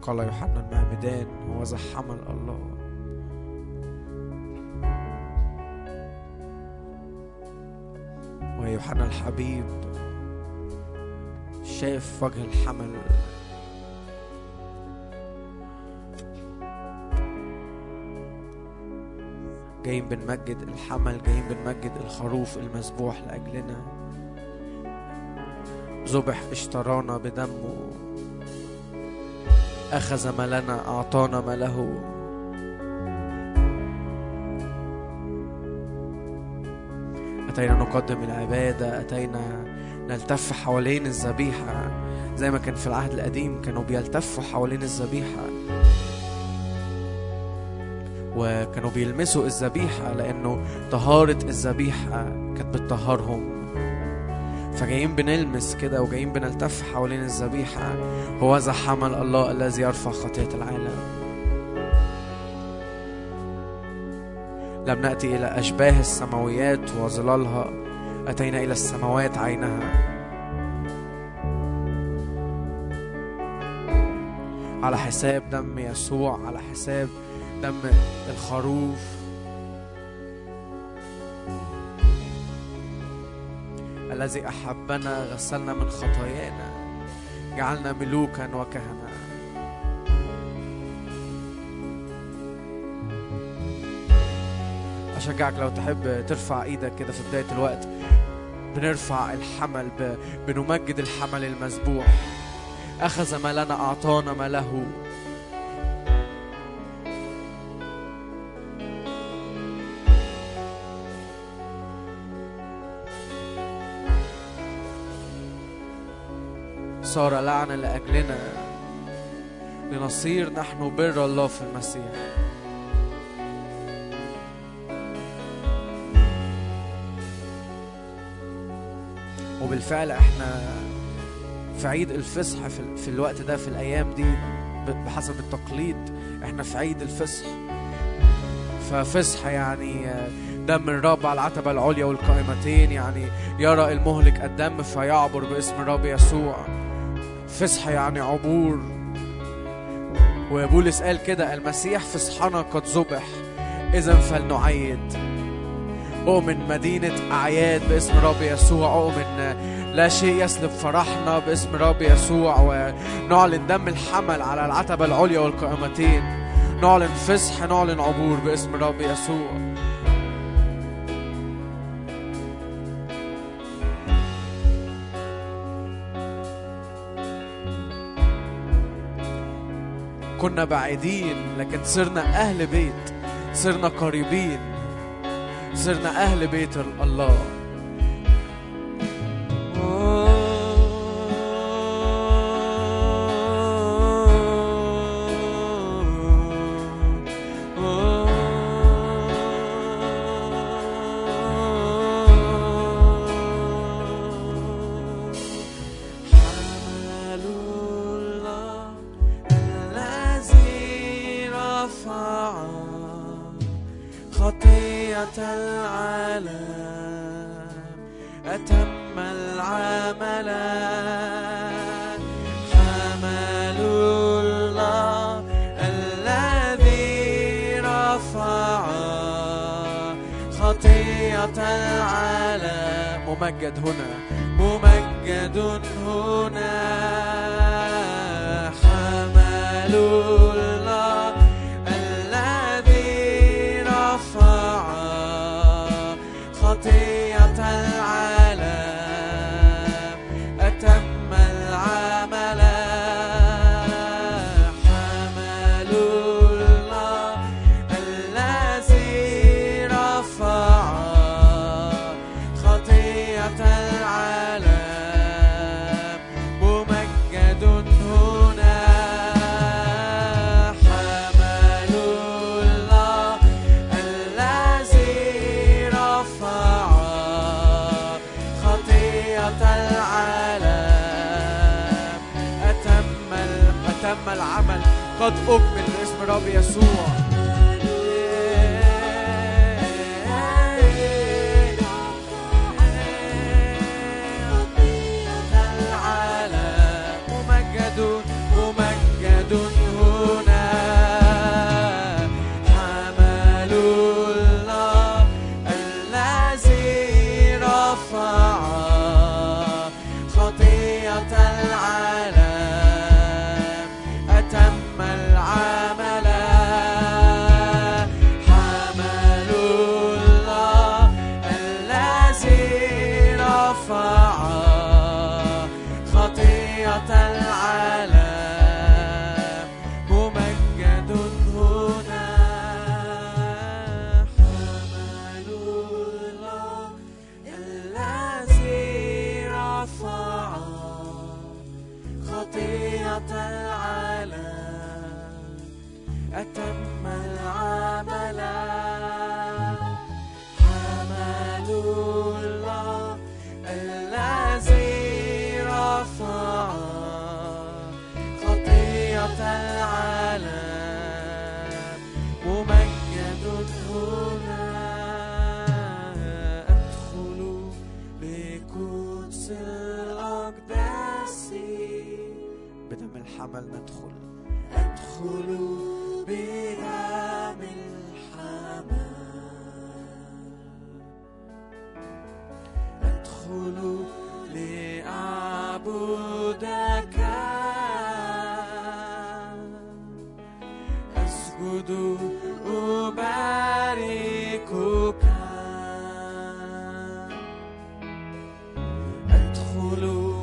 قال يوحنا المعمدان هو ذا حمل الله ويوحنا الحبيب شاف وجه الحمل جايين بنمجد الحمل جايين بنمجد الخروف المذبوح لأجلنا ذبح اشترانا بدمه أخذ ما لنا أعطانا ما له أتينا نقدم العبادة أتينا نلتف حوالين الذبيحة زي ما كان في العهد القديم كانوا بيلتفوا حوالين الذبيحة وكانوا بيلمسوا الذبيحة لأنه طهارة الذبيحة كانت بتطهرهم فجايين بنلمس كده وجايين بنلتف حوالين الذبيحة هو ذا حمل الله الذي يرفع خطية العالم لم نأتي إلى أشباه السماويات وظلالها أتينا إلى السماوات عينها على حساب دم يسوع على حساب دم الخروف الذي أحبنا غسلنا من خطايانا جعلنا ملوكا وكهنة أشجعك لو تحب ترفع إيدك كده في بداية الوقت بنرفع الحمل ب... بنمجد الحمل المذبوح أخذ ما لنا أعطانا ما له صار لعنة لأجلنا لنصير نحن بر الله في المسيح وبالفعل احنا في عيد الفصح في, في الوقت ده في الأيام دي بحسب التقليد احنا في عيد الفصح ففصح يعني دم الرب على العتبة العليا والقائمتين يعني يرى المهلك الدم فيعبر باسم الرب يسوع فصح يعني عبور وبولس قال كده المسيح فصحنا قد ذبح إذا فلنعيد أؤمن مدينة أعياد باسم رب يسوع أؤمن لا شيء يسلب فرحنا باسم رب يسوع ونعلن دم الحمل على العتبة العليا والقائمتين نعلن فصح نعلن عبور باسم رب يسوع كنا بعيدين لكن صرنا أهل بيت صرنا قريبين صرنا أهل بيت الله ممجد هنا ممجد هنا حمل الله الذي رفع خطية العالم أتم العمل حمل الله الذي رفع خطية العالم ممجد هنا حمل الله الذي رفع خطية العالم أتم أتم العمل قد أكمل باسم رب يسوع العالم ممجد ممجد الحمل ندخل أدخل بدم الحمل أدخل لأعبدك أسجد أباركك أدخل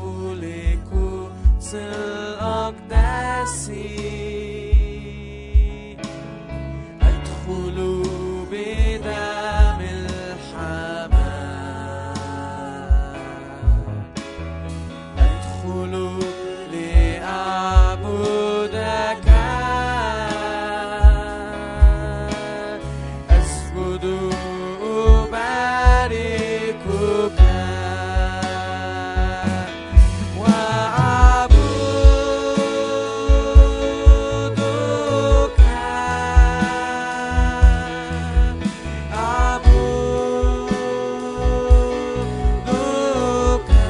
لقدس الأقداس أدخل بدم الحمام أدخل لأعبدك أسجد أباركك وأعبدك أعبدك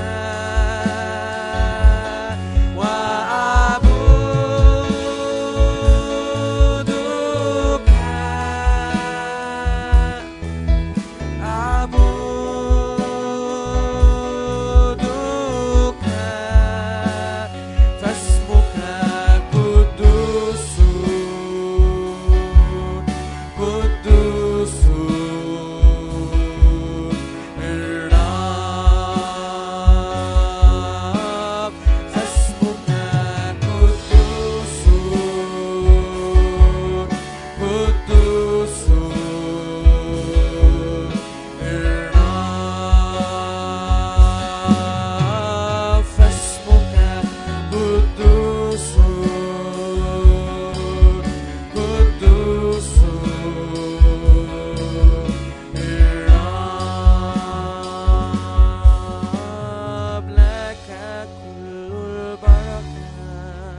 وأعبدك أعبدك فاسمك قدوس قدوس الرب فاسمك قدوس قدوس الرب فاسمك قدوس قدوس الرب لك كل البركة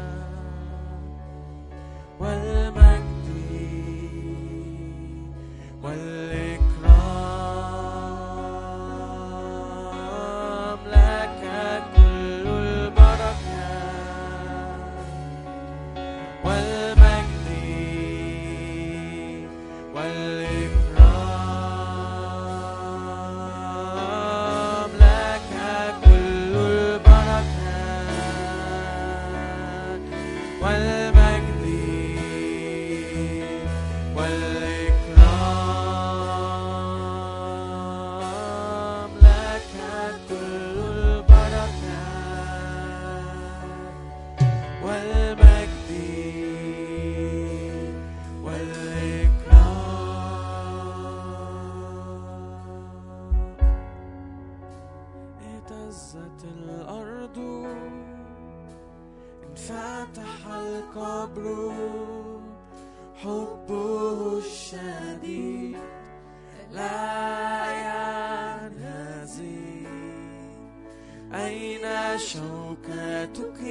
والمجد والإكرام لك كل البركة والمجد والإكرام لك كل البركة والمجد والإكرام لك كل البركة والمجد والإكرام اهتزت الأرض انفتح القبر حبه الشديد لا ينهزم أين شوكتك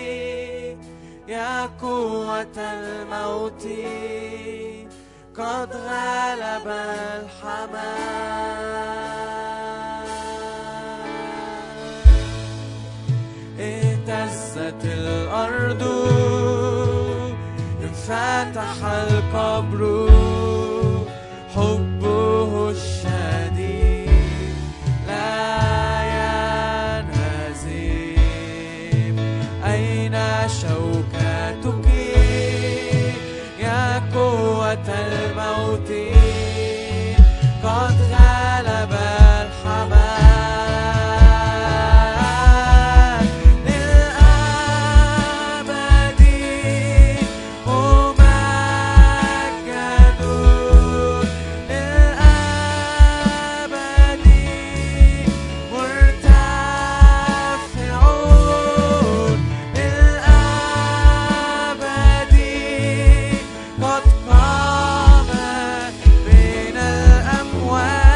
يا قوة الموت قد غلب الحمام اهتزت الأرض انفتح القبر حبه الشديد لا ينهزم أين شوكتك يا قوة الموت قد غلب الحمام للأبد ممجد للأبد مرتفعون للأبد قد قام بين الأموات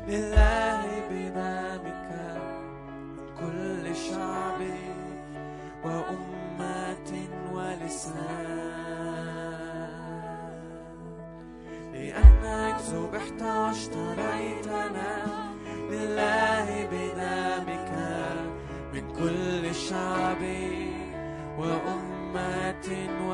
لله بنامك من كل شعب وأمة ولسان لأنك ذبحت واشتريتنا لله بدمك من كل شعب وأمة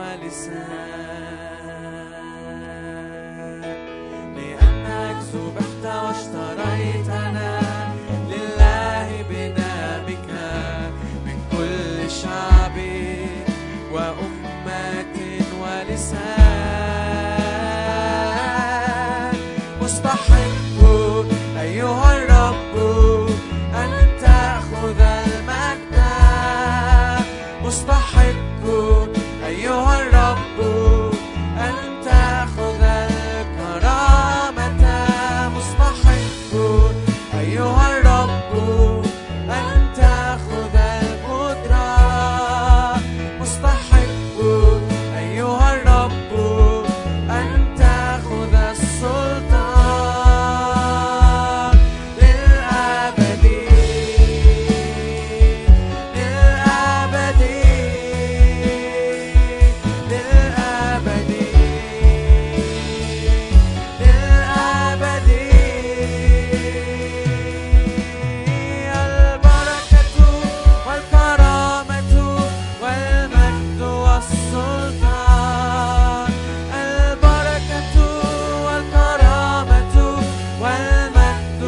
ولسان لأنك ذبحت واشتريتنا لله بدمك من كل شعب وأمة ولسان مستحق أيها الرب أن تأخذ المجد مستحق أيها الرب أن تأخذ الكرامة مستحق أيها الرب أن تأخذ القدرة مستحق أيها الرب أن تأخذ السلطان للأبد للأبد للأبد للأبد البركة والكرامة والمجد والسلطان البركة والكرامة والمجد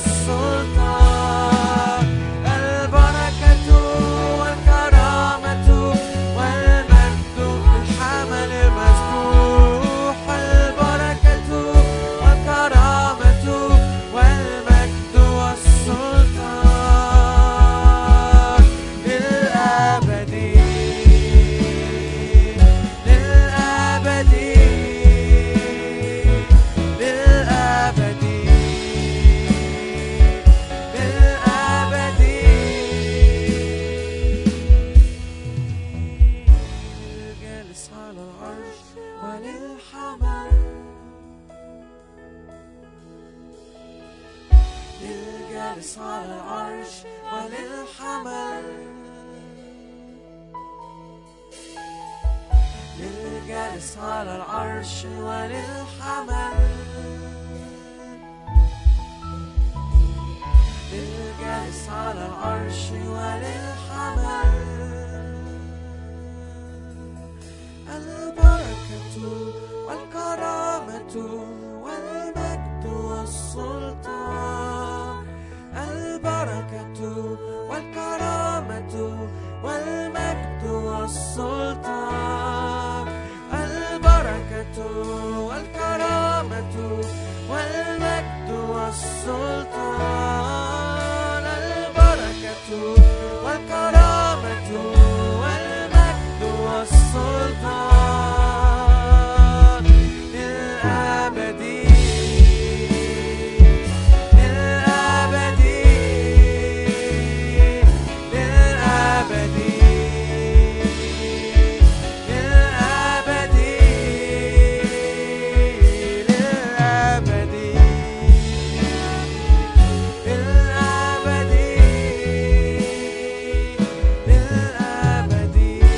والسلطان البركة والكرامة والمجد الحمل المسبوح البركة والكرامة والمجد والسلطان للأبد للأبد للأبد للأبد الجالس على العرش وللحمل للجالس على العرش وللحمل للجالس على العرش وللحمل للجالس على العرش وللحمل البركة والكرامة والمجد والسلطان البركة والكرامة والمجد والسلطان البركة والكرامة والمجد والسلطان البركة والكرامة والمجد والسلطان للأبد للأبد للأبد للأبد للأبد للأبد للأبد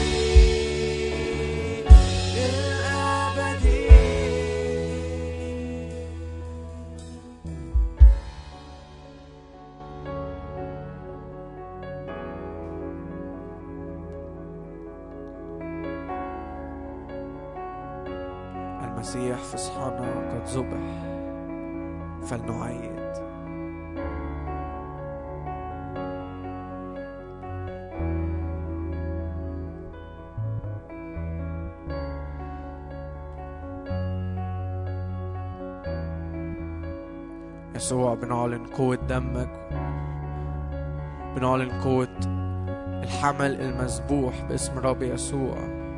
للأبد المسيح فصحنا قد ذبح فلنعيد يسوع بنعلن قوة دمك بنعلن قوة الحمل المذبوح باسم رب يسوع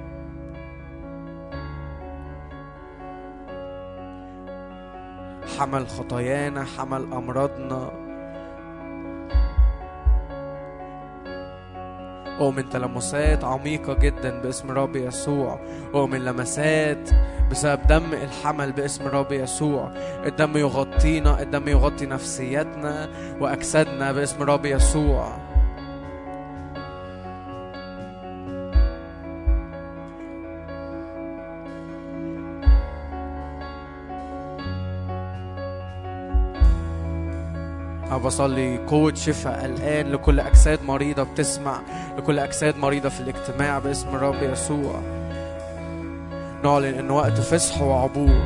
حمل خطايانا حمل أمراضنا أؤمن تلمسات عميقة جدا باسم رب يسوع أؤمن لمسات بسبب دم الحمل باسم الرب يسوع الدم يغطينا الدم يغطي نفسياتنا وأجسادنا باسم الرب يسوع أنا بصلي قوة شفاء الآن لكل أجساد مريضة بتسمع لكل أجساد مريضة في الاجتماع باسم الرب يسوع نعلن إن وقت فسح وعبور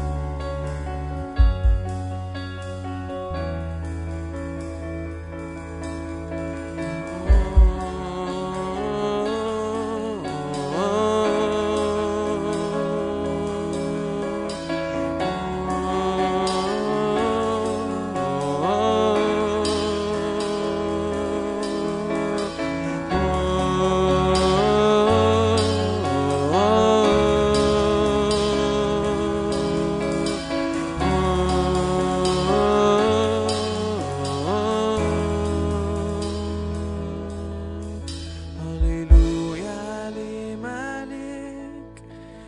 هللويا لملك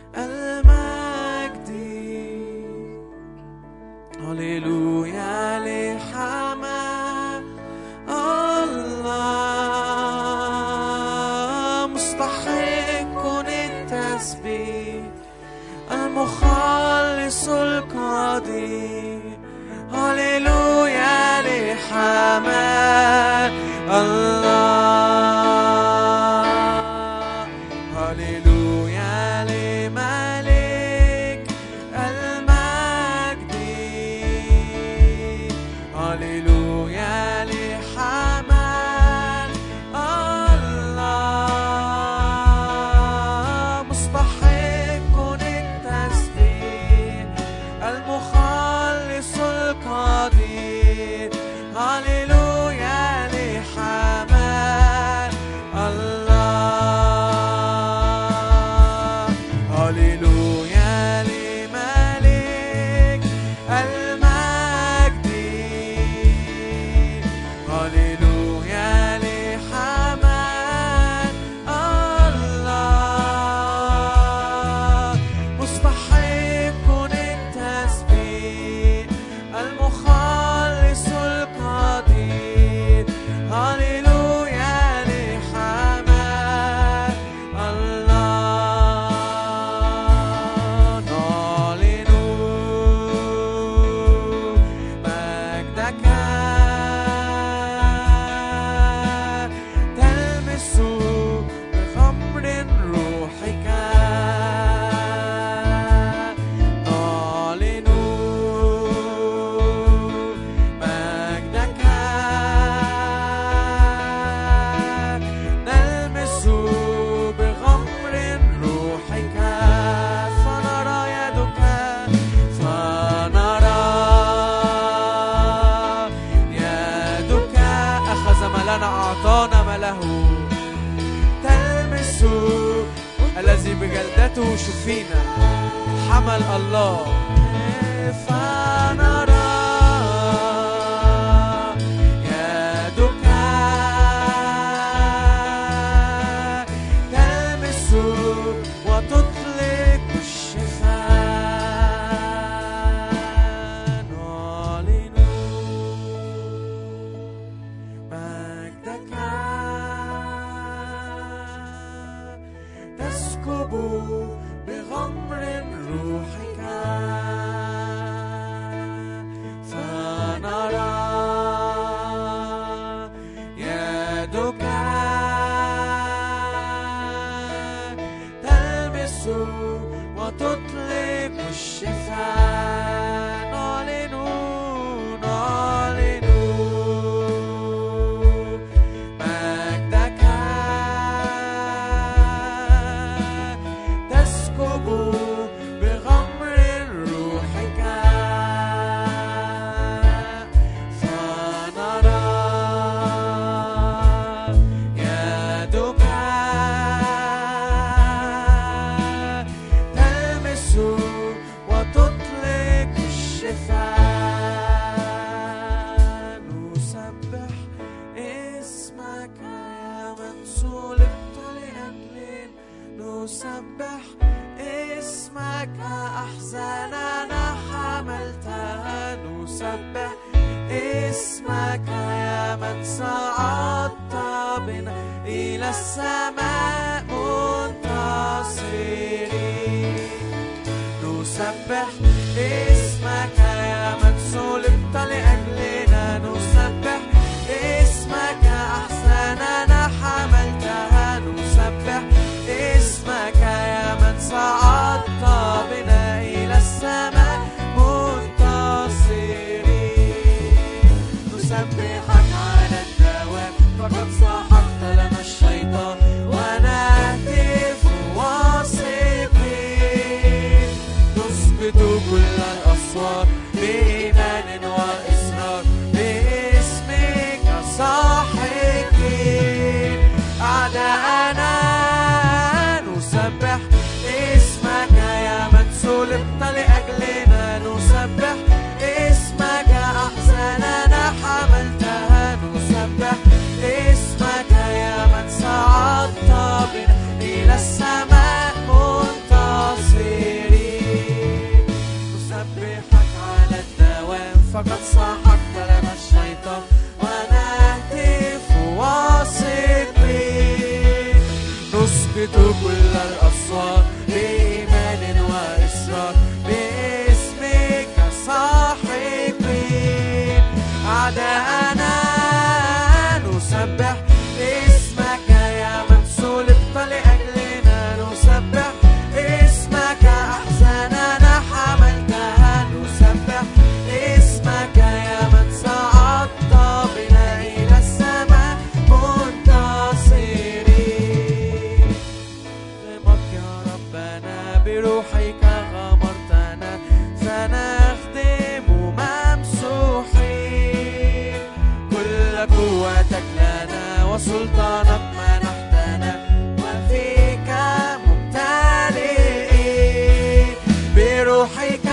المجد هللويا لحمام الله مستحق التسبيح المخلص القدير هللويا لحمام الله هللويا لملك المجد هللويا لحمل الله مستحق التسبيح المخلص القدير هللويا لحمل الله هللويا لملك المجد هللويا لحمل الله مستحق التسبيح المخلص القدير هللويا لحمل الله نعلن مجدك تلمس بخمر روحك نعلن مجدك نلمس بغمر روحك فنرى يدك فنرى يدك أخذ ما لنا أعطانا ما له تلمس الذي بجلدته شفينا حمل الله فنرى يدك تلمس وتطلق الشفاء نعلن مجدك تسكب بغمر روحك اسمك يا من صعدت بنا إلى السماء منتصرين نسبح اسمك يا من صلبت لأجلنا نسبح اسمك أحسننا حملتها نسبح اسمك يا من صعدت بنا إلى السماء منتصرين نسبحك على الدوام فقد سحقت لنا الشيطان ونهتف واثقين نسقط كل الأسوار بإيمان وإصرار باسمك صاحقين أعداءنا نسبح اسمك يا من صلبت لأجلنا نسبح اسمك أحسننا حملتها نسبح اسمك يا من صعدت بنا إلى السماء منتصرين نسبحك على الدوام فقد سحقت لنا الشيطان ونهتف واثقين نسقط كل الأسوار بإيمان وإصرار باسمك صاحقين أعداءنا نسبح اسمك يا من صلبت لأجلنا نسبح اسمك أحسننا حملتها نسبح اسمك يا من صعدت بنا إلى السماء منتصرين نخدمك يا ربنا بروحك غمرتنا فنخدم ممسوحين كل قوتك لنا وسلطانك منحتنا وفيك ممتلئين بروحك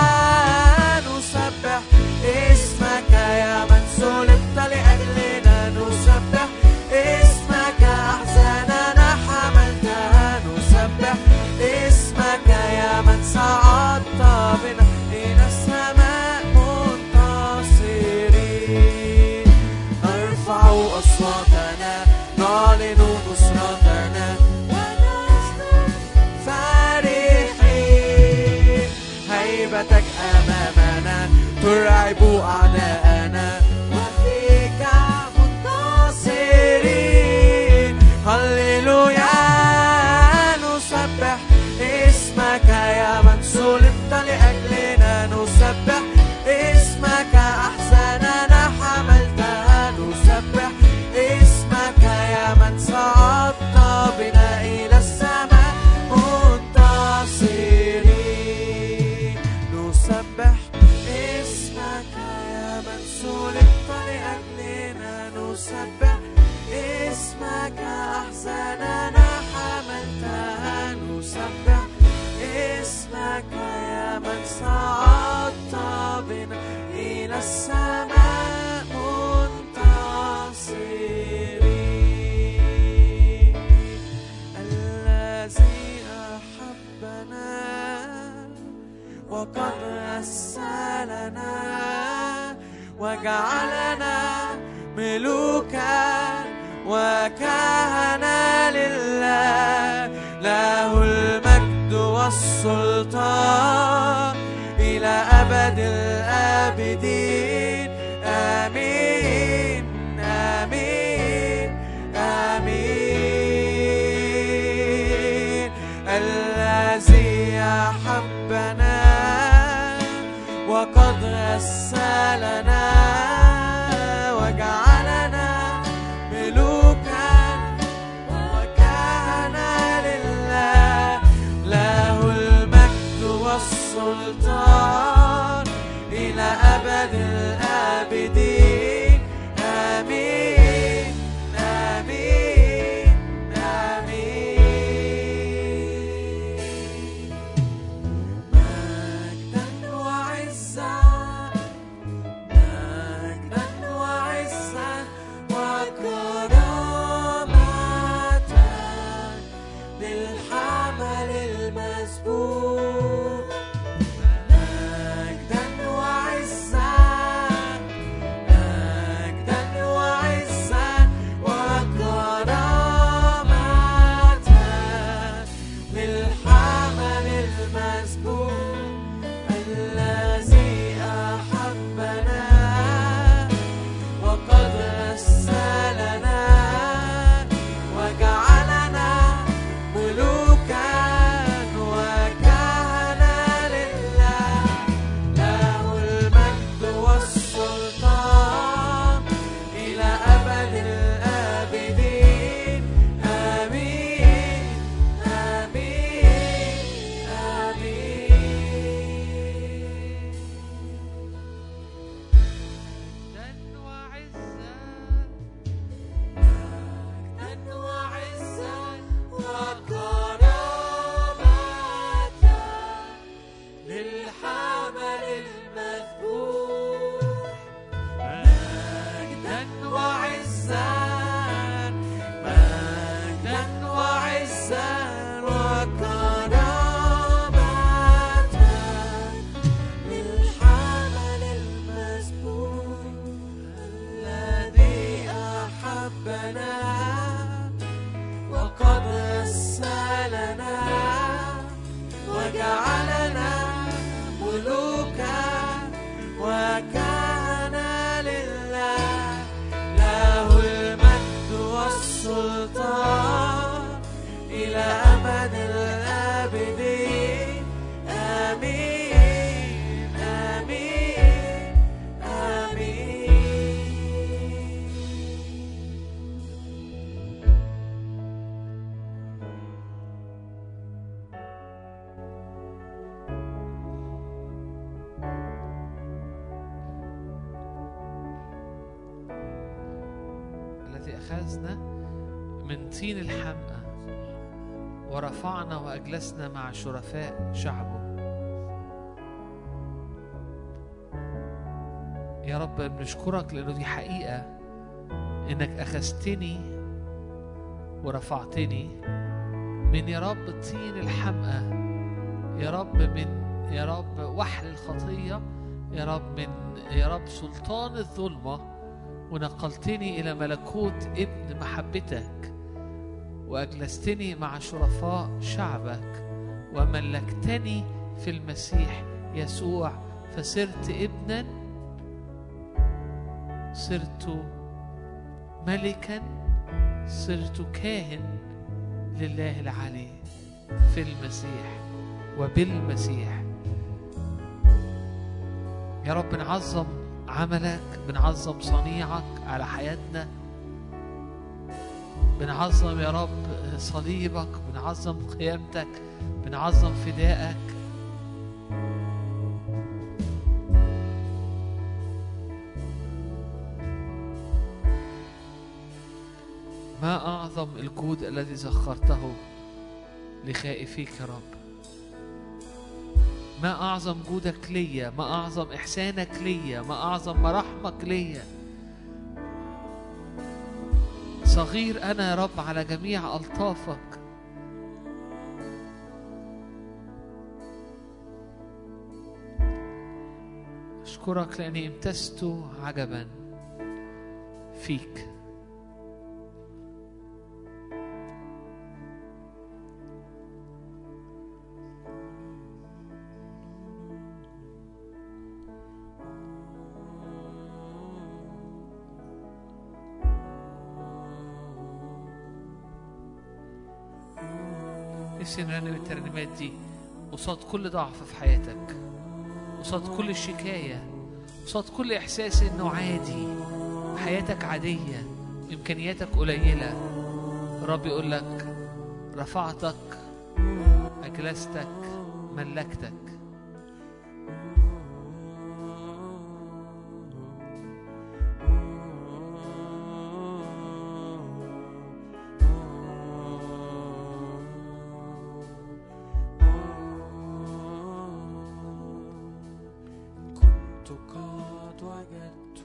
نسبح اسمك يا من صلبت لأجلنا نسبح اسمك أحزاننا حملتها نسبح اسمك يا من صعدت بنا إلى السماء منتصرين نرفع أصواتنا نعلن نصرتنا ونسجد فرحين هيبتك أمامنا ترعب أعداءنا وفيك منتصرين هللويا نسبح اسمك يا من صلبت لأجلنا نسبح اسمك أحسننا حملتها نسبح اسمك يا من صعدت بنا إلى السماء منتصرين نسبح اسمك يا من صلبت لأجلنا نسبح اسمك أحسننا حملتها نسبح اسمك يا من صعدت بنا إلى السماء منتصرين الذي أحبنا وقد أرسلنا وجعلنا ملوكا وكهنا لله له المجد والسلطان إلى أبد الآبدين آمين آمين آمين الذي أحبنا وقد غسلنا وجعلنا ملوكا وكهنا لله له المجد والسلطان إلى أبد الآبدين الذي أخذنا من طين الحمأة ورفعنا وأجلسنا مع شرفاء شعبه يا رب بنشكرك لأنه دي حقيقة إنك أخذتني ورفعتني من يا رب طين الحمأة يا رب من يا رب وحل الخطية يا رب من يا رب سلطان الظلمة ونقلتني إلى ملكوت ابن محبتك وأجلستني مع شرفاء شعبك وملكتني في المسيح يسوع فصرت ابنا صرت ملكا صرت كاهن لله العلي في المسيح وبالمسيح يا رب نعظم عملك بنعظم صنيعك على حياتنا بنعظم يا رب صليبك بنعظم قيامتك بنعظم فدائك ما أعظم الجود الذي زخرته لخائفيك يا رب ما أعظم جودك ليا ما أعظم إحسانك ليا ما أعظم مراحمك ليا صغير أنا يا رب على جميع ألطافك أشكرك لأني امتزت عجبا فيك نفسي نرنم الترنيمات دي قصاد كل ضعف في حياتك قصاد كل شكاية قصاد كل إحساس إنه عادي حياتك عادية إمكانياتك قليلة الرب يقول لك رفعتك أجلستك ملكتك كنت قد وجدت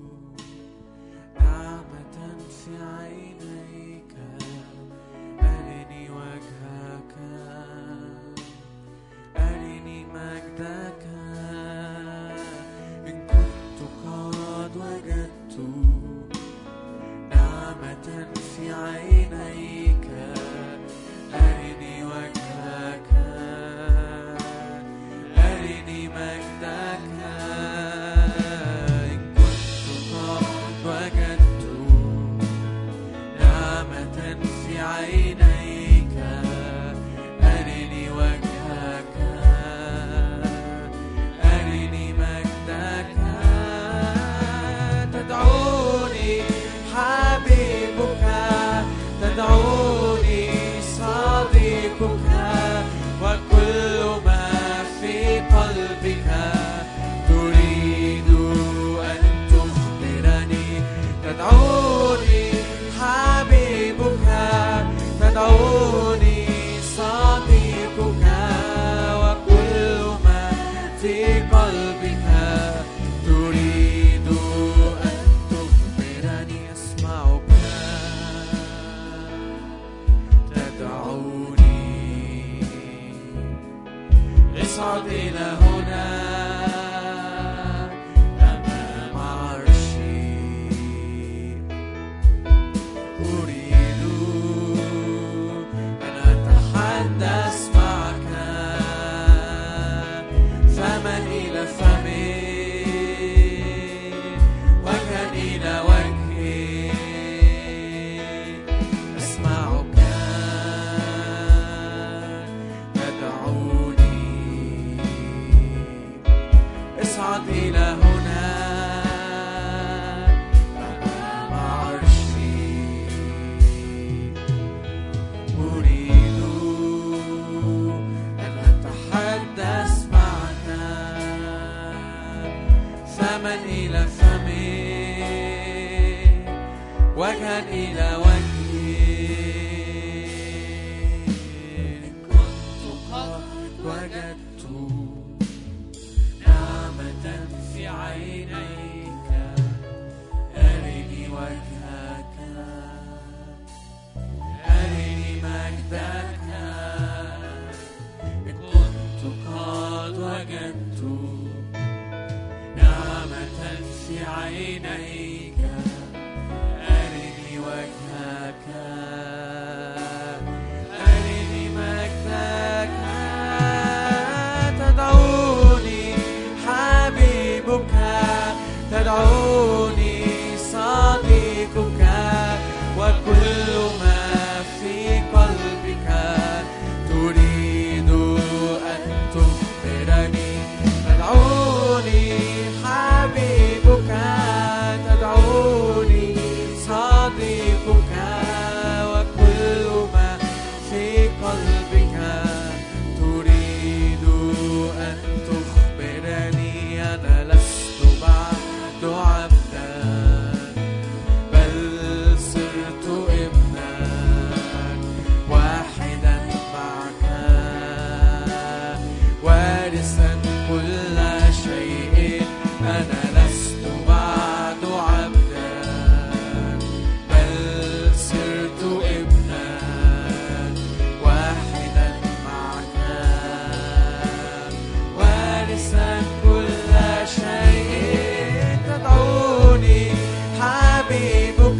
نعمة في عينيك أرني وجهك أرني وجها إلى وجه كنت قد وجدت نعمة في عينيك أرني وجهك أرني مجدك كنت قد وجدت نعمة في عينيك أرني وجهك أرني مجدك تدعوني حبيبك تدعوني صديقك وكل ما في قلبك تريد أن تخبرني تدعوني حبيبك تدعوني صديقك وكل ما في قلبك تريد أن تخبرني أنا لست بعد عبدا بل صرت ابنا واحدا معك وارثا كل شيء أنا لست بعد عبدا بل صرت ابنا واحدا معك وارثا كل شيء تدعوني حبيبك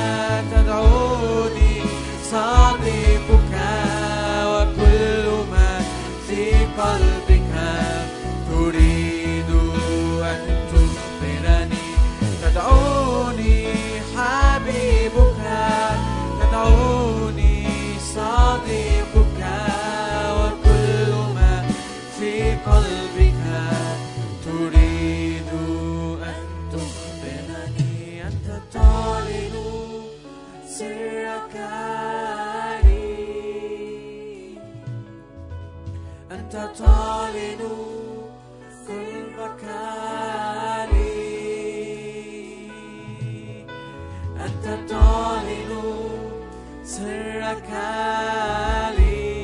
تدعوني صديقك وكل ما في قلبك تريد أن تخبرني تدعوني حبيبك تدعوني صديقك وكل ما في قلبك تريد أن تخبرني أنت تعلن سرك لي أنت تعلن قلبك لي أنت تعلن سرك لي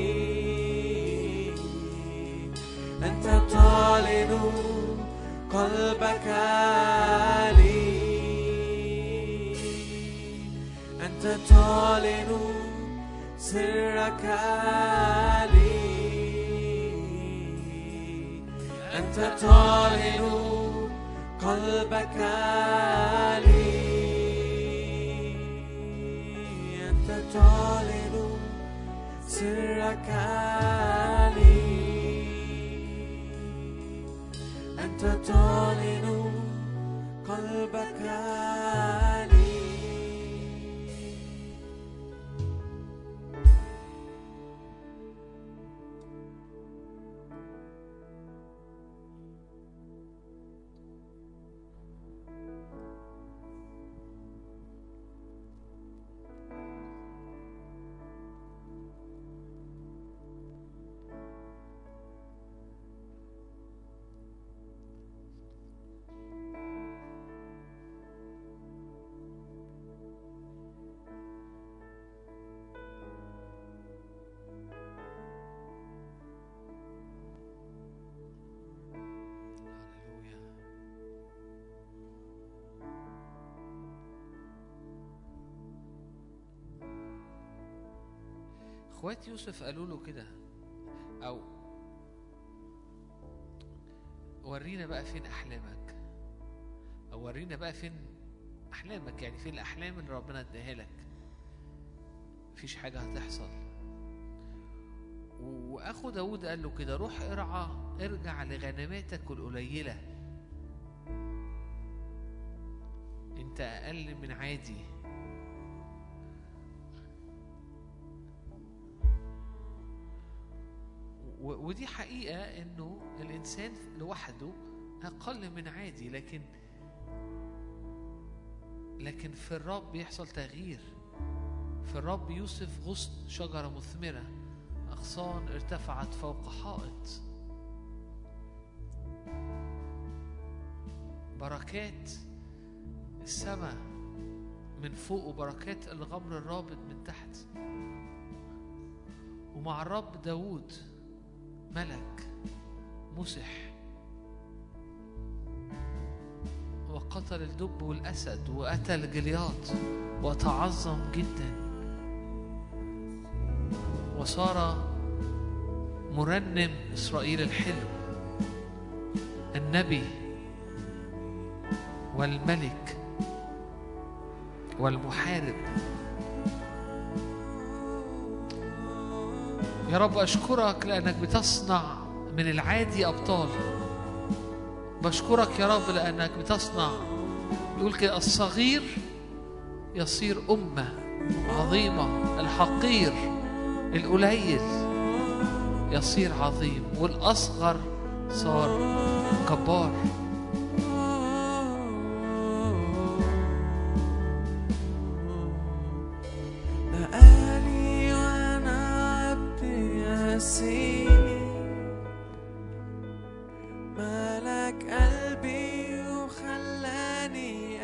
أنت تعلن قلبك لي أنت تعلن سرك لي أنت تعلن قلبك لي أنت تعلن سرك لي أنت تعلن قلبك لي هللويا اخوات يوسف قالوا له كده او ورينا بقى فين احلامك او ورينا بقى فين احلامك يعني فين الاحلام اللي ربنا اداها لك مفيش حاجه هتحصل واخو داود قال له كده روح ارعى ارجع لغنماتك القليله انت اقل من عادي و- ودي حقيقة انه الانسان لوحده اقل من عادي لكن لكن في الرب يحصل تغيير في الرب يوسف غصن شجرة مثمرة أغصان ارتفعت فوق حائط بركات السماء من فوق وبركات الغمر الرابط من تحت ومع الرب داوود ملك مسح وقتل الدب والأسد وقتل جلياط وتعظم جدا وصار مرنم إسرائيل الحلو النبي والملك والمحارب يا رب أشكرك لأنك بتصنع من العادي أبطال بشكرك يا رب لأنك بتصنع يقول كده الصغير يصير أمة عظيمة الحقير القليل يصير عظيم والأصغر صار جبار لقاني وانا عبد يسير ملك قلبي وخلاني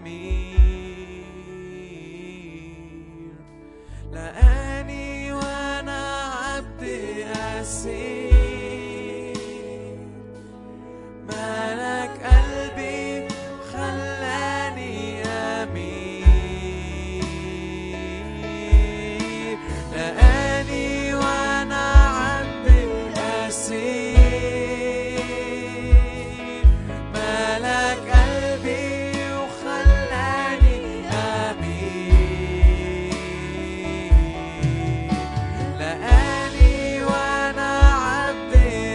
امير لقاني وانا عبد اسير ملك قلبي خلاني أمير لقاني وأنا عبد أسير ملك قلبي وخلاني أمير لقاني وأنا عبد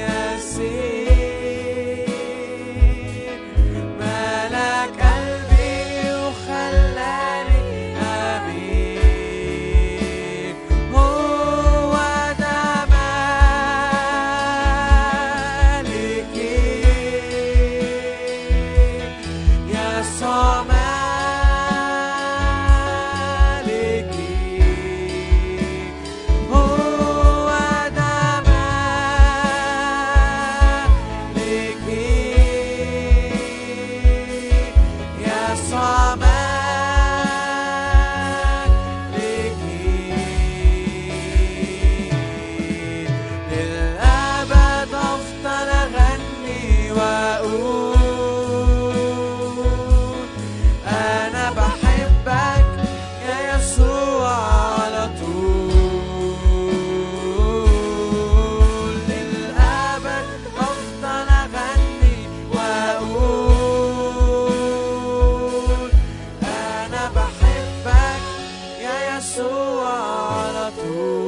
أسير ملك قلبي وخلاني أمين هو ده مالكي يسوع مالكي هو ده مالكي يسوع مالكي للأبد أفضل أغني وأقول أنا بحبك يا يسوع على طول للأبد أفضل أغني وأقول أنا بحبك يا يسوع على طول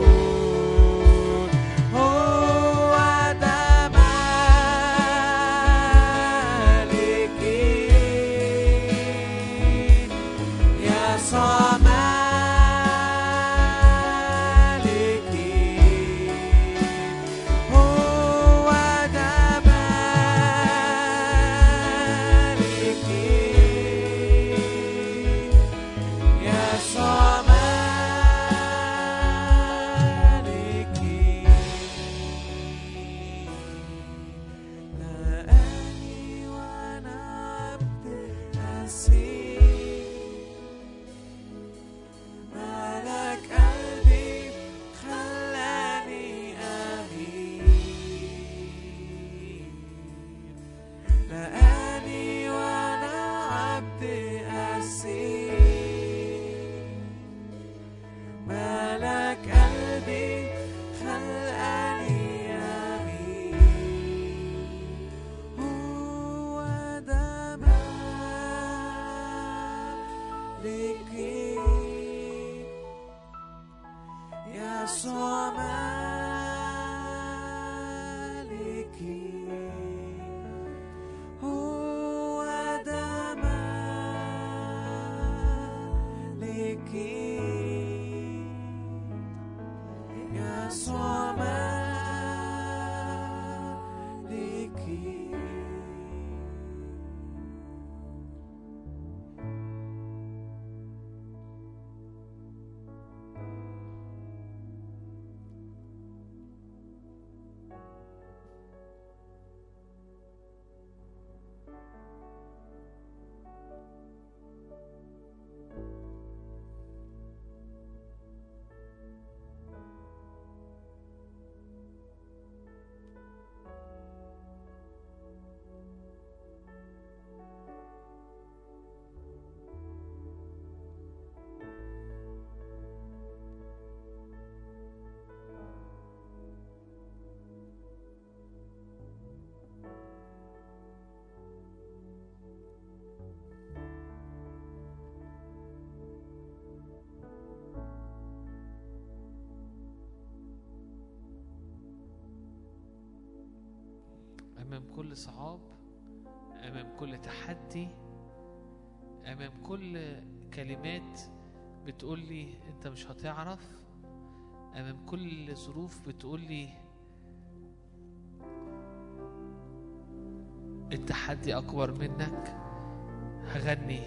هو ده مالكي يسوع مالكي هو ده مالكي يسوع مالكي لقاني وانا عبد أسير ملك قلبي خلاني أمين لقاني وانا عبد أسير ملك قلبي خلاني أمين هو ده مالكي يسوع مالكي هو ده مالكي يسوع مالكي كل صعاب امام كل تحدي امام كل كلمات بتقول لي انت مش هتعرف امام كل ظروف بتقول لي التحدي اكبر منك هغني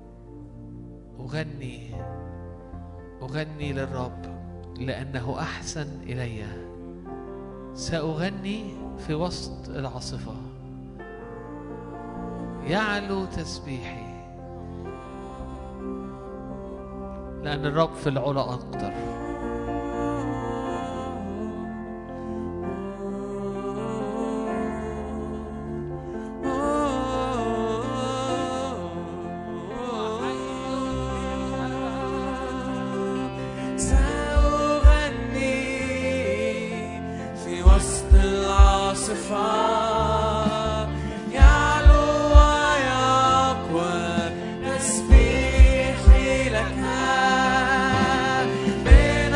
اغني اغني للرب لانه احسن الي ساغني في وسط العاصفه يعلو تسبيحي لأن الرب في العلا أقدر سأغني في وسط العاصفة يعلو ويقوى تسبيحي لك من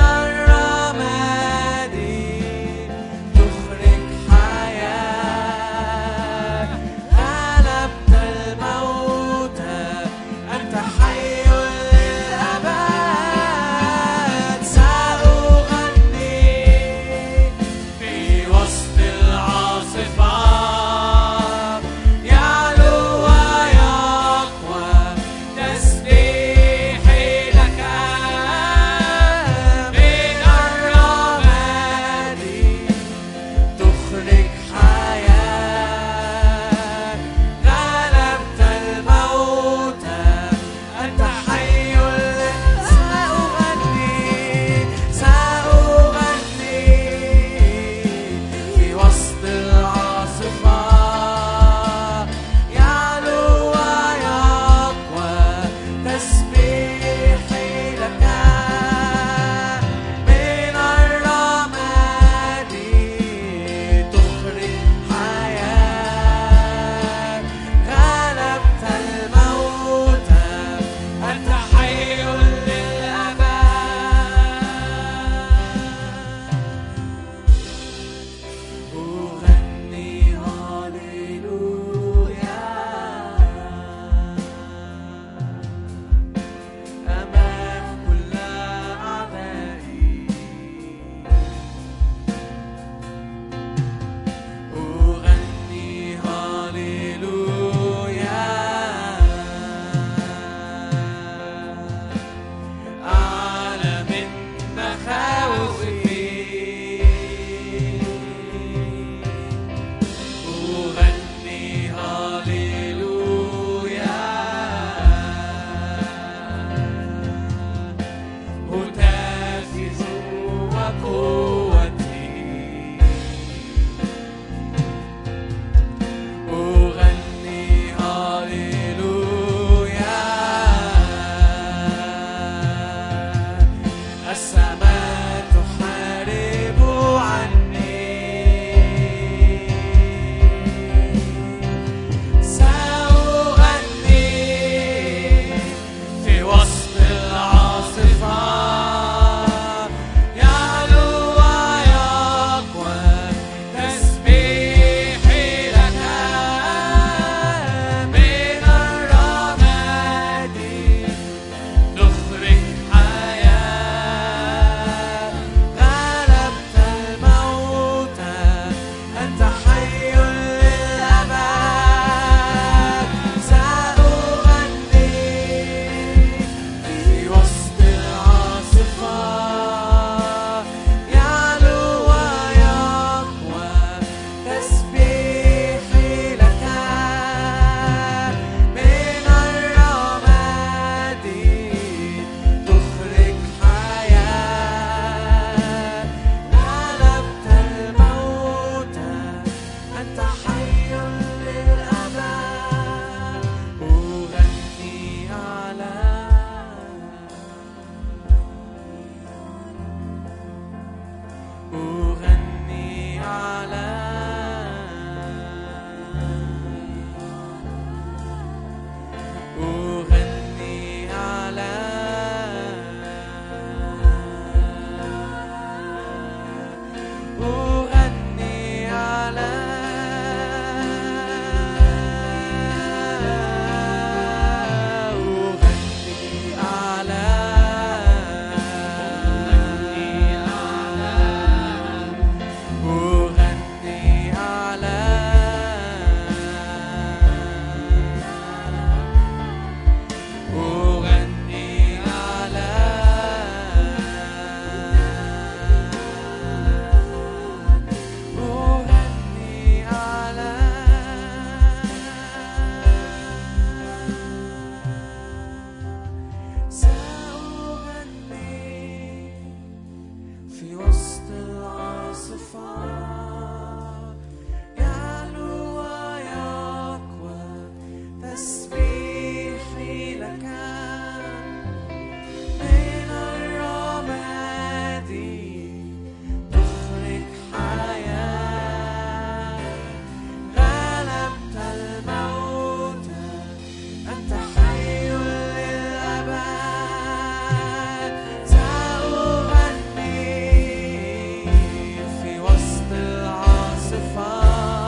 من الرماد تخرج حياة غلبت الموت أنت حي للأبد سأغني في وسط العاصفة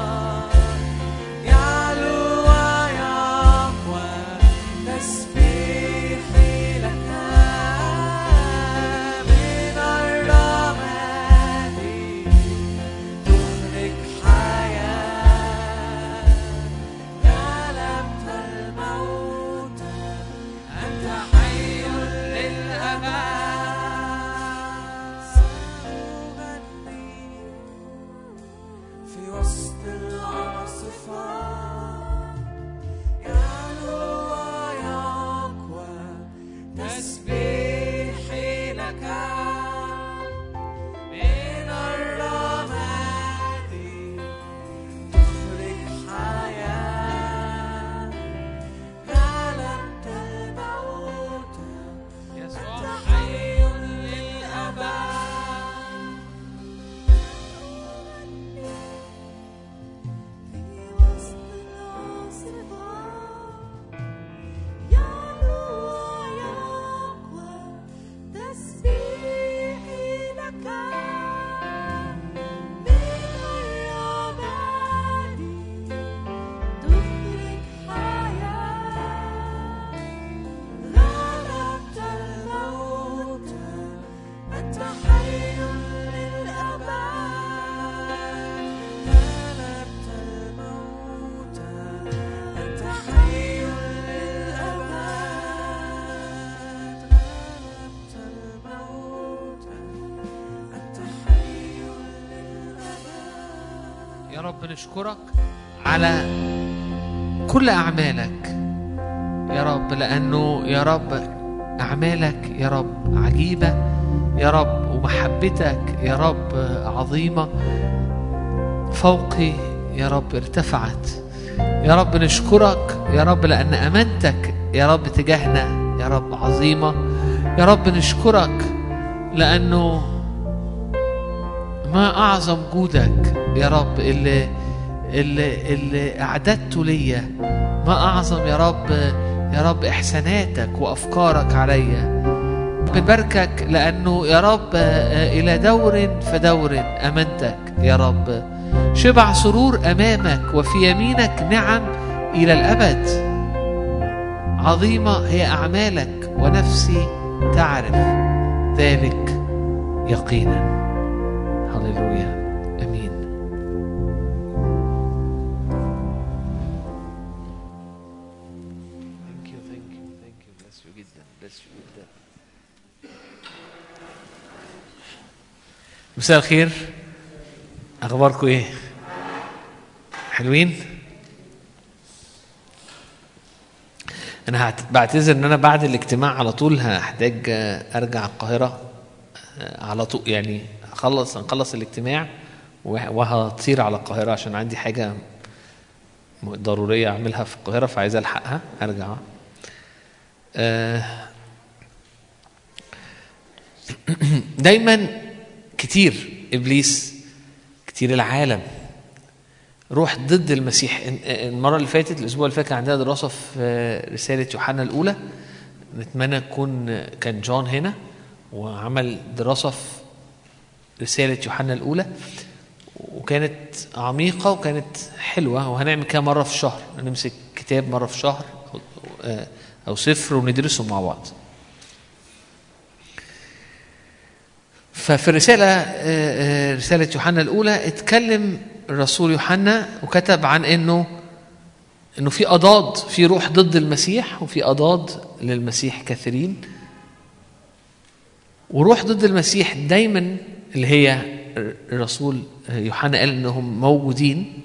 يعلو ويقوى تسبيحي لك من الرماد تخرج حياة غلبت الموت أنت حي للأبد سأغني في وسط العاصفة يعلو ويقوى تسبيحي لك من الرماد تخرج حياة غلبت الموت أنت حي للأبد في وسط العاصفة يعلو ويقوى تسبيحي لك من الرماد تخرج حياة غلبت الموت أنت حي للأبد غلبت الموت أنت حي للأبد غلبت الموت أنت حي للأبد يا رب نشكرك على كل أعمالك يا رب لأنه يا رب أعمالك يا رب عجيبة يا رب ومحبتك يا رب عظيمة فوقي يا رب ارتفعت يا رب نشكرك يا رب لأن أمانتك يا رب تجاهنا يا رب عظيمة يا رب نشكرك لأنه ما أعظم جودك يا رب اللي اللي اللي أعددته ليا ما أعظم يا رب يا رب إحساناتك وأفكارك عليا بباركك لأنه يا رب آه، إلى دور فدور أمانتك يا رب شبع سرور أمامك وفي يمينك نعم إلى الأبد عظيمة هي أعمالك ونفسي تعرف ذلك يقينا هللويا امين Thank you, thank you, thank you. Bless you جدا, bless you جدا. مساء الخير اخباركم ايه حلوين انا هعت- بعتذر ان انا بعد الاجتماع على طول هحتاج آه، ارجع القاهره آه، على طول يعني اخلص نخلص الاجتماع وه- وهطير على القاهره عشان عندي حاجه م- ضروريه اعملها في القاهره فعايز الحقها ارجع آه، دايما كتير ابليس كتير العالم روح ضد المسيح إن- المره اللي فاتت الاسبوع اللي فات كان عندنا دراسه في رساله يوحنا الاولى نتمنى تكون كان جون هنا وعمل دراسه في رساله يوحنا الاولى وكانت عميقه وكانت حلوه وهنعمل كده مره في الشهر نمسك كتاب مره في الشهر أو- او سفر وندرسه مع بعض ففي الرسالة آه، آه، رسالة يوحنا الأولى اتكلم الرسول يوحنا وكتب عن إنه إنه في أضاد في روح ضد المسيح وفي أضاد للمسيح كثيرين وروح ضد المسيح دايما اللي هي الرسول يوحنا قال إنهم موجودين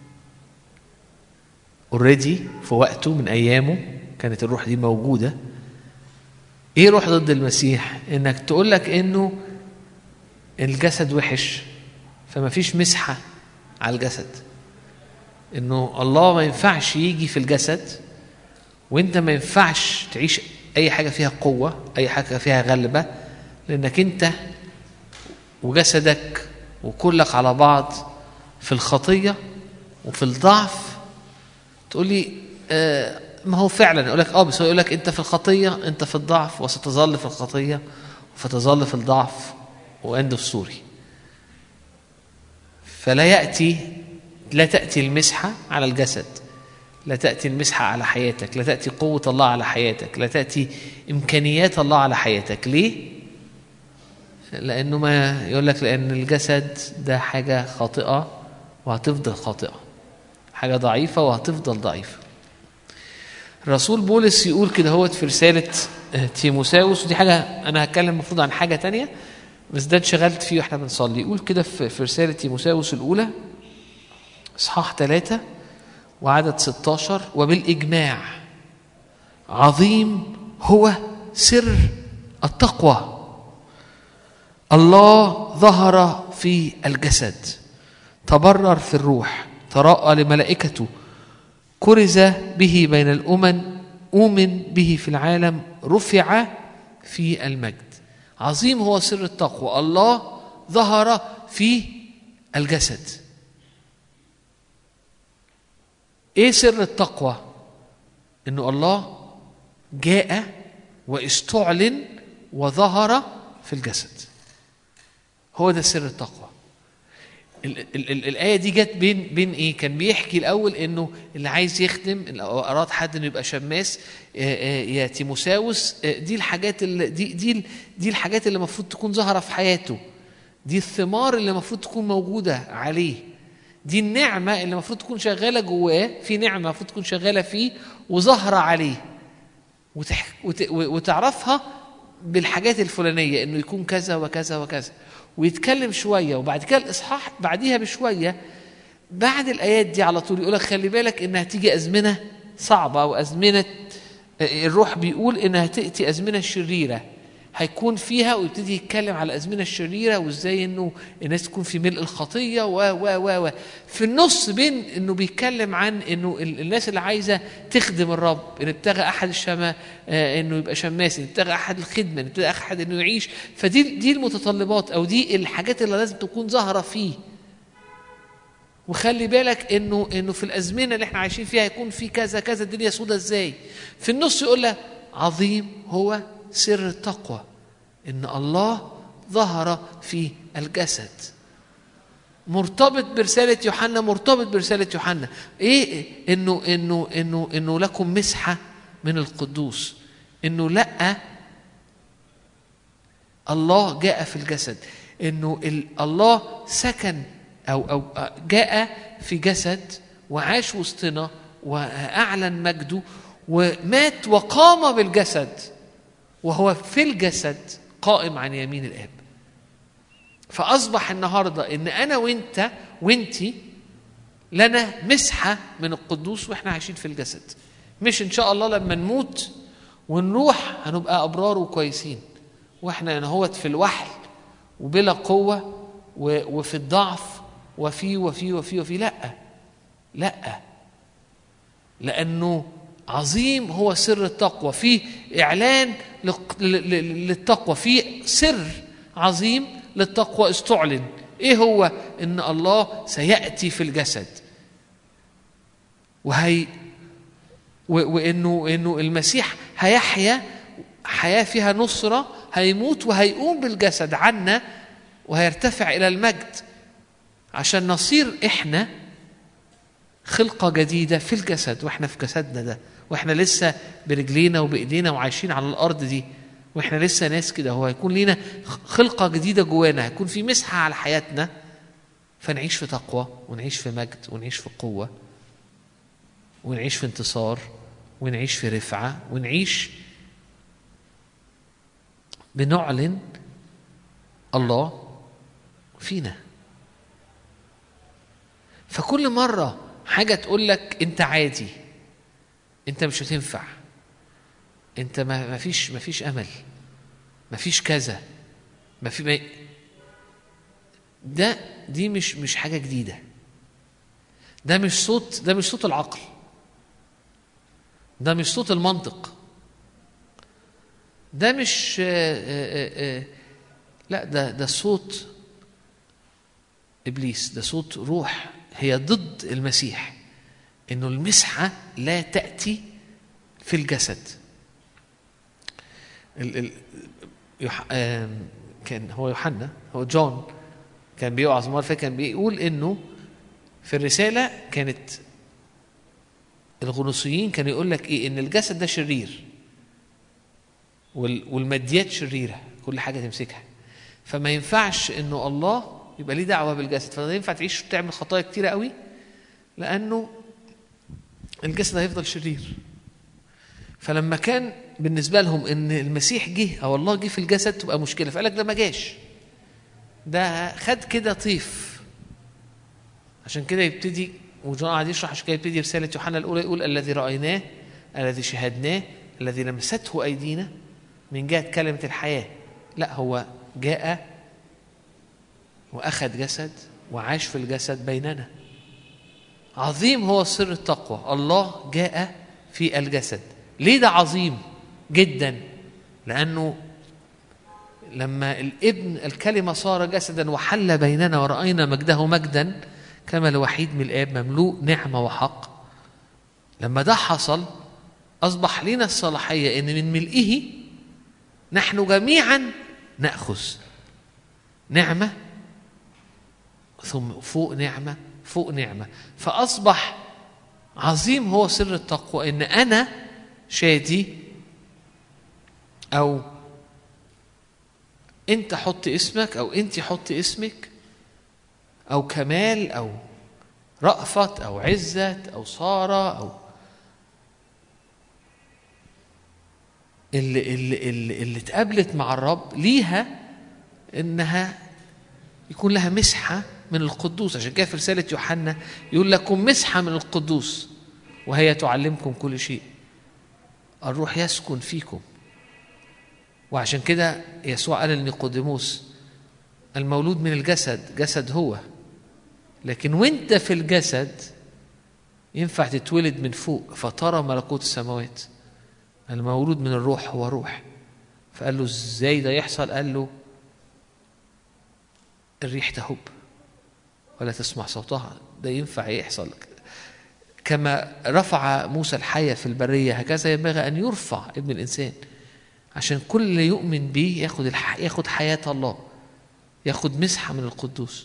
اوريدي في وقته من أيامه كانت الروح دي موجودة ايه روح ضد المسيح انك تقول لك انه الجسد وحش فما فيش مسحة على الجسد انه الله ما ينفعش يجي في الجسد وانت ما ينفعش تعيش اي حاجه فيها قوه اي حاجه فيها غلبه لانك انت وجسدك وكلك على بعض في الخطيه وفي الضعف تقول لي آه ما هو فعلا يقول لك اه بس هو يقول لك انت في الخطيه انت في الضعف وستظل في الخطيه وفتظل في الضعف واند اوف ستوري فلا ياتي لا تاتي المسحه على الجسد لا تاتي المسحه على حياتك لا تاتي قوه الله على حياتك لا تاتي امكانيات الله على حياتك ليه لانه ما يقول لك لان الجسد ده حاجه خاطئه وهتفضل خاطئه حاجه ضعيفه وهتفضل ضعيفه الرسول بولس يقول كده هوت في رساله آه، تيموساوس ودي حاجه انا هتكلم المفروض عن حاجه تانية بس ده انشغلت فيه واحنا بنصلي يقول كده في في رساله تيموساوس الاولى اصحاح ثلاثة وعدد 16 وبالاجماع عظيم هو سر التقوى الله ظهر في الجسد تبرر في الروح تراءى لملائكته كرز به بين الامم اومن به في العالم رفع في المجد عظيم هو سر التقوى الله ظهر في الجسد ايه سر التقوى انه الله جاء واستعلن وظهر في الجسد هو ده سر التقوى ال ال ال الآية دي جت بين بين إيه؟ كان بيحكي الأول إنه اللي عايز يخدم لو أراد حد إنه يبقى شماس آه، آه، يا تيموساوس آه، دي الحاجات اللي دي دي دي الحاجات اللي المفروض تكون ظاهرة في حياته دي الثمار اللي المفروض تكون موجودة عليه دي النعمة اللي المفروض تكون شغالة جواه في نعمة المفروض تكون شغالة فيه وظاهرة عليه وتح... وت... وتعرفها بالحاجات الفلانيه انه يكون كذا وكذا وكذا ويتكلم شويه وبعد كده الاصحاح بعديها بشويه بعد الايات دي على طول يقول لك خلي بالك انها تيجي ازمنه صعبه وازمنه الروح بيقول انها تاتي ازمنه شريره هيكون فيها ويبتدي يتكلم على الازمنه الشريره وازاي انه الناس تكون في ملء الخطيه و و و و في النص بين انه بيتكلم عن انه ال- الناس اللي عايزه تخدم الرب ان ابتغى احد الشما آه، انه يبقى شماس ان ابتغى احد الخدمه ان ابتغى احد انه يعيش فدي دي المتطلبات او دي الحاجات اللي لازم تكون ظاهره فيه وخلي بالك انه انه في الازمنه اللي احنا عايشين فيها يكون في كذا كذا الدنيا سودة ازاي في النص يقول لك عظيم هو سر التقوى ان الله ظهر في الجسد مرتبط برساله يوحنا مرتبط برساله يوحنا ايه انه انه انه انه لكم مسحه من القدوس انه لا الله جاء في الجسد انه ال- الله سكن او او جاء في جسد وعاش وسطنا واعلن مجده ومات وقام بالجسد وهو في الجسد قائم عن يمين الاب فاصبح النهارده ان انا وانت وانتي لنا مسحه من القدوس واحنا عايشين في الجسد مش ان شاء الله لما نموت ونروح هنبقى ابرار وكويسين واحنا نهوت في الوحل وبلا قوه و- وفي الضعف وفي وفي وفي وفي لا لا لانه عظيم هو سر التقوى في اعلان لق- ل- ل- للتقوى في سر عظيم للتقوى استعلن ايه هو ان الله سياتي في الجسد وهي و- وانه انه المسيح هيحيا حياه فيها نصره هيموت وهيقوم بالجسد عنا وهيرتفع الى المجد عشان نصير احنا خلقه جديده في الجسد واحنا في جسدنا ده واحنا لسه برجلينا وبايدينا وعايشين على الارض دي واحنا لسه ناس كده هو هيكون لينا خلقه جديده جوانا هيكون في مسحه على حياتنا فنعيش في تقوى ونعيش في مجد ونعيش في قوه ونعيش في انتصار ونعيش في رفعه ونعيش بنعلن الله فينا فكل مرة حاجة تقول لك أنت عادي أنت مش هتنفع أنت ما ما فيش ما فيش أمل ما فيش كذا ما في ما ده دي مش مش حاجة جديدة ده مش صوت ده مش صوت العقل ده مش صوت المنطق ده مش آه، آه، آه، لا ده ده صوت ابليس ده صوت روح هي ضد المسيح انه المسحه لا تاتي في الجسد ال ال يح... آم، كان هو يوحنا هو جون كان بيوعظ مره فاتت كان بيقول انه في الرساله كانت الغنوصيين كانوا يقول لك ايه ان الجسد ده شرير وال- والماديات شريره كل حاجه تمسكها فما ينفعش انه الله يبقى ليه دعوه بالجسد فلا ينفع تعيش تعمل خطايا كتيره قوي لانه الجسد هيفضل شرير فلما كان بالنسبه لهم ان المسيح جه او الله جه في الجسد تبقى مشكله فقال لك ده ما جاش ده خد كده طيف عشان كده يبتدي وجون قاعد يشرح عشان كده يبتدي رساله يوحنا الاولى يقول الذي رايناه الذي شهدناه الذي لمسته ايدينا من جهه كلمه الحياه لا هو جاء واخذ جسد وعاش في الجسد بيننا عظيم هو سر التقوى الله جاء في الجسد ليه ده عظيم جدا لانه لما الابن الكلمه صار جسدا وحل بيننا وراينا مجده مجدا كما الوحيد من الاب مملوء نعمه وحق لما ده حصل اصبح لنا الصلاحيه ان من ملئه نحن جميعا ناخذ نعمه ثم فوق نعمه فوق نعمه فاصبح عظيم هو سر التقوى ان انا شادي او انت حط اسمك او انت حط اسمك او كمال او رأفت او عزت او ساره او اللي اللي اللي, اللي اتقابلت مع الرب ليها انها يكون لها مسحه من القدوس عشان كده في رساله يوحنا يقول لكم مسحه من القدوس وهي تعلمكم كل شيء الروح يسكن فيكم وعشان كده يسوع قال لنيقوديموس المولود من الجسد جسد هو لكن وانت في الجسد ينفع تتولد من فوق فترى ملكوت السماوات المولود من الروح هو روح فقال له ازاي ده يحصل قال له الريح تهب ولا تسمع صوتها ده ينفع يحصل كما رفع موسى الحية في البرية هكذا ينبغي أن يرفع ابن الإنسان عشان كل اللي يؤمن به ياخد الح... ياخد حياة الله ياخد مسحة من القدوس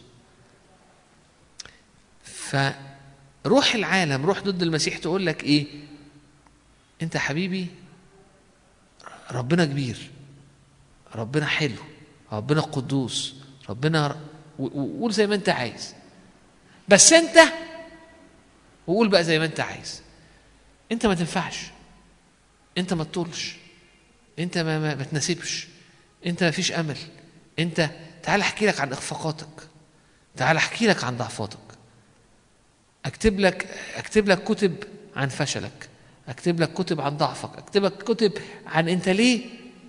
فروح العالم روح ضد المسيح تقول لك ايه انت يا حبيبي ربنا كبير ربنا حلو ربنا قدوس ربنا وقول زي ما انت عايز بس انت وقول بقى زي ما انت عايز انت ما تنفعش انت ما تطولش انت ما, ما, ما تناسبش انت ما فيش امل انت تعال احكي لك عن اخفاقاتك تعال احكي لك عن ضعفاتك اكتب لك اكتب لك كتب عن فشلك اكتب لك كتب عن ضعفك اكتب لك كتب عن انت ليه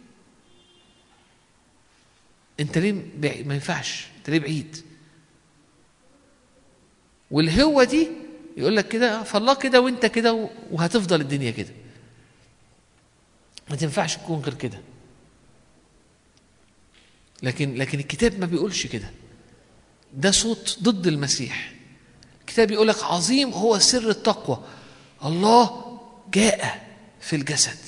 انت ليه بعيد ما ينفعش انت ليه بعيد والهوة دي يقول لك كده فالله كده وانت كده وهتفضل الدنيا كده ما تنفعش تكون غير كده لكن لكن الكتاب ما بيقولش كده ده صوت ضد المسيح الكتاب يقول لك عظيم هو سر التقوى الله جاء في الجسد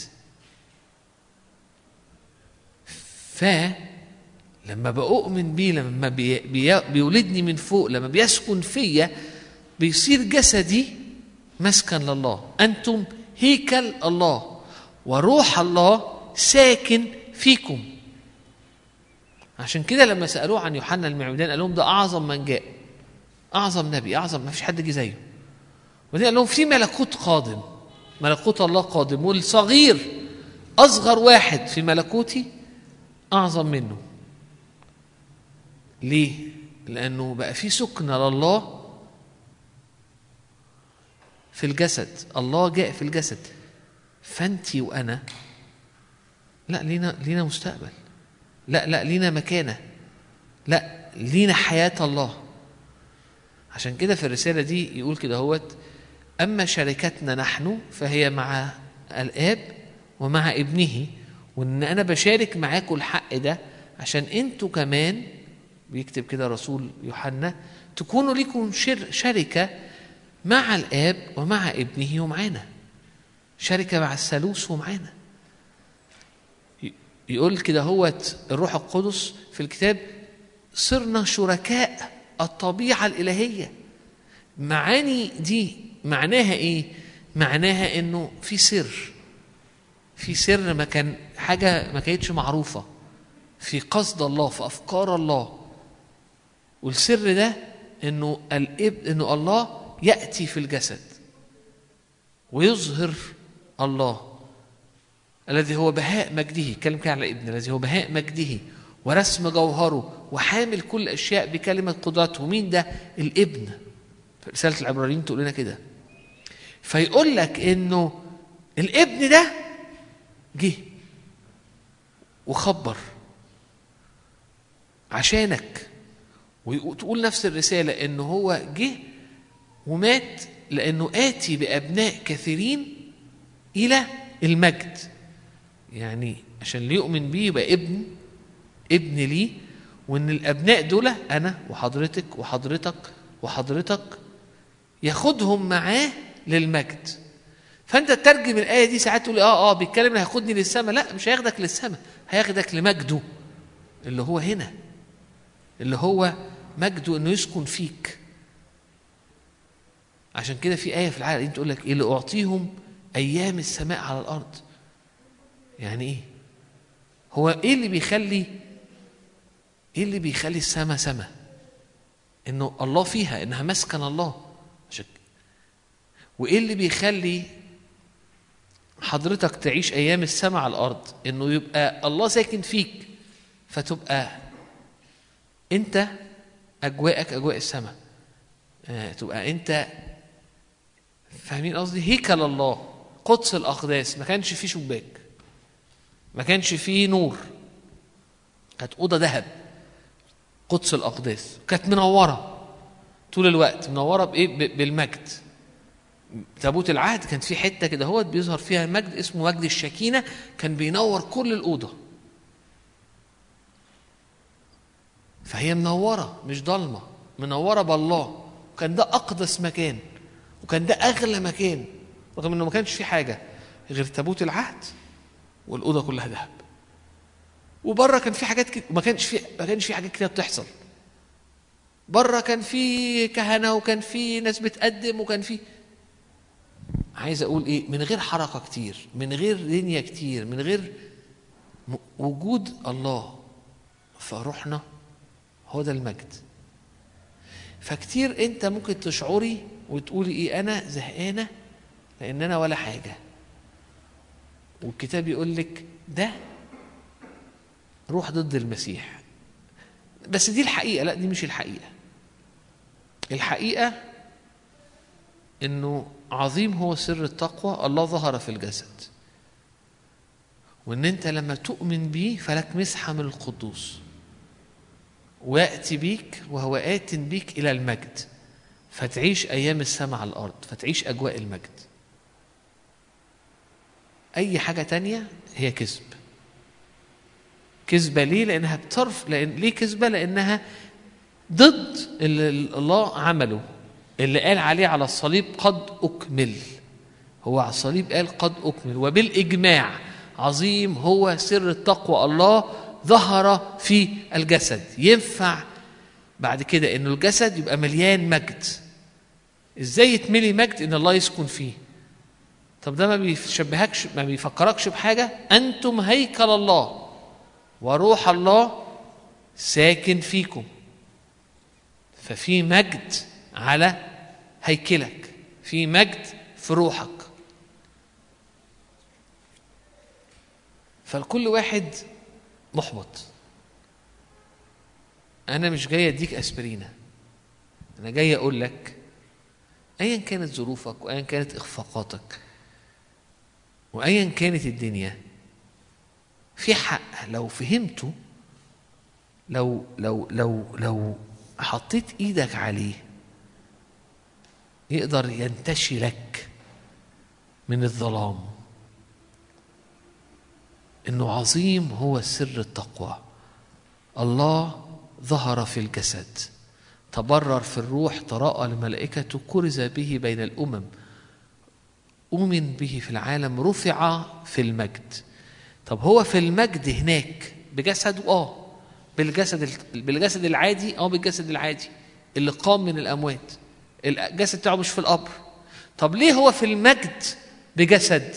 فلما بأؤمن بيه لما بي بي بيولدني من فوق لما بيسكن فيا بيصير جسدي مسكن لله أنتم هيكل الله وروح الله ساكن فيكم عشان كده لما سألوه عن يوحنا المعمدان قال لهم ده أعظم من جاء أعظم نبي أعظم ما فيش حد جه زيه وبعدين قال لهم في ملكوت قادم ملكوت الله قادم والصغير أصغر واحد في ملكوتي أعظم منه ليه؟ لأنه بقى في سكنة لله في الجسد الله جاء في الجسد فأنت وأنا لا لينا لينا مستقبل لا لا لينا مكانة لا لينا حياة الله عشان كده في الرسالة دي يقول كده هوت أما شركتنا نحن فهي مع الاب ومع ابنه وان انا بشارك معاكم الحق ده عشان انتوا كمان بيكتب كده رسول يوحنا تكونوا ليكم شر شركه مع الاب ومع ابنه ومعانا شركه مع الثالوث ومعانا ي- يقول كده هوت الروح القدس في الكتاب صرنا شركاء الطبيعه الالهيه معاني دي معناها ايه معناها انه في سر في سر ما كان حاجه ما كانتش معروفه في قصد الله في افكار الله والسر ده انه الاب انه الله ياتي في الجسد ويظهر الله الذي هو بهاء مجده يتكلم كده على ابن الذي هو بهاء مجده ورسم جوهره وحامل كل الاشياء بكلمه قدرته مين ده الابن في رساله العبرانيين تقول لنا كده فيقول لك انه الابن ده جه وخبر عشانك وتقول نفس الرسالة إن هو جه ومات لأنه آتي بأبناء كثيرين إلى المجد يعني عشان اللي يؤمن بيه يبقى ابن ابن ليه وإن الأبناء دول أنا وحضرتك وحضرتك وحضرتك ياخدهم معاه للمجد فانت تترجم الايه دي ساعات تقول اه اه بيتكلم هياخدني للسماء لا مش هياخدك للسماء هياخدك لمجده اللي هو هنا اللي هو مجده انه يسكن فيك عشان كده في ايه في العالم تقول لك ايه لاعطيهم ايام السماء على الارض يعني ايه هو ايه اللي بيخلي ايه اللي بيخلي السماء سماء انه الله فيها انها مسكن الله عشان وايه اللي بيخلي حضرتك تعيش ايام السماء على الارض انه يبقى الله ساكن فيك فتبقى انت اجواءك اجواء السماء آه، تبقى انت فاهمين قصدي هيكل الله قدس الاقداس ما كانش فيه شباك ما كانش فيه نور كانت اوضه ذهب قدس الاقداس كانت منوره طول الوقت منوره بايه ب- بالمجد تابوت العهد كان في حته كده هو بيظهر فيها مجد اسمه مجد الشكينه كان بينور كل الاوضه فهي منوره مش ضلمه منوره بالله وكان ده اقدس مكان وكان ده اغلى مكان رغم انه ما كانش في حاجه غير تابوت العهد والاوضه كلها ذهب وبره كان في حاجات كده ما كانش في ما كانش في حاجات كده بتحصل بره كان في كهنه وكان في ناس بتقدم وكان في عايز اقول ايه من غير حركه كتير من غير دنيا كتير من غير م- وجود الله فروحنا هو ده المجد فكتير انت ممكن تشعري وتقولي ايه انا زهقانه لان انا ولا حاجه والكتاب يقول لك ده روح ضد المسيح بس دي الحقيقه لا دي مش الحقيقه الحقيقه انه عظيم هو سر التقوى الله ظهر في الجسد وان انت لما تؤمن بيه فلك مسحه من القدوس وياتي بيك وهو ات بيك الى المجد فتعيش ايام السماء على الارض فتعيش اجواء المجد اي حاجه تانية هي كذب كذبه ليه لانها بترف لان ليه كذبه لانها ضد اللي الله عمله اللي قال عليه على الصليب قد أكمل هو على الصليب قال قد أكمل وبالإجماع عظيم هو سر التقوى الله ظهر في الجسد ينفع بعد كده انه الجسد يبقى مليان مجد ازاي يتملي مجد ان الله يسكن فيه طب ده ما بيشبهكش ما بيفكركش بحاجه انتم هيكل الله وروح الله ساكن فيكم ففي مجد على هيكلك في مجد في روحك فالكل واحد محبط انا مش جاي اديك اسبرينه انا جاي اقول لك ايا كانت ظروفك وايا كانت اخفاقاتك وايا كانت الدنيا في حق لو فهمته لو لو لو لو حطيت ايدك عليه يقدر ينتشي لك من الظلام انه عظيم هو سر التقوى الله ظهر في الجسد تبرر في الروح تراءى لملائكته كرز به بين الامم أؤمن به في العالم رفع في المجد طب هو في المجد هناك بجسده اه بالجسد ال- بالجسد العادي اه بالجسد العادي اللي قام من الاموات الجسد بتاعه مش في القبر طب ليه هو في المجد بجسد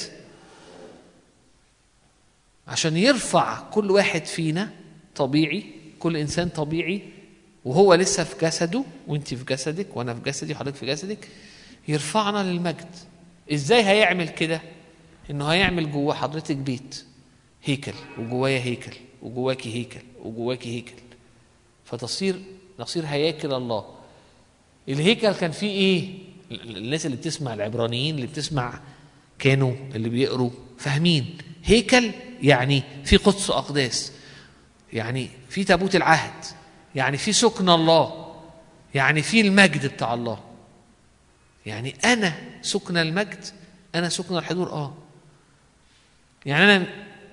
عشان يرفع كل واحد فينا طبيعي كل انسان طبيعي وهو لسه في جسده وانت في جسدك وانا في جسدي وحضرتك في جسدك يرفعنا للمجد ازاي هيعمل كده انه هيعمل جوه حضرتك بيت هيكل وجوايا هيكل وجواكي هيكل وجواكي هيكل فتصير نصير هياكل الله الهيكل كان فيه ايه الناس اللي بتسمع العبرانيين اللي بتسمع كانوا اللي بيقروا فاهمين هيكل يعني في قدس اقداس يعني في تابوت العهد يعني في سكن الله يعني في المجد بتاع الله يعني انا سكن المجد انا سكن الحضور اه يعني انا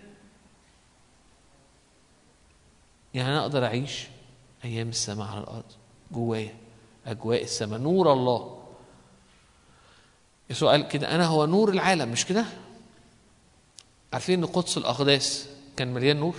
يعني انا اقدر اعيش ايام السماء على الارض جوايا اجواء السماء نور الله يسوع قال كده انا هو نور العالم مش كده عارفين ان قدس الاقداس كان مليان نور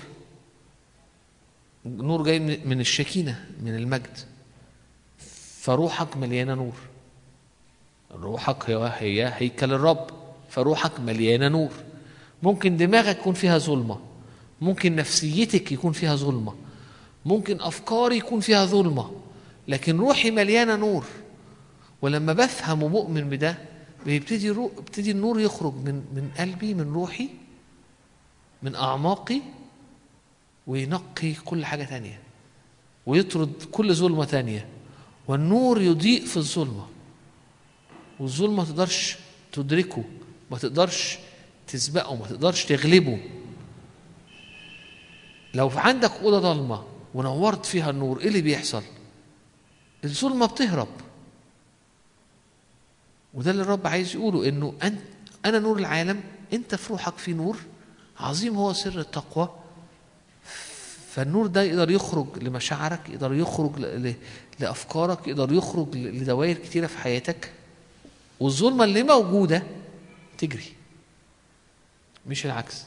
نور جاي من من الشكينه من المجد فروحك مليانه نور روحك هي هي هيكل الرب فروحك مليانه نور ممكن دماغك يكون فيها ظلمه ممكن نفسيتك يكون فيها ظلمه ممكن افكاري يكون فيها ظلمه لكن روحي مليانه نور ولما بفهم ومؤمن بده بيبتدي رو... بيبتدي النور يخرج من من قلبي من روحي من اعماقي وينقي كل حاجه تانية ويطرد كل ظلمه تانية والنور يضيء في الظلمه والظلمه ما تقدرش تدركه ما تقدرش تسبقه ما تقدرش تغلبه لو عندك اوضه ضلمه ونورت فيها النور ايه اللي بيحصل الظلمه بتهرب وده اللي الرب عايز يقوله انه انت انا نور العالم انت في روحك في نور عظيم هو سر التقوى فالنور ده يقدر يخرج لمشاعرك يقدر يخرج ل- ل- لافكارك يقدر يخرج ل- لدوائر كتيره في حياتك والظلمه اللي موجوده تجري مش العكس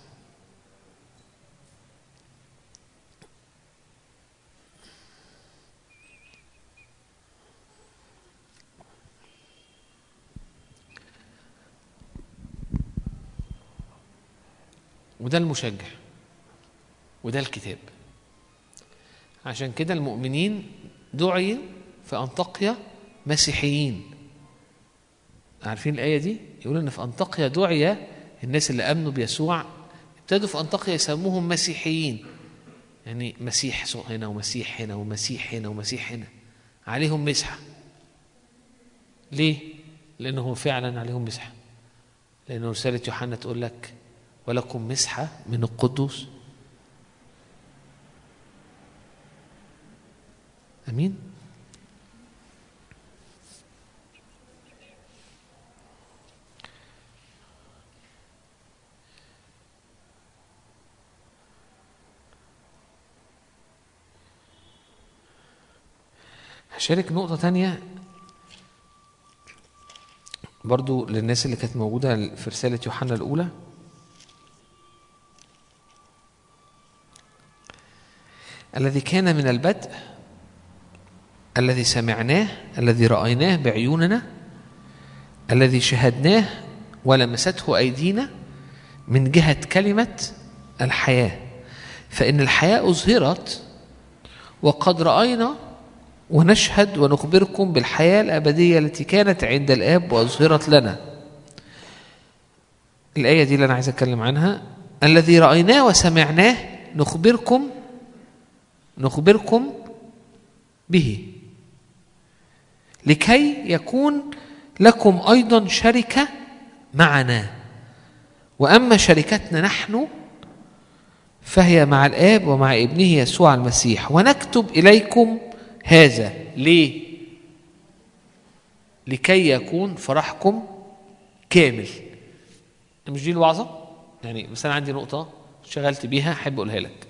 وده المشجع وده الكتاب عشان كده المؤمنين دعي في أنطاقيا مسيحيين عارفين الآية دي يقول إن في أنطاقيا دعي الناس اللي آمنوا بيسوع ابتدوا في أنطاقيا يسموهم مسيحيين يعني مسيح هنا ومسيح هنا ومسيح هنا ومسيح هنا عليهم مسحة ليه؟ لأنهم فعلا عليهم مسحة لأن رسالة يوحنا تقول لك ولكم مسحة من القدوس أمين هشارك نقطة تانية برضو للناس اللي كانت موجودة في رسالة يوحنا الأولى الذي كان من البدء الذي سمعناه الذي رأيناه بعيوننا الذي شهدناه ولمسته أيدينا من جهة كلمة الحياة فإن الحياة أظهرت وقد رأينا ونشهد ونخبركم بالحياة الأبدية التي كانت عند الآب وأظهرت لنا الآية دي اللي أنا عايز أتكلم عنها الذي رأيناه وسمعناه نخبركم نخبركم به لكي يكون لكم أيضا شركة معنا وأما شركتنا نحن فهي مع الآب ومع ابنه يسوع المسيح ونكتب إليكم هذا ليه لكي يكون فرحكم كامل مش دي الوعظة يعني بس أنا عندي نقطة شغلت بيها احب اقولها لك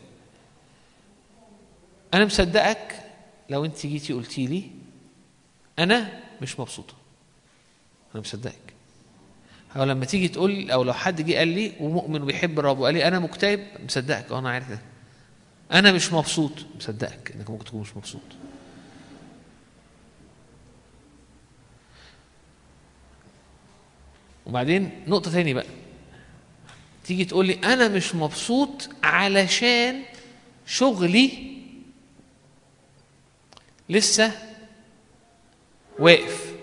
انا مصدقك لو انت جيتي قلتي لي انا مش مبسوطه انا مصدقك او لما تيجي تقول او لو حد جه قال لي ومؤمن وبيحب الرب وقال لي انا مكتئب مصدقك اه انا عارف ده انا مش مبسوط مصدقك انك ممكن تكون مش مبسوط وبعدين نقطة تاني بقى تيجي تقول لي أنا مش مبسوط علشان شغلي لسه واقف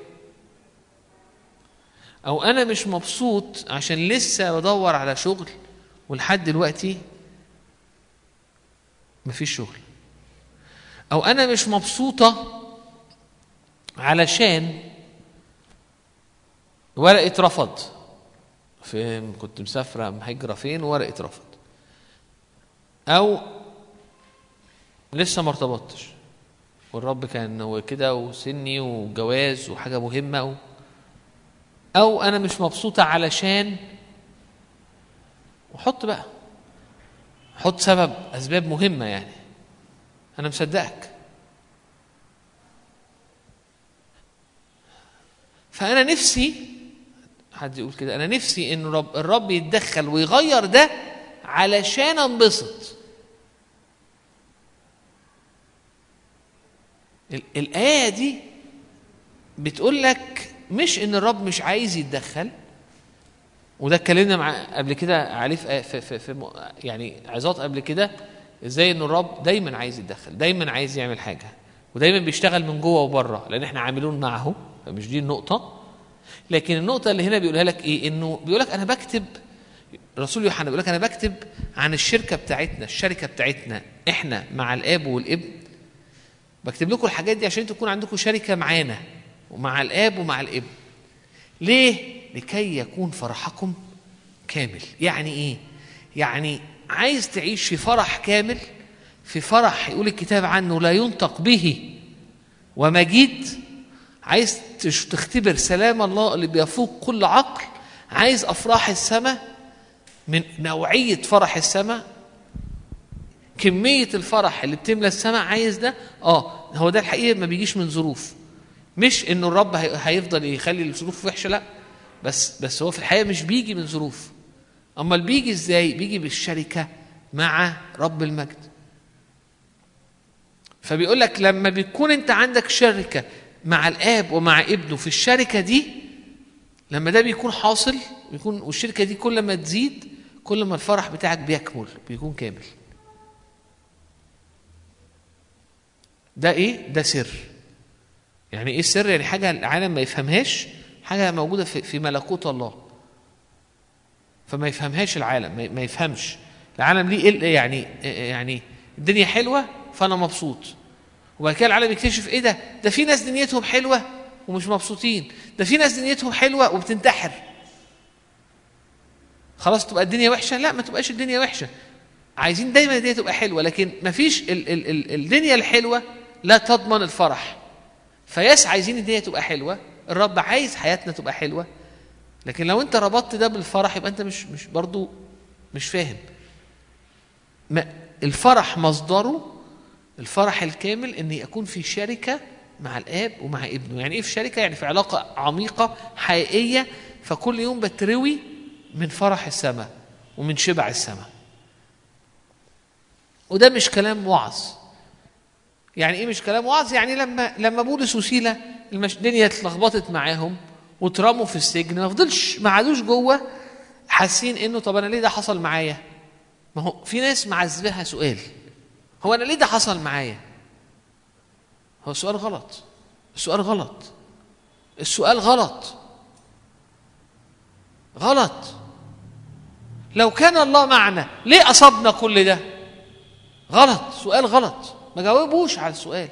أو أنا مش مبسوط عشان لسه بدور على شغل ولحد دلوقتي مفيش شغل أو أنا مش مبسوطة علشان ورقة رفض في كنت مسافرة مهجرة فين ورقة رفض أو لسه ما ارتبطتش والرب كان هو كده وسني وجواز وحاجة مهمة و... أو أنا مش مبسوطة علشان وحط بقى حط سبب أسباب مهمة يعني أنا مصدقك فأنا نفسي حد يقول كده انا نفسي ان رب الرب يتدخل ويغير ده علشان انبسط ال- الايه دي بتقول لك مش ان الرب مش عايز يتدخل وده اتكلمنا مع قبل كده عليه في, في, في, في م- يعني عظات قبل كده ازاي ان الرب دايما عايز يتدخل دايما عايز يعمل حاجه ودايما بيشتغل من جوه وبره لان احنا عاملون معه فمش دي النقطه لكن النقطة اللي هنا بيقولها لك إيه؟ إنه بيقول لك أنا بكتب رسول يوحنا بيقول لك أنا بكتب عن الشركة بتاعتنا، الشركة بتاعتنا إحنا مع الآب والابن بكتب لكم الحاجات دي عشان تكون عندكم شركة معانا ومع الآب ومع الابن. ليه؟ لكي يكون فرحكم كامل، يعني إيه؟ يعني عايز تعيش في فرح كامل في فرح يقول الكتاب عنه لا ينطق به ومجيد عايز تش- تختبر سلام الله اللي بيفوق كل عقل عايز افراح السماء من نوعيه فرح السماء كميه الفرح اللي بتملى السماء عايز ده اه هو ده الحقيقه ما بيجيش من ظروف مش انه الرب هي- هيفضل يخلي الظروف وحشه لا بس بس هو في الحقيقه مش بيجي من ظروف امال بيجي ازاي بيجي بالشركه مع رب المجد فبيقول لك لما بيكون انت عندك شركه مع الاب ومع ابنه في الشركه دي لما ده بيكون حاصل بيكون والشركه دي كل ما تزيد كل ما الفرح بتاعك بيكمل بيكون كامل ده ايه ده سر يعني ايه السر يعني حاجه العالم ما يفهمهاش حاجه موجوده في, في ملكوت الله فما يفهمهاش العالم ما- ما يفهمش العالم ليه إيه يعني يعني الدنيا حلوه فانا مبسوط وبعد كده العالم يكتشف ايه ده ده في ناس دنيتهم حلوه ومش مبسوطين ده في ناس دنيتهم حلوه وبتنتحر خلاص تبقى الدنيا وحشه لا ما تبقاش الدنيا وحشه عايزين دايما الدنيا تبقى حلوه لكن ما فيش ال ال ال الدنيا الحلوه لا تضمن الفرح فيس عايزين الدنيا تبقى حلوه الرب عايز حياتنا تبقى حلوه لكن لو انت ربطت ده بالفرح يبقى انت مش مش برضو مش فاهم ما الفرح مصدره الفرح الكامل ان يكون في شركه مع الاب ومع ابنه يعني ايه في شركه يعني في علاقه عميقه حقيقيه فكل يوم بتروي من فرح السماء ومن شبع السماء وده مش كلام وعظ يعني ايه مش كلام وعظ يعني لما لما بولس وسيله المش- الدنيا اتلخبطت معاهم واترموا في السجن ما فضلش ما عادوش جوه حاسين انه طب انا ليه ده حصل معايا ما هو في ناس معذبها سؤال هو انا ليه ده حصل معايا هو السؤال غلط السؤال غلط السؤال غلط غلط لو كان الله معنا ليه اصابنا كل ده غلط سؤال غلط ما جاوبوش على السؤال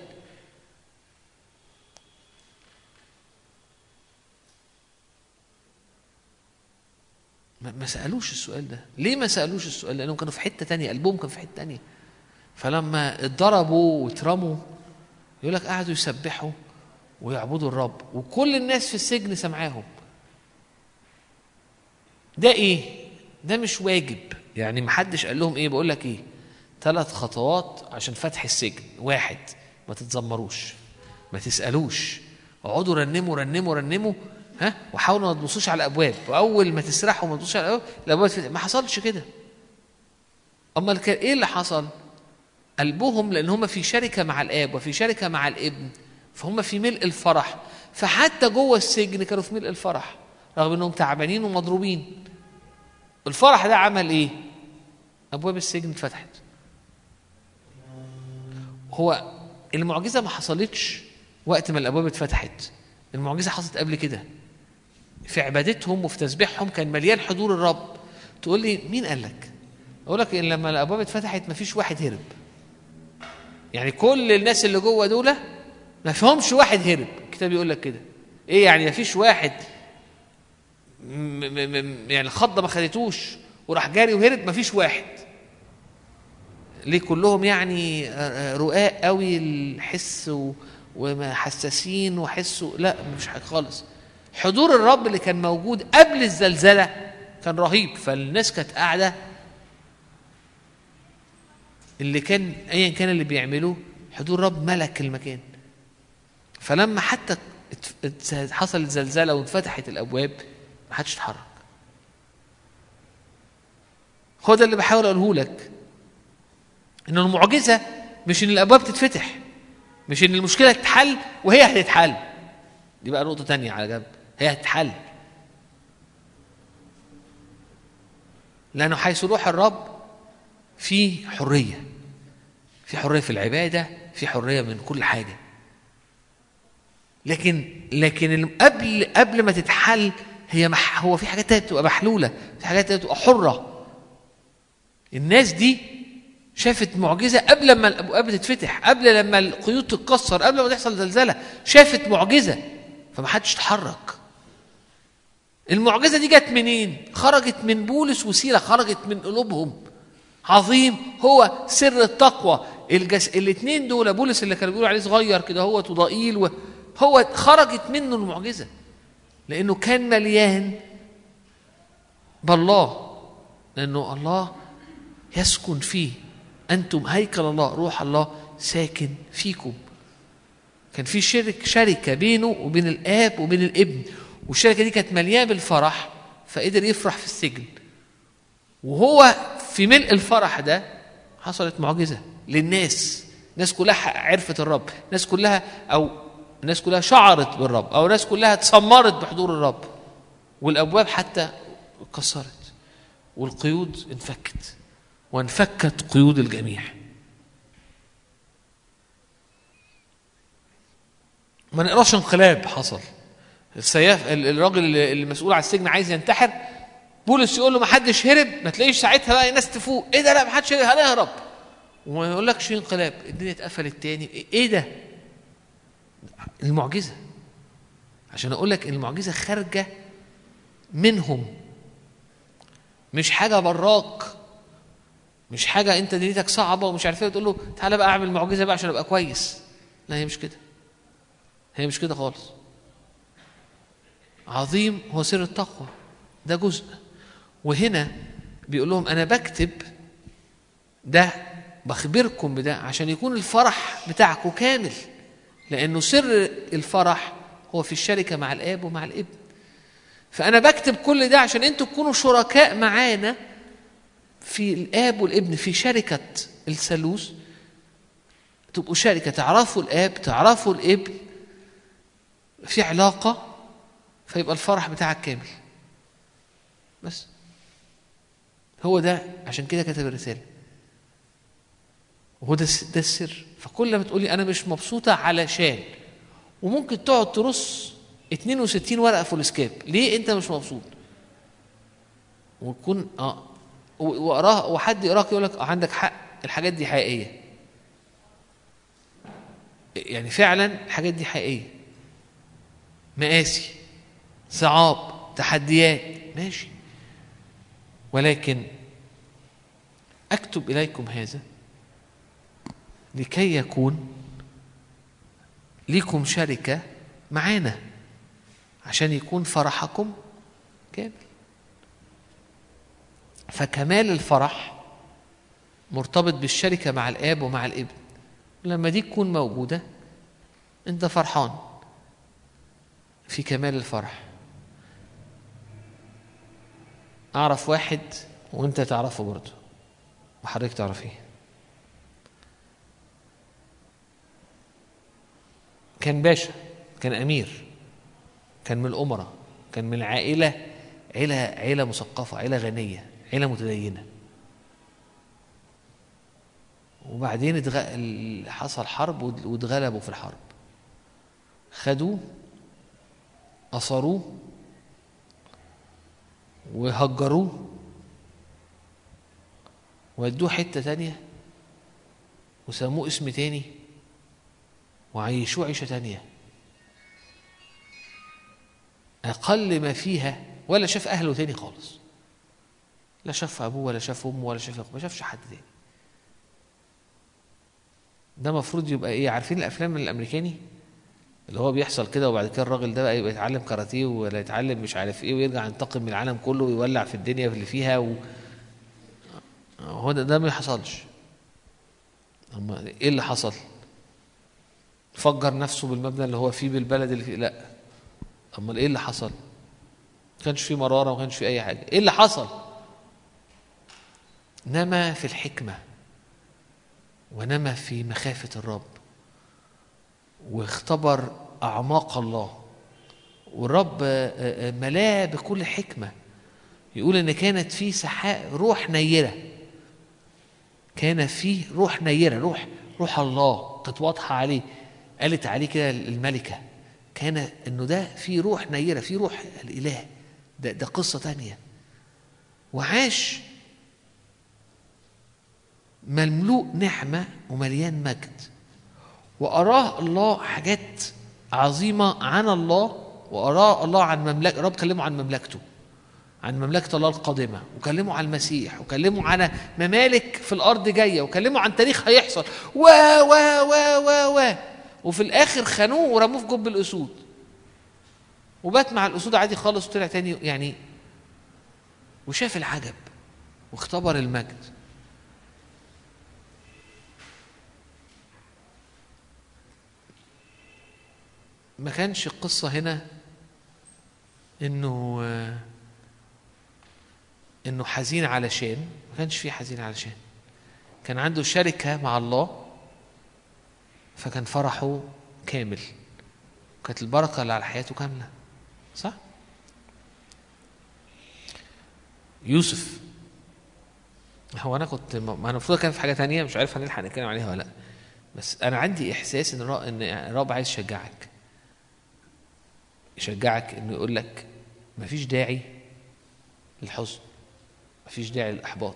ما ما سألوش السؤال ده ليه ما سألوش السؤال ده؟ لأنهم كانوا في حتة تانية قلبهم كان في حتة تانية فلما اتضربوا واترموا يقول لك قعدوا يسبحوا ويعبدوا الرب وكل الناس في السجن سمعاهم ده ايه ده مش واجب يعني محدش قال لهم ايه بقول لك ايه ثلاث خطوات عشان فتح السجن واحد ما تتذمروش ما تسالوش اقعدوا رنموا رنموا رنموا ها وحاولوا ما تبصوش على الابواب واول ما تسرحوا ما تبصوش على الابواب الابواب تفتح. ما حصلش كده امال كان ايه اللي حصل قلبهم لان هم في شركه مع الاب وفي شركه مع الابن فهم في ملء الفرح فحتى جوه السجن كانوا في ملء الفرح رغم انهم تعبانين ومضروبين الفرح ده عمل ايه ابواب السجن اتفتحت هو المعجزه ما حصلتش وقت ما الابواب اتفتحت المعجزه حصلت قبل كده في عبادتهم وفي تسبيحهم كان مليان حضور الرب تقول لي مين قال لك اقول لك ان لما الابواب اتفتحت ما فيش واحد هرب يعني كل الناس اللي جوه دول ما فيهمش واحد هرب الكتاب يقول لك كده ايه يعني ما فيش واحد م- م- م- يعني الخضه ما خدتوش وراح جاري وهرب ما فيش واحد ليه كلهم يعني آه، آه، رقاق قوي الحس و- وحساسين وحسوا لا مش حاجه خالص حضور الرب اللي كان موجود قبل الزلزله كان رهيب فالناس كانت قاعده اللي كان ايا كان اللي بيعملوه حضور رب ملك المكان فلما حتى ات- ات- حصلت زلزله واتفتحت الابواب ما حدش اتحرك هو ده اللي بحاول اقوله لك ان المعجزه مش ان الابواب تتفتح مش ان المشكله تتحل وهي هتتحل دي بقى نقطه تانية على جنب هي هتتحل لانه حيث روح الرب في حريه في حريه في العباده في حريه من كل حاجه لكن لكن الم- قبل قبل ما تتحل هي مح هو في حاجات تانية بتبقى محلوله في حاجات تانية بتبقى حره الناس دي شافت معجزه قبل ما الابواب تتفتح قبل لما القيود تتكسر قبل ما تحصل زلزله شافت معجزه فما حدش اتحرك المعجزه دي جت منين خرجت من بولس وسيله خرجت من قلوبهم عظيم هو سر التقوى الجس... الاثنين دول بولس اللي كانوا بيقولوا عليه صغير كده هو وضئيل و... هو خرجت منه المعجزه لانه كان مليان بالله لانه الله يسكن فيه انتم هيكل الله روح الله ساكن فيكم كان في شرك شركه بينه وبين الاب وبين الابن والشركه دي كانت مليانه بالفرح فقدر يفرح في السجن وهو في ملء الفرح ده حصلت معجزه للناس الناس كلها عرفت الرب الناس كلها او الناس كلها شعرت بالرب او الناس كلها اتسمرت بحضور الرب والابواب حتى اتكسرت والقيود انفكت وانفكت قيود الجميع ما نقراش انقلاب حصل السياف ال- الراجل اللي- المسؤول على السجن عايز ينتحر بولس يقول له ما حدش هرب ما تلاقيش ساعتها بقى ناس تفوق ايه ده لا ما حدش هرب هنهرب وما يقولكش انقلاب الدنيا اتقفلت تاني ايه ده المعجزه عشان اقول لك المعجزه خارجه منهم مش حاجه براك مش حاجه انت دنيتك صعبه ومش عارف ايه تقول له تعالى بقى اعمل معجزه بقى عشان ابقى كويس لا هي مش كده هي مش كده خالص عظيم هو سر التقوى ده جزء وهنا بيقول لهم انا بكتب ده بخبركم بده عشان يكون الفرح بتاعكم كامل لانه سر الفرح هو في الشركه مع الاب ومع الابن فانا بكتب كل ده عشان انتوا تكونوا شركاء معانا في الاب والابن في شركه الثالوث تبقوا شركه تعرفوا الاب تعرفوا الابن في علاقه فيبقى الفرح بتاعك كامل بس هو ده عشان كده كتب الرساله وهو ده الس- ده السر فكل ما تقولي انا مش مبسوطه علشان وممكن تقعد ترص 62 ورقه فولسكاب ليه انت مش مبسوط وتكون اه و- واقراها وحد يقراك يقول لك آه عندك حق الحاجات دي حقيقيه يعني فعلا الحاجات دي حقيقيه مآسي صعاب تحديات ماشي ولكن اكتب اليكم هذا لكي يكون ليكم شركه معانا عشان يكون فرحكم كامل فكمال الفرح مرتبط بالشركة مع الآب ومع الابن لما دي تكون موجودة أنت فرحان في كمال الفرح أعرف واحد وأنت تعرفه برضه وحضرتك تعرفيه كان باشا كان أمير كان من الأمراء كان من العائلة عيلة عيلة مثقفة عيلة غنية عيلة متدينة وبعدين اتغ... ال- حصل حرب وات- واتغلبوا في الحرب خدوه أسروه وهجروه ودوه حتة تانية وسموه اسم تاني وعيشوه عيشة تانية أقل ما فيها ولا شاف أهله تاني خالص لا شاف أبوه ولا شاف أمه ولا شاف أخوه ما شافش حد تاني ده المفروض يبقى إيه عارفين الأفلام الأمريكاني اللي هو بيحصل كده وبعد كده الراجل ده بقى يبقى يتعلم كاراتيه ولا يتعلم مش عارف ايه ويرجع ينتقم من العالم كله ويولع في الدنيا اللي فيها و... هو ده, ده ما يحصلش أما ايه اللي حصل؟ فجر نفسه بالمبنى اللي هو فيه بالبلد اللي فيه لا امال ايه اللي حصل؟ ما كانش فيه مراره ما كانش فيه اي حاجه ايه اللي حصل؟ نما في الحكمه ونما في مخافه الرب واختبر اعماق الله والرب آه، آه، ملاه بكل حكمه يقول ان كانت في سحاء روح نيره كان فيه روح نيره روح روح الله كانت واضحه عليه قالت عليه كده الملكه كان انه ده في روح نيره في روح الاله ده ده قصه تانية وعاش مملوء نعمه ومليان مجد واراه الله حاجات عظيمه عن الله واراه الله عن مملكه رب كلمه عن مملكته عن مملكة الله القادمة وكلموا عن المسيح وكلموا عن ممالك في الأرض جاية وكلموا عن تاريخ هيحصل و و و و و وفي الآخر خانوه ورموه في جب الأسود وبات مع الأسود عادي خالص وطلع تاني يعني وشاف العجب واختبر المجد ما كانش القصة هنا إنه آه، انه حزين علشان ما كانش فيه حزين علشان كان عنده شركة مع الله فكان فرحه كامل كانت البركة اللي على حياته كاملة صح؟ يوسف هو انا كنت ما انا المفروض كان في حاجه تانية مش عارف هنلحق نتكلم عليها ولا لا بس انا عندي احساس ان الرب ان الرب عايز يشجعك يشجعك انه يقول لك مفيش داعي للحزن مفيش داعي للإحباط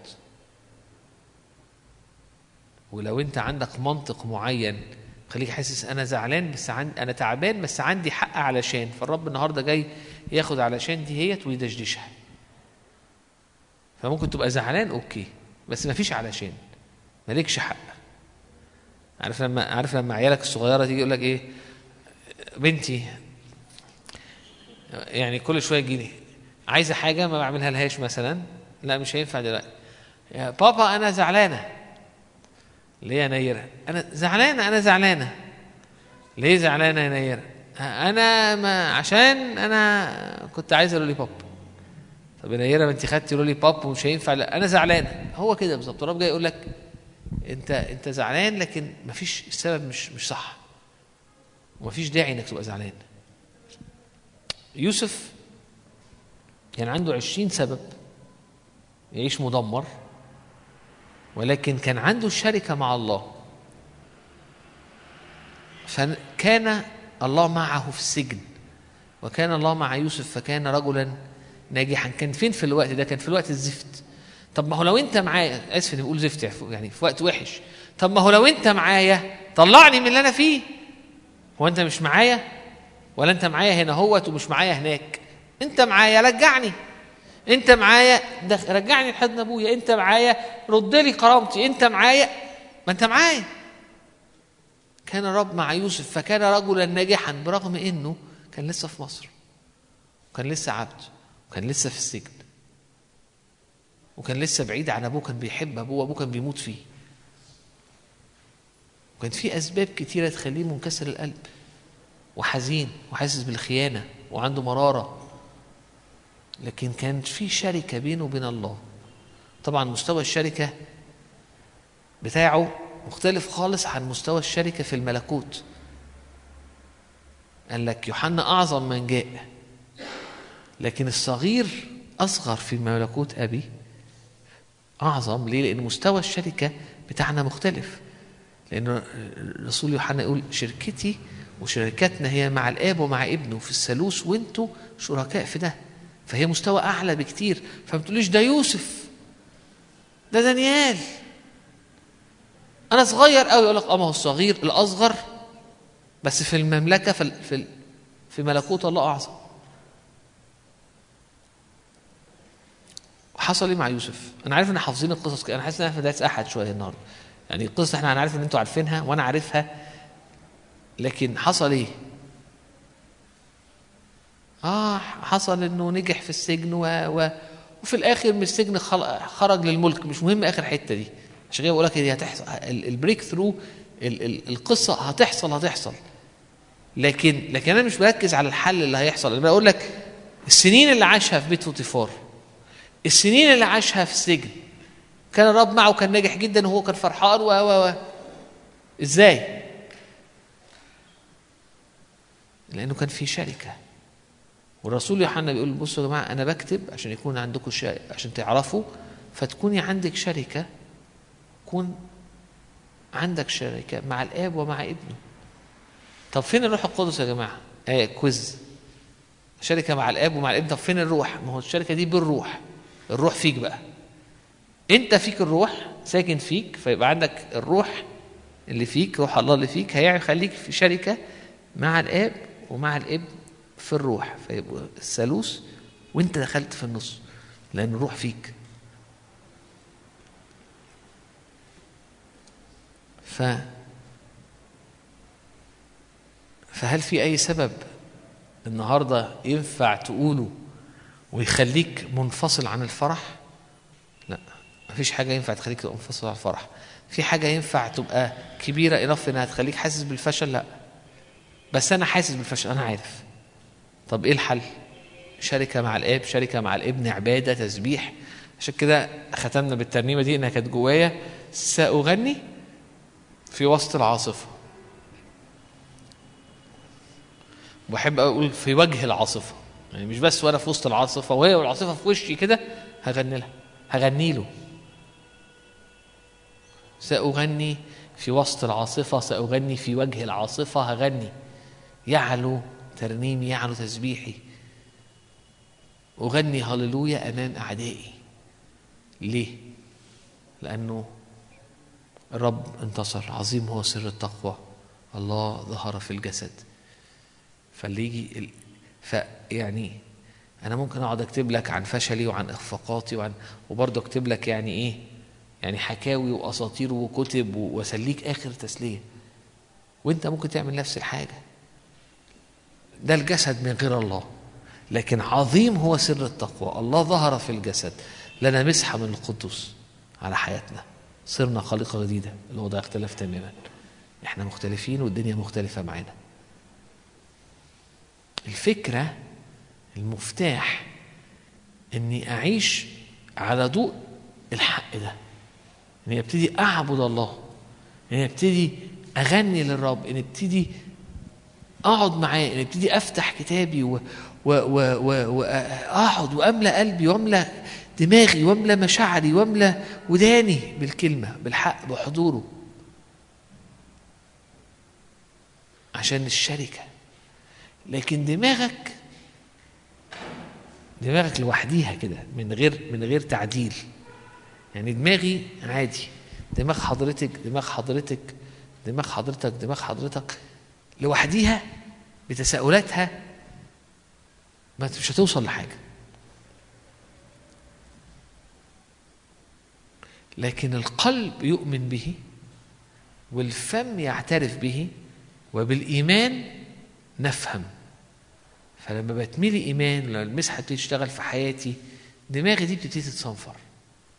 ولو أنت عندك منطق معين خليك حاسس أنا زعلان بس عن... أنا تعبان بس عندي حق علشان فالرب النهاردة جاي ياخد علشان دي هيت ويدشدشها فممكن تبقى زعلان أوكي بس مفيش علشان مالكش حق عارف لما عارف لما عيالك الصغيرة تيجي يقول لك إيه بنتي يعني كل شويه يجي لي عايزه حاجه ما بعملها لهاش مثلا لا مش هينفع دلوقتي يا بابا انا زعلانه ليه يا نيره انا زعلانه انا زعلانه ليه زعلانه يا نيره انا ما عشان انا كنت عايزه لولي بوب طب يا نيره ما انت خدتي لولي بوب ومش هينفع لا انا زعلانه هو كده بالظبط الرب جاي يقول لك انت انت زعلان لكن مفيش السبب مش مش صح ومفيش داعي انك تبقى زعلان يوسف كان عنده عشرين سبب يعيش مدمر ولكن كان عنده الشركة مع الله فكان الله معه في السجن وكان الله مع يوسف فكان رجلا ناجحا كان فين في الوقت ده كان في الوقت الزفت طب ما هو لو انت معايا اسف اني بقول زفت يعني في وقت وحش طب ما هو لو انت معايا طلعني من اللي انا فيه هو انت مش معايا ولا انت معايا هنا هوت ومش معايا هناك انت معايا رجعني انت معايا دخ... رجعني لحضن ابويا انت معايا رد لي كرامتي انت معايا ما انت معايا كان الرب مع يوسف فكان رجلا ناجحا برغم انه كان لسه في مصر وكان لسه عبد وكان لسه في السجن وكان لسه بعيد عن ابوه كان بيحب ابوه وابوه كان بيموت فيه وكان في اسباب كتيره تخليه منكسر القلب وحزين وحاسس بالخيانه وعنده مراره لكن كانت في شركه بينه وبين الله طبعا مستوى الشركه بتاعه مختلف خالص عن مستوى الشركه في الملكوت قال لك يوحنا اعظم من جاء لكن الصغير اصغر في ملكوت ابي اعظم ليه لان مستوى الشركه بتاعنا مختلف لان الرسول يوحنا يقول شركتي وشركتنا هي مع الاب ومع ابنه في الثالوث وانتوا شركاء في ده فهي مستوى اعلى بكتير فما تقوليش ده يوسف ده دانيال انا صغير قوي يقول لك اه ما هو الصغير الاصغر بس في المملكه في ال- في ال- في ملكوت الله اعظم حصل ايه مع يوسف؟ انا عارف ان حافظين القصص كده. انا حاسس ان انا في بدايه احد شويه النهارده. يعني القصه احنا انا عارف ان انتوا عارفينها وانا عارفها لكن حصل ايه؟ اه حصل انه نجح في السجن و... و... وفي الاخر من السجن خل... خرج للملك مش مهم اخر حته دي عشان كده بقول لك دي هتحصل ال- البريك ثرو ال... ال... القصه هتحصل هتحصل لكن لكن انا مش بركز على الحل اللي هيحصل انا بقول لك السنين اللي عاشها في بيت فوتيفار السنين اللي عاشها في السجن كان الرب معه كان ناجح جدا وهو كان فرحان و و و ازاي؟ لانه كان في شركه والرسول يوحنا بيقول بصوا يا جماعه انا بكتب عشان يكون عندكم شا... عشان تعرفوا فتكوني عندك شركه كون عندك شركه مع الاب ومع ابنه طب فين الروح القدس يا جماعه؟ آه كويز شركه مع الاب ومع الابن طب فين الروح؟ ما هو الشركه دي بالروح الروح فيك بقى انت فيك الروح ساكن فيك فيبقى عندك الروح اللي فيك روح الله اللي فيك هيخليك في شركه مع الاب ومع الابن في الروح فيبقوا الثالوث وانت دخلت في النص لان الروح فيك ف فهل في اي سبب النهارده ينفع تقوله ويخليك منفصل عن الفرح لا مفيش حاجه ينفع تخليك تبقى منفصل عن الفرح في حاجه ينفع تبقى كبيره انف انها تخليك حاسس بالفشل لا بس انا حاسس بالفشل انا عارف طب ايه الحل شركه مع الاب شركه مع الابن عباده تسبيح عشان كده ختمنا بالترنيمه دي انها كانت جوايا ساغني في وسط العاصفه بحب اقول في وجه العاصفه يعني مش بس وانا في وسط العاصفه وهي والعاصفه في وشي كده هغني لها هغني له ساغني في وسط العاصفه ساغني في وجه العاصفه هغني يعلو ترنيمي يعلو تسبيحي اغني هللويا امام اعدائي ليه لانه الرب انتصر عظيم هو سر التقوى الله ظهر في الجسد فاللي يجي ال... فيعني انا ممكن اقعد اكتب لك عن فشلي وعن اخفاقاتي وعن وبرضه اكتب لك يعني ايه يعني حكاوي واساطير وكتب و- واسليك اخر تسليه وانت ممكن تعمل نفس الحاجه ده الجسد من غير الله لكن عظيم هو سر التقوى الله ظهر في الجسد لنا مسحه من القدس على حياتنا صرنا خليقه جديده الوضع اختلف تماما احنا مختلفين والدنيا مختلفه معانا الفكرة المفتاح اني اعيش على ضوء الحق ده اني ابتدي اعبد الله اني ابتدي اغني للرب اني ابتدي اقعد معاه اني ابتدي افتح كتابي و و و و واقعد واملى قلبي واملى دماغي واملى مشاعري واملى وداني بالكلمه بالحق بحضوره عشان الشركه لكن دماغك دماغك لوحديها كده من غير من غير تعديل يعني دماغي عادي دماغ حضرتك دماغ حضرتك دماغ حضرتك دماغ حضرتك لوحديها بتساؤلاتها ما مش هتوصل لحاجه لكن القلب يؤمن به والفم يعترف به وبالايمان نفهم فلما بتملي ايمان لما المسحه بتبتدي تشتغل في حياتي دماغي دي بتبتدي تتصنفر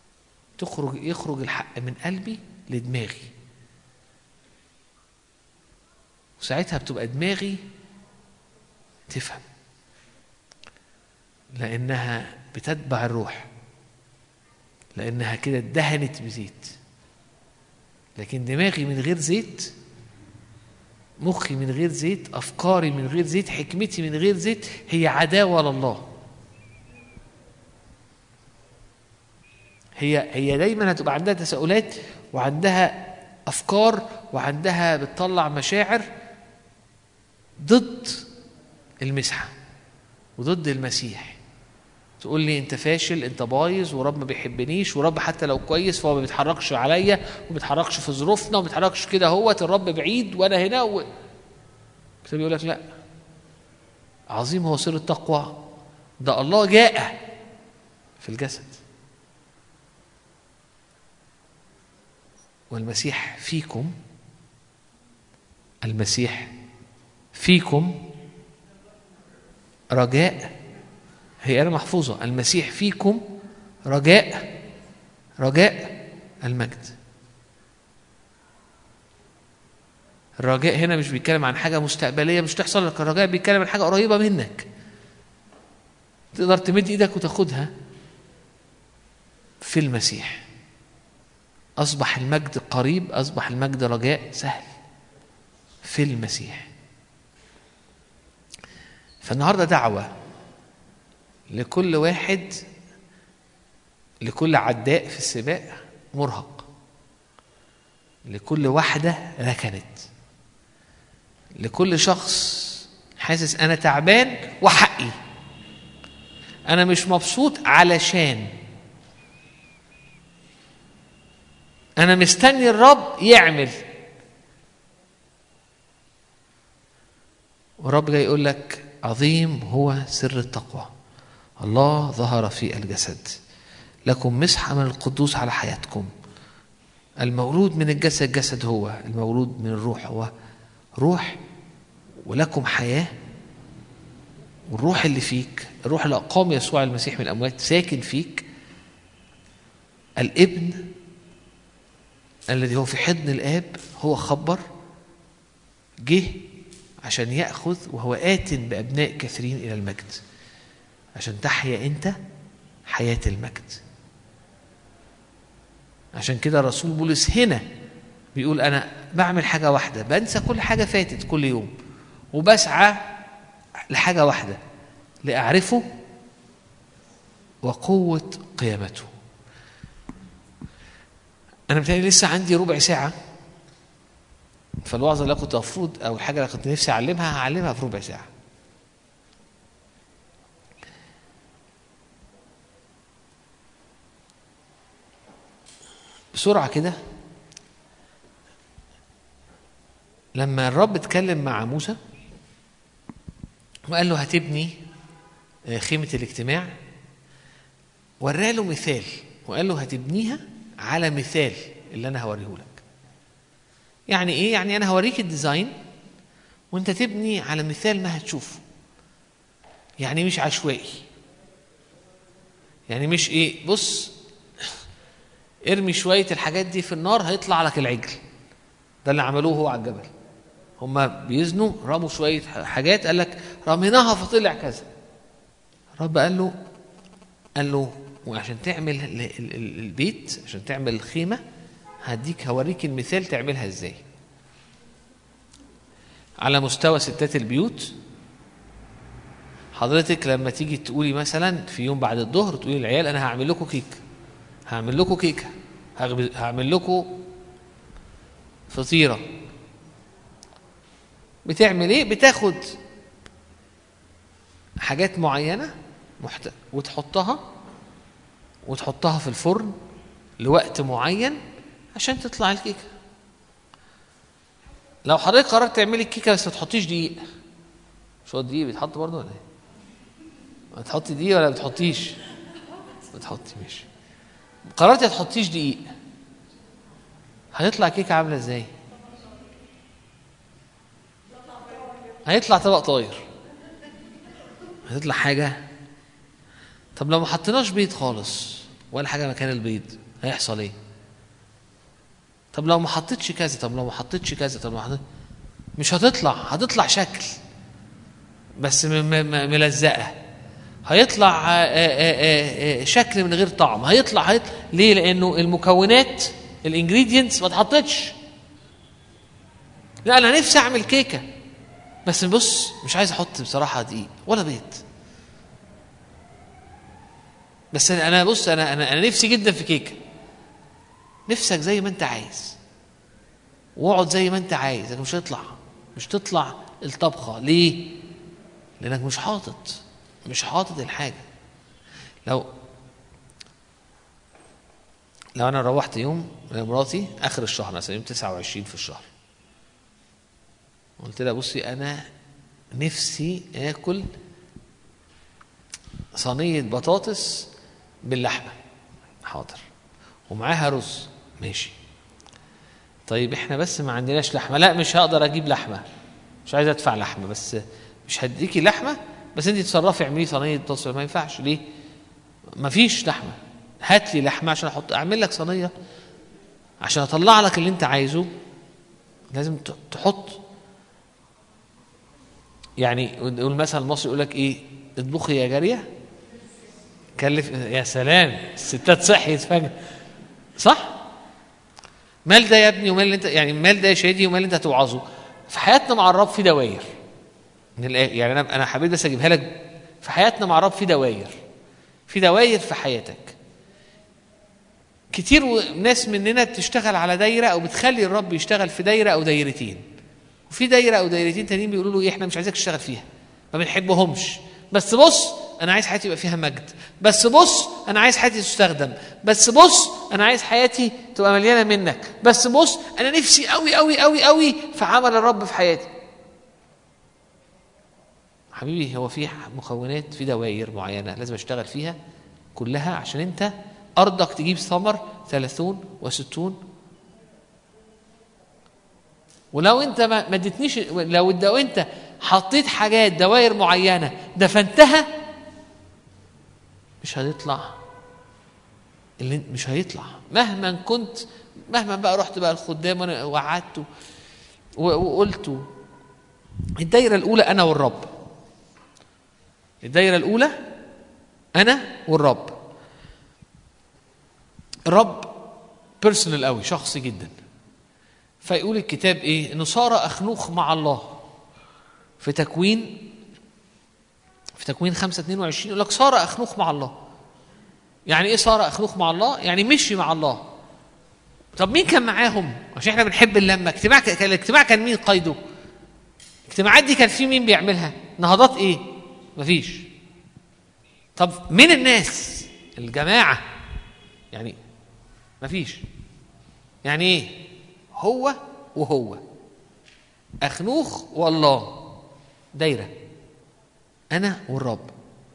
تخرج يخرج الحق من قلبي لدماغي وساعتها بتبقى دماغي تفهم لأنها بتتبع الروح لأنها كده اتدهنت بزيت لكن دماغي من غير زيت مخي من غير زيت أفكاري من غير زيت حكمتي من غير زيت هي عداوة لله هي هي دايما هتبقى عندها تساؤلات وعندها أفكار وعندها بتطلع مشاعر ضد المسحة وضد المسيح تقول لي انت فاشل انت بايظ ورب ما بيحبنيش ورب حتى لو كويس فهو ما بيتحركش عليا وما بيتحركش في ظروفنا وما بيتحركش كده هوت الرب بعيد وانا هنا و... الكتاب بيقول لك لا عظيم هو سر التقوى ده الله جاء في الجسد والمسيح فيكم المسيح فيكم رجاء هي آية محفوظة المسيح فيكم رجاء رجاء المجد الرجاء هنا مش بيتكلم عن حاجة مستقبلية مش تحصل لك الرجاء بيتكلم عن حاجة قريبة منك تقدر تمد ايدك وتاخدها في المسيح أصبح المجد قريب أصبح المجد رجاء سهل في المسيح فالنهارده دعوة لكل واحد لكل عداء في السباق مرهق لكل واحدة ركنت لكل شخص حاسس أنا تعبان وحقي أنا مش مبسوط علشان أنا مستني الرب يعمل والرب جاي يقول لك عظيم هو سر التقوى الله ظهر في الجسد لكم مسحة من القدوس على حياتكم المولود من الجسد جسد هو المولود من الروح هو روح ولكم حياة والروح اللي فيك الروح اللي أقام يسوع المسيح من الأموات ساكن فيك الابن الذي هو في حضن الآب هو خبر جه عشان يأخذ وهو آت بأبناء كثيرين إلى المجد عشان تحيا أنت حياة المجد عشان كده الرسول بولس هنا بيقول أنا بعمل حاجة واحدة بنسى كل حاجة فاتت كل يوم وبسعى لحاجة واحدة لأعرفه وقوة قيامته أنا بتهيألي لسه عندي ربع ساعة فالوعظة اللي كنت المفروض أو الحاجة اللي كنت نفسي أعلمها هعلمها في ربع ساعة بسرعة كده لما الرب اتكلم مع موسى وقال له هتبني خيمة الاجتماع وراله مثال وقال له هتبنيها على مثال اللي انا هوريه لك يعني ايه يعني انا هوريك الديزاين وانت تبني على مثال ما هتشوفه يعني مش عشوائي يعني مش ايه بص ارمي شويه الحاجات دي في النار هيطلع لك العجل ده اللي عملوه هو على الجبل هما بيزنوا رموا شويه حاجات قال لك رميناها فطلع كذا الرب قال له قال له وعشان تعمل البيت عشان تعمل الخيمه هديك هوريك المثال تعملها ازاي على مستوى ستات البيوت حضرتك لما تيجي تقولي مثلا في يوم بعد الظهر تقولي للعيال انا هعمل لكم كيك هعمل لكم كيكه هعمل لكم فطيره بتعمل ايه بتاخد حاجات معينه محت... وتحطها وتحطها في الفرن لوقت معين عشان تطلع الكيكه لو حضرتك قررت تعملي الكيكه بس ما تحطيش دقيق مش هو الدقيق بيتحط برضه ولا ايه؟ بتحطي دقيق ولا بتحطيش؟ بتحطي ماشي قررتي ما تحطيش دقيق هيطلع كيكه عامله ازاي؟ هيطلع طبق طاير هتطلع حاجه طب لو ما حطيناش بيض خالص ولا حاجه مكان البيض هيحصل ايه طب لو ما حطيتش كذا طب لو ما حطيتش كذا طب لو ما حطيت مش هتطلع هتطلع شكل بس م- م- م- ملزقه هيطلع آه، آه، آه، آه، شكل من غير طعم هيطلع, هيطلع ليه لانه المكونات الانجريدينتس ما اتحطتش لا انا نفسي اعمل كيكه بس بص مش عايز احط بصراحه دقيق ولا بيض بس انا أنا بص انا انا انا نفسي جدا في كيكه نفسك زي ما انت عايز واقعد زي ما انت عايز لكن مش هيطلع مش تطلع الطبخه ليه لانك مش حاطط مش حاطط الحاجه لو لو انا روحت يوم لمراتي اخر الشهر مثلا يوم 29 في الشهر قلت لها بصي انا نفسي اكل صينيه بطاطس باللحمه حاضر ومعاها رز ماشي طيب احنا بس ما عندناش لحمه لا مش هقدر اجيب لحمه مش عايز ادفع لحمه بس مش هديكي لحمه بس انت تصرفي اعملي صينيه بطاطس ما ينفعش ليه ما فيش لحمه هات لي لحمه عشان احط اعمل لك صينيه عشان اطلع لك اللي انت عايزه لازم ت- تحط يعني والمثل المصري يقول لك ايه اطبخي يا جاريه كلف يا سلام الستات صحيت فجاه صح مال ده يا ابني ومال اللي انت يعني مال ده يا شادي ومال اللي انت هتوعظه في حياتنا مع الرب في دواير من الآ- يعني انا انا حبيت بس اجيبها لك في حياتنا مع الرب في دواير في دواير في حياتك كتير و- ناس مننا بتشتغل على دايره او بتخلي الرب يشتغل في دايره او دايرتين وفي دايره او دايرتين تانيين بيقولوا له ايه احنا مش عايزك تشتغل فيها ما بنحبهمش بس بص انا عايز حياتي يبقى فيها مجد بس بص انا عايز حياتي تستخدم بس بص انا عايز حياتي تبقى مليانه منك بس بص انا نفسي قوي قوي قوي قوي في عمل الرب في حياتي حبيبي هو في مكونات في دوائر معينه لازم اشتغل فيها كلها عشان انت ارضك تجيب ثمر ثلاثون وستون ولو انت ما ما اديتنيش لو لو انت حطيت حاجات دوائر معينه دفنتها مش هيطلع اللي انت- مش هيطلع مهما كنت مهما بقى رحت بقى الخدام وانا وقعدت و- وقلت الدايره الاولى انا والرب الدايره الاولى انا والرب الرب بيرسونال قوي شخصي جدا فيقول الكتاب ايه انه صار اخنوخ مع الله في تكوين في تكوين 5 22 يقول لك صار اخنوخ مع الله يعني ايه صار اخنوخ مع الله يعني مشي مع الله طب مين كان معاهم عشان احنا بنحب اللمه اجتماع كان الاجتماع كان مين قايده الاجتماعات دي كان في مين بيعملها نهضات ايه مفيش طب مين الناس الجماعه يعني مفيش يعني ايه هو وهو اخنوخ والله دايره انا والرب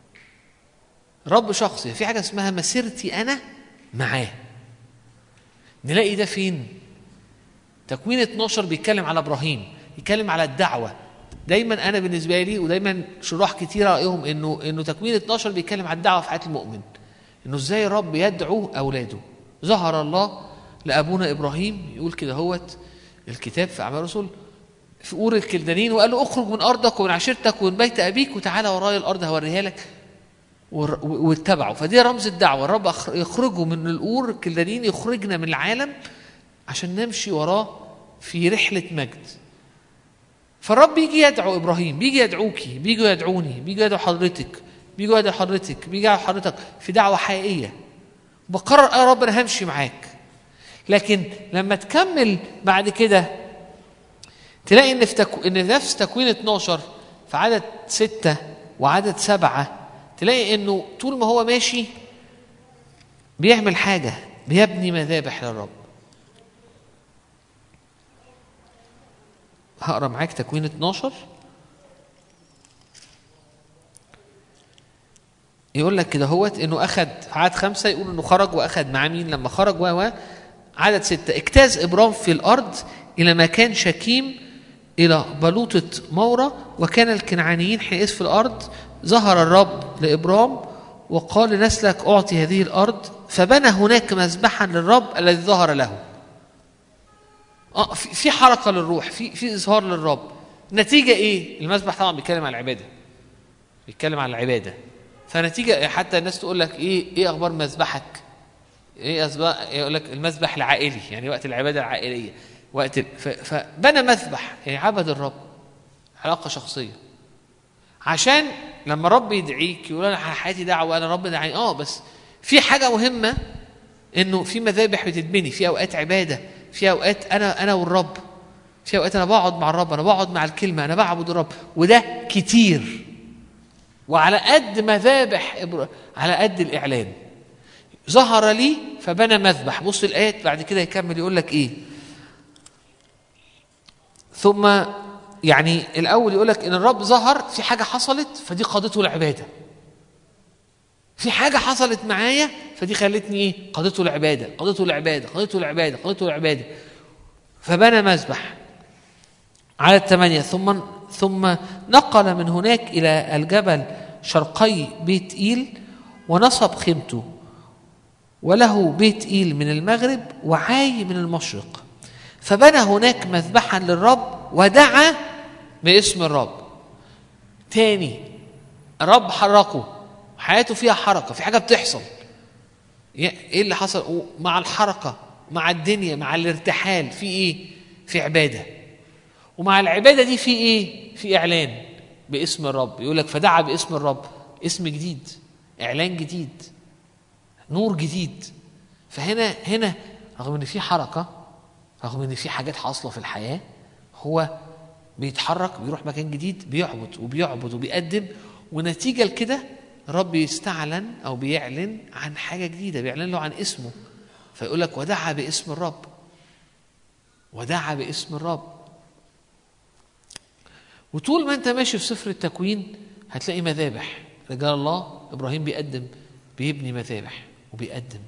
رب شخصي في حاجه اسمها مسيرتي انا معاه نلاقي ده فين تكوين 12 بيتكلم على ابراهيم يتكلم على الدعوه دايما انا بالنسبه لي ودايما شراح كتير رايهم انه انه تكوين 12 بيتكلم على الدعوه في حياه المؤمن انه ازاي الرب يدعو اولاده ظهر الله لابونا ابراهيم يقول كده هوت الكتاب في اعمال الرسل في اور الكلدانيين وقال له اخرج من ارضك ومن عشيرتك ومن بيت ابيك وتعالى ورايا الارض هوريها لك ور- واتبعوا فدي رمز الدعوه الرب أخ- يخرجوا من الأور الكلدانيين يخرجنا من العالم عشان نمشي وراه في رحله مجد فالرب بيجي يدعو ابراهيم بيجي يدعوكي بيجي يدعوني بيجي يدعو حضرتك بيجي يدعو حضرتك بيجي يدعو حضرتك في دعوه حقيقيه بقرر يا رب انا همشي معاك لكن لما تكمل بعد كده تلاقي ان في تكو... ان في نفس تكوين 12 في عدد ستة وعدد سبعة تلاقي انه طول ما هو ماشي بيعمل حاجة بيبني مذابح للرب هقرا معاك تكوين 12 يقول لك كده هوت انه اخذ في عدد خمسه يقول انه خرج واخذ معاه مين لما خرج و و عدد سته اجتاز ابرام في الارض الى مكان شكيم الى بلوطه مورة وكان الكنعانيين حينئذ في الارض ظهر الرب لابرام وقال لنسلك اعطي هذه الارض فبنى هناك مذبحا للرب الذي ظهر له اه في في حركه للروح في في اظهار للرب نتيجه ايه المذبح طبعا بيتكلم عن العباده بيتكلم عن العباده فنتيجه حتى الناس تقول لك ايه ايه اخبار مذبحك ايه اسباب يقول لك المذبح العائلي يعني وقت العباده العائليه وقت ال... ف... فبنى مذبح يعني عبد الرب علاقه شخصيه عشان لما رب يدعيك يقول انا حياتي دعوه انا رب دعاني اه بس في حاجه مهمه انه في مذابح بتتبني في اوقات عباده في اوقات انا انا والرب في اوقات انا بقعد مع الرب انا بقعد مع الكلمه انا بعبد الرب وده كتير وعلى قد مذابح إبر- على قد الاعلان ظهر لي فبنى مذبح بص الايات بعد كده يكمل يقول لك ايه ثم يعني الاول يقول لك ان الرب ظهر في حاجه حصلت فدي قادته العباده في حاجه حصلت معايا فدي خلتني ايه قادته العباده قادته العباده قادته العباده قادته العباده فبنى مذبح على الثمانية ثم ثم نقل من هناك إلى الجبل شرقي بيت إيل ونصب خيمته وله بيت إيل من المغرب وعاي من المشرق فبنى هناك مذبحا للرب ودعا باسم الرب تاني الرب حركه حياته فيها حركة في حاجة بتحصل ايه اللي حصل مع الحركة مع الدنيا مع الارتحال في ايه في عبادة ومع العبادة دي في ايه في اعلان باسم الرب يقول لك فدعا باسم الرب اسم جديد اعلان جديد نور جديد فهنا هنا رغم ان في حركة رغم ان في حاجات حاصلة في الحياة هو بيتحرك بيروح مكان جديد بيعبد وبيعبد وبيقدم ونتيجة لكده الرب يستعلن او بيعلن عن حاجه جديده بيعلن له عن اسمه فيقول لك ودعا باسم الرب ودعا باسم الرب وطول ما انت ماشي في سفر التكوين هتلاقي مذابح رجال الله ابراهيم بيقدم بيبني مذابح وبيقدم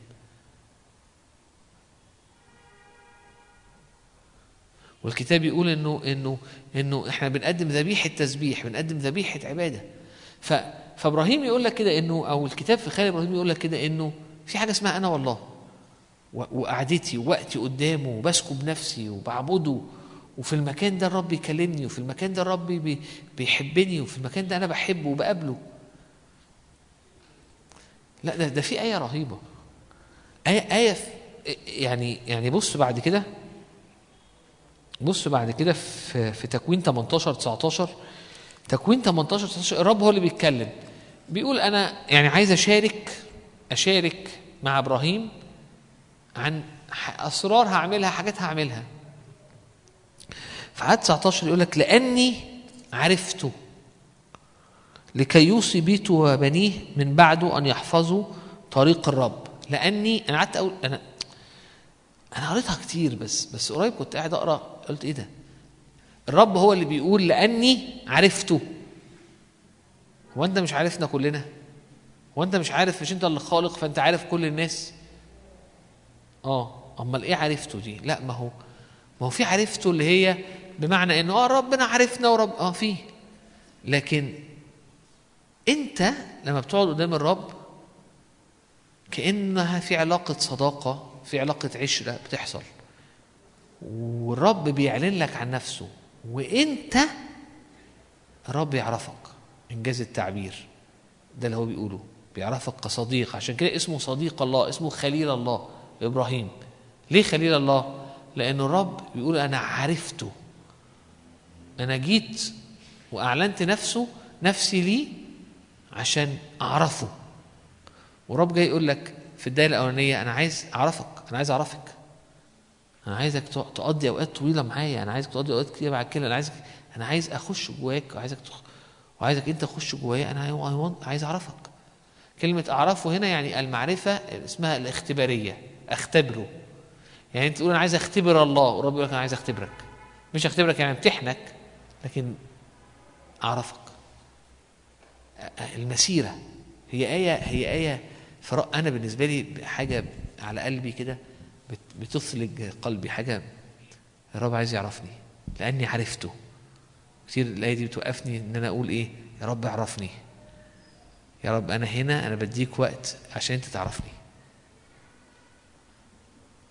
والكتاب يقول انه انه انه احنا بنقدم ذبيحه تسبيح بنقدم ذبيحه عباده ف فابراهيم يقول لك كده انه او الكتاب في خير ابراهيم يقول لك كده انه في حاجه اسمها انا والله وقعدتي ووقتي قدامه وبسكب نفسي وبعبده وفي المكان ده الرب يكلمني وفي المكان ده الرب بي بيحبني وفي المكان ده انا بحبه وبقابله لا ده ده في ايه رهيبه ايه ايه يعني يعني بص بعد كده بص بعد كده في في تكوين 18 19 تكوين 18 19 الرب هو اللي بيتكلم بيقول انا يعني عايز اشارك اشارك مع ابراهيم عن اسرار هعملها حاجات هعملها في عدد 19 يقول لك لاني عرفته لكي يوصي بيته وبنيه من بعده ان يحفظوا طريق الرب لاني انا قعدت اقول انا انا قريتها كتير بس بس قريب كنت قاعد اقرا قلت ايه ده الرب هو اللي بيقول لاني عرفته هو انت مش عارفنا كلنا هو انت مش عارف مش انت اللي خالق فانت عارف كل الناس اه امال ايه عرفته دي لا ما هو ما هو في عرفته اللي هي بمعنى انه اه ربنا عرفنا ورب اه في لكن انت لما بتقعد قدام الرب كانها في علاقه صداقه في علاقه عشره بتحصل والرب بيعلن لك عن نفسه وانت الرب يعرفك انجاز التعبير ده اللي هو بيقوله بيعرفك كصديق عشان كده اسمه صديق الله اسمه خليل الله ابراهيم ليه خليل الله لان الرب بيقول انا عرفته انا جيت واعلنت نفسه نفسي ليه عشان اعرفه ورب جاي يقول لك في الدايه الاولانيه انا عايز اعرفك انا عايز اعرفك انا عايزك تقضي اوقات طويله معايا انا عايزك تقضي اوقات كتير مع الكلمه انا عايزك انا عايز اخش جواك وعايزك تخ... وعايزك انت تخش جوايا انا عايز اعرفك كلمه اعرفه هنا يعني المعرفه اسمها الاختباريه اختبره يعني انت تقول انا عايز اختبر الله ورب يقول لك انا عايز اختبرك مش اختبرك يعني امتحنك لكن اعرفك المسيره هي ايه هي ايه فراء انا بالنسبه لي حاجه على قلبي كده بتثلج قلبي حاجه الرب عايز يعرفني لاني عرفته كتير الايه دي بتوقفني ان انا اقول ايه يا رب اعرفني يا رب انا هنا انا بديك وقت عشان انت تعرفني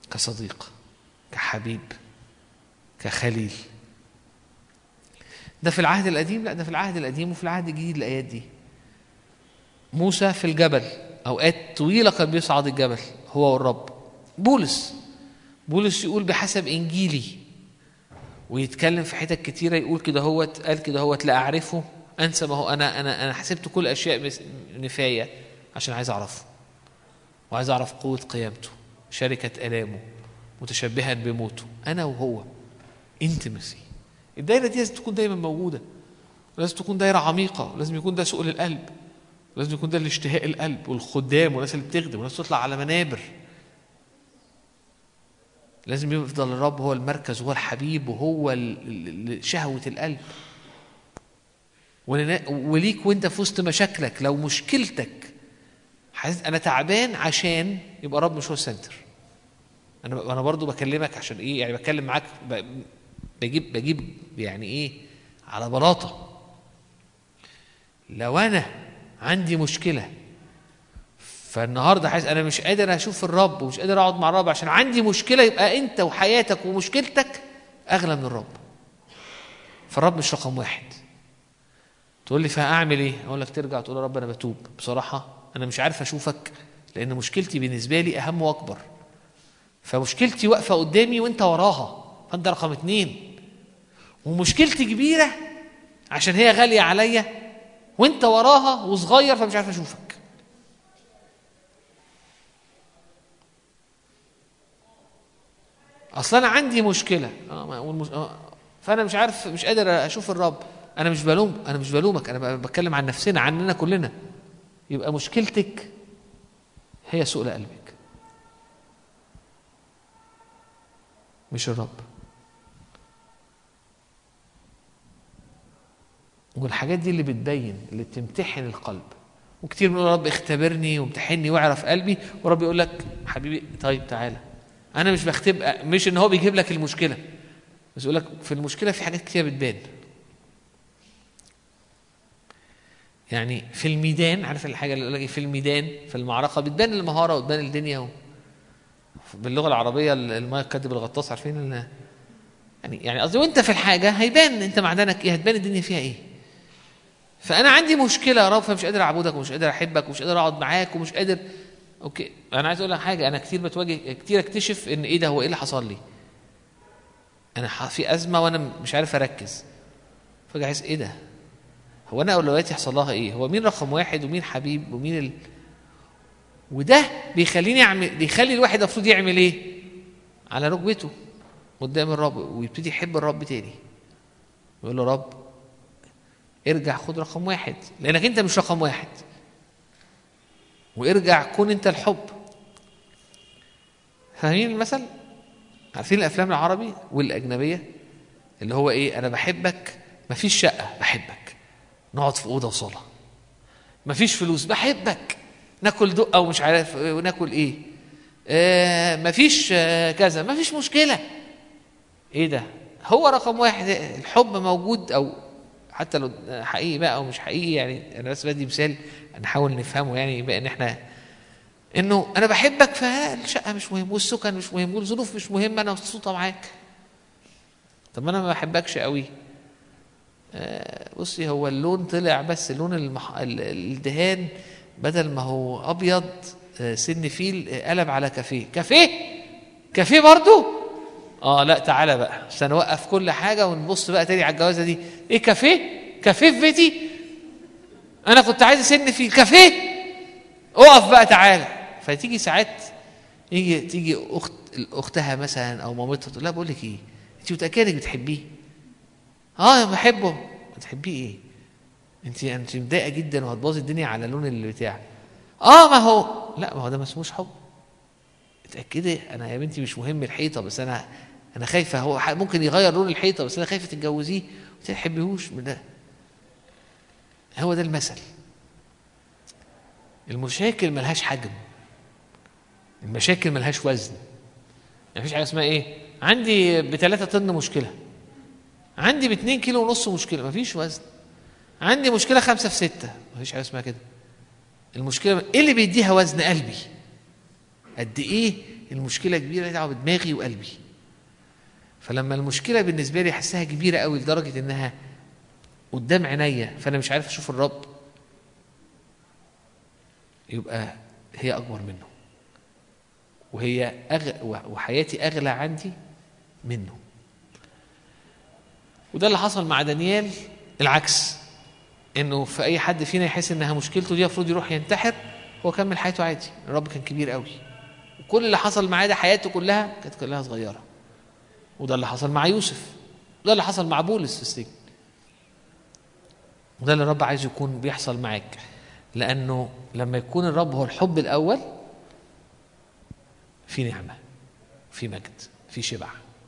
كصديق كحبيب كخليل ده في العهد القديم لا ده في العهد القديم وفي العهد الجديد الايات دي موسى في الجبل اوقات طويله كان بيصعد الجبل هو والرب بولس بولس يقول بحسب انجيلي ويتكلم في حتت كتيره يقول كده هوت قال كده هوت لا اعرفه انسى ما هو انا انا انا حسبت كل اشياء مس- نفايه عشان عايز اعرفه وعايز اعرف قوه قيامته شركه الامه متشبها بموته انا وهو انتمسي الدايره دي لازم تكون دايما موجوده لازم تكون دايره عميقه لازم يكون ده سؤل القلب لازم يكون ده الاشتهاء القلب والخدام والناس اللي بتخدم والناس تطلع على منابر لازم يفضل الرب هو المركز وهو الحبيب وهو ال- ال- ال- شهوة القلب ولنا- وليك وانت في وسط مشاكلك لو مشكلتك حاسس انا تعبان عشان يبقى الرب مش هو السنتر انا انا برضو بكلمك عشان ايه يعني بتكلم معاك ب- بجيب بجيب يعني ايه على بلاطه لو انا عندي مشكله فالنهارده حاسس انا مش قادر اشوف الرب ومش قادر اقعد مع الرب عشان عندي مشكله يبقى انت وحياتك ومشكلتك اغلى من الرب فالرب مش رقم واحد تقول لي فاعمل ايه اقول لك ترجع تقول يا رب انا بتوب بصراحه انا مش عارف اشوفك لان مشكلتي بالنسبه لي اهم واكبر فمشكلتي واقفه قدامي وانت وراها فانت رقم اتنين ومشكلتي كبيره عشان هي غاليه عليا وانت وراها وصغير فمش عارف اشوفك اصل انا عندي مشكله آه، ما- والمش... آه، فانا مش عارف مش قادر اشوف الرب انا مش بلوم انا مش بلومك انا ب- بتكلم عن نفسنا عننا كلنا يبقى مشكلتك هي سؤل قلبك مش الرب والحاجات دي اللي بتبين اللي بتمتحن القلب وكتير بنقول يا رب اختبرني وامتحني واعرف قلبي ورب يقول لك حبيبي طيب تعالى انا مش بختبئ مش ان هو بيجيب لك المشكله بس يقول لك في المشكله في حاجات كتير بتبان يعني في الميدان عارف الحاجه اللي يقول لك إيه؟ في الميدان في المعركه بتبان المهاره وتبان الدنيا و... باللغه العربيه الماء كاتب الغطاس عارفين ال... يعني يعني قصدي وانت في الحاجه هيبان انت معدنك ايه هتبان الدنيا فيها ايه فانا عندي مشكله يا رب فمش قادر اعبدك ومش قادر احبك ومش قادر اقعد معاك ومش قادر اوكي انا عايز اقول لك حاجه انا كتير بتواجه كتير اكتشف ان ايه ده هو ايه اللي حصل لي انا ح- في ازمه وانا مش عارف اركز فجاه احس ايه ده هو انا اولوياتي يحصل لها ايه هو مين رقم واحد ومين حبيب ومين ال... وده بيخليني اعمل بيخلي الواحد المفروض يعمل ايه على ركبته قدام الرب ويبتدي يحب الرب تاني يقول له رب ارجع خد رقم واحد لانك انت مش رقم واحد وارجع كون انت الحب فاهمين المثل عارفين الافلام العربي والاجنبيه اللي هو ايه انا بحبك مفيش شقه بحبك نقعد في اوضه وصاله مفيش فلوس بحبك ناكل دقه ومش عارف وناكل ايه آه مفيش آه كذا مفيش مشكله ايه ده هو رقم واحد الحب موجود او حتى لو حقيقي بقى او مش حقيقي يعني انا بس بدي مثال نحاول نفهمه يعني يبقى ان احنا انه انا بحبك فالشقه مش مهم والسكن مش مهم والظروف مش مهمه انا مبسوطه معاك طب ما انا ما بحبكش قوي آه، بصي هو اللون طلع بس لون المح... ال- الدهان بدل ما هو ابيض آه، سن فيل آه، قلب على كافيه كافيه كافيه برضو اه لا تعالى بقى عشان نوقف كل حاجه ونبص بقى تاني على الجوازه دي ايه كافيه كافيه في بيتي انا كنت عايز اسن في كافيه اقف بقى تعالى فتيجي ساعات يجي تيجي اخت اختها مثلا او مامتها تقول لها بقول لك ايه انت متاكده انك بتحبيه اه بحبه بتحبيه ايه انت انت متضايقه جدا وهتبوظي الدنيا على لون اللي بتاع اه ما هو لا ما هو ده ما اسموش حب اتاكدي انا يا بنتي مش مهم الحيطه بس انا انا خايفه هو ح- ممكن يغير لون الحيطه بس انا خايفه تتجوزيه وما تحبيهوش من ده هو ده المثل المشاكل ملهاش حجم المشاكل ملهاش وزن يعني مفيش حاجه اسمها ايه عندي بثلاثة طن مشكله عندي باتنين كيلو ونص مشكله مفيش وزن عندي مشكله خمسة في ستة مفيش حاجه اسمها كده المشكله ايه اللي بيديها وزن قلبي قد ايه المشكله كبيره ليها دعوه بدماغي وقلبي فلما المشكله بالنسبه لي احسها كبيره قوي لدرجه انها قدام عينيا فانا مش عارف اشوف الرب يبقى هي اكبر منه وهي أغ... وحياتي اغلى عندي منه وده اللي حصل مع دانيال العكس انه في اي حد فينا يحس انها مشكلته دي المفروض يروح ينتحر هو كمل حياته عادي الرب كان كبير قوي وكل اللي حصل معاه ده حياته كلها كانت كلها صغيره وده اللي حصل مع يوسف وده اللي حصل مع بولس في السجن وده اللي الرب عايز يكون بيحصل معاك لانه لما يكون الرب هو الحب الاول في نعمه في مجد في شبع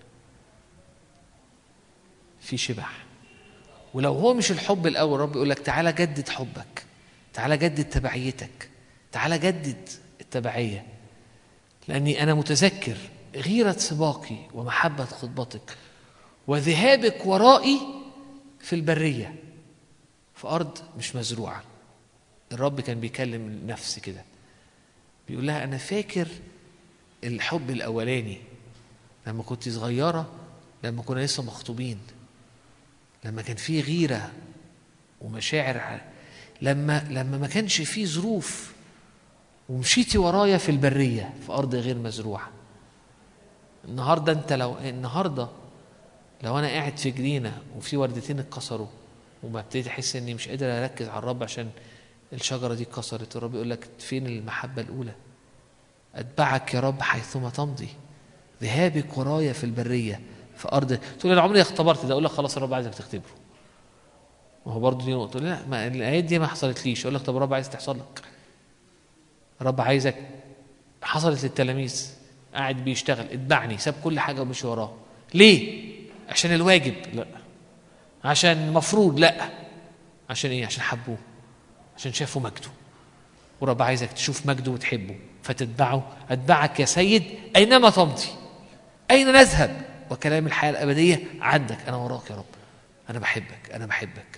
في شبع ولو هو مش الحب الاول الرب يقول لك تعالى جدد حبك تعالى جدد تبعيتك تعالى جدد التبعيه لاني انا متذكر غيره سباقي ومحبه خطبتك وذهابك ورائي في البريه في ارض مش مزروعه الرب كان بيكلم النفس كده بيقول لها انا فاكر الحب الاولاني لما كنت صغيره لما كنا لسه مخطوبين لما كان في غيره ومشاعر ع- لما لما ما كانش في ظروف ومشيتي ورايا في البريه في ارض غير مزروعه النهارده انت لو النهارده لو انا قاعد في جنينه وفي وردتين اتكسروا وببتدي احس اني مش قادر اركز على الرب عشان الشجره دي اتكسرت الرب يقول لك فين المحبه الاولى اتبعك يا رب حيثما تمضي ذهابك ورايا في البريه في ارض تقول لي انا عمري اختبرت ده اقول لك خلاص الرب عايزك تختبره ما هو برضه دي نقطه تقول لي لا ما الايات دي ما حصلتليش اقول لك طب الرب عايز تحصل لك الرب عايزك حصلت للتلاميذ قاعد بيشتغل اتبعني ساب كل حاجه ومشي وراه ليه عشان الواجب لا عشان المفروض لا عشان ايه عشان حبوه عشان شافوا مجده ورب عايزك تشوف مجده وتحبه فتتبعه اتبعك يا سيد اينما تمضي اين نذهب وكلام الحياه الابديه عندك انا وراك يا رب انا بحبك انا بحبك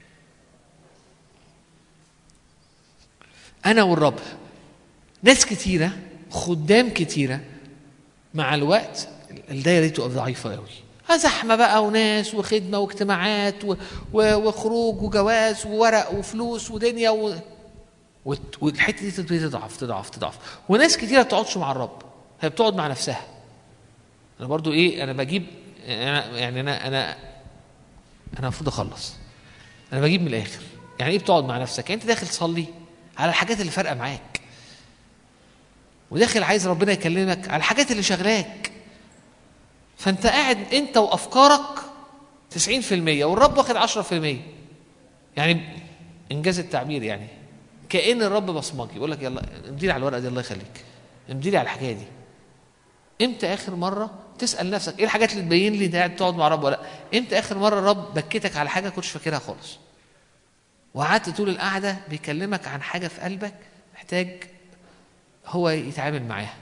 انا والرب ناس كتيره خدام كتيره مع الوقت الدايره دي تبقى ضعيفه قوي زحمه بقى وناس وخدمه واجتماعات و... و... وخروج وجواز وورق وفلوس ودنيا و... وت- والحته دي تبتدي تضعف تضعف تضعف وناس كتيره ما بتقعدش مع الرب هي بتقعد مع نفسها انا برضو ايه انا بجيب انا يعني انا انا انا المفروض اخلص انا بجيب من الاخر يعني ايه بتقعد مع نفسك يعني انت داخل تصلي على الحاجات اللي فارقه معاك وداخل عايز ربنا يكلمك على الحاجات اللي شغلاك فانت قاعد انت وافكارك 90% والرب واخد 10% يعني انجاز التعبير يعني كأن الرب بصمجي يقول لك يلا امضي لي على الورقه دي الله يخليك امضي لي على الحكايه دي امتى اخر مره تسال نفسك ايه الحاجات اللي تبين لي انت قاعد تقعد مع الرب ولا لا امتى اخر مره الرب بكتك على حاجه كنتش فاكرها خالص وقعدت طول القعده بيكلمك عن حاجه في قلبك محتاج هو يتعامل معاها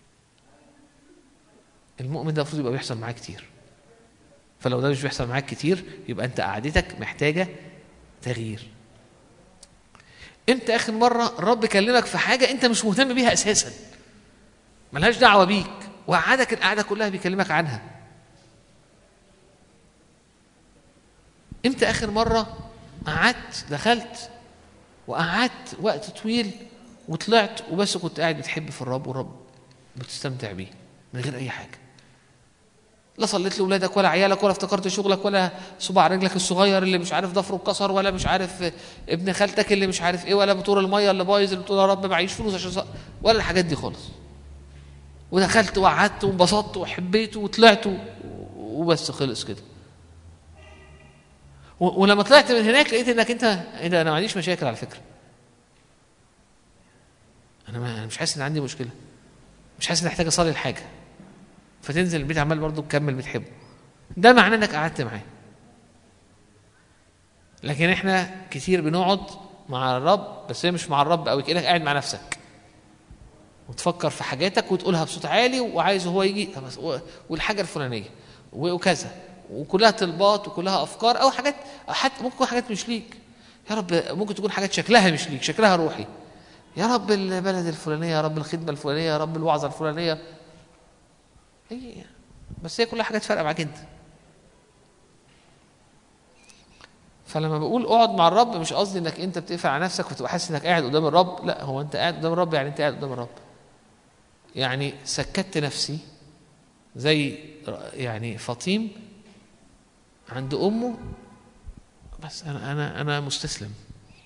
المؤمن ده المفروض يبقى بيحصل معاه كتير فلو ده مش بيحصل معاك كتير يبقى انت قعدتك محتاجه تغيير امتى اخر مره الرب كلمك في حاجه انت مش مهتم بيها اساسا ملهاش دعوه بيك وقعدك القعده كلها بيكلمك عنها امتى اخر مره قعدت دخلت وقعدت وقت طويل وطلعت وبس كنت قاعد بتحب في الرب والرب بتستمتع بيه من غير اي حاجه لا صليت لاولادك ولا عيالك ولا افتكرت شغلك ولا صباع رجلك الصغير اللي مش عارف ضفره اتكسر ولا مش عارف ابن خالتك اللي مش عارف ايه ولا موتور الميه اللي بايظ اللي بتقول يا رب معيش فلوس عشان ص- ولا الحاجات دي خالص ودخلت وقعدت وانبسطت وحبيت وطلعت و- وبس خلص كده و- ولما طلعت من هناك لقيت انك انت ايه ده انا ما عنديش مشاكل على فكره انا ما انا مش حاسس ان عندي مشكله مش حاسس ان احتاج اصلي الحاجه فتنزل البيت عمال برضه تكمل بتحبه ده معناه انك قعدت معاه لكن احنا كتير بنقعد مع الرب بس هي مش مع الرب قوي كانك قاعد مع نفسك وتفكر في حاجاتك وتقولها بصوت عالي وعايز هو يجي طب بس- و- والحاجه الفلانيه و- وكذا وكلها طلبات وكلها افكار او حاجات حتى ممكن تكون حاجات مش ليك يا رب ممكن تكون حاجات شكلها مش ليك شكلها روحي يا رب البلد الفلانيه يا رب الخدمه الفلانيه يا رب الوعظه الفلانيه هي بس هي كلها حاجات فارقه معاك انت فلما بقول اقعد مع الرب مش قصدي انك انت بتقفل على نفسك وتبقى حاسس انك قاعد قدام الرب لا هو انت قاعد قدام الرب يعني انت قاعد قدام الرب يعني سكت نفسي زي يعني فطيم عند امه بس انا انا انا مستسلم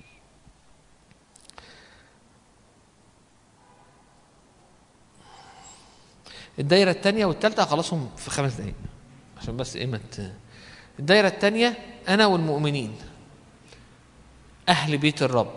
الدايره الثانيه والثالثه هخلصهم في خمس دقائق عشان بس ايه ما ت- الدايره الثانيه انا والمؤمنين اهل بيت الرب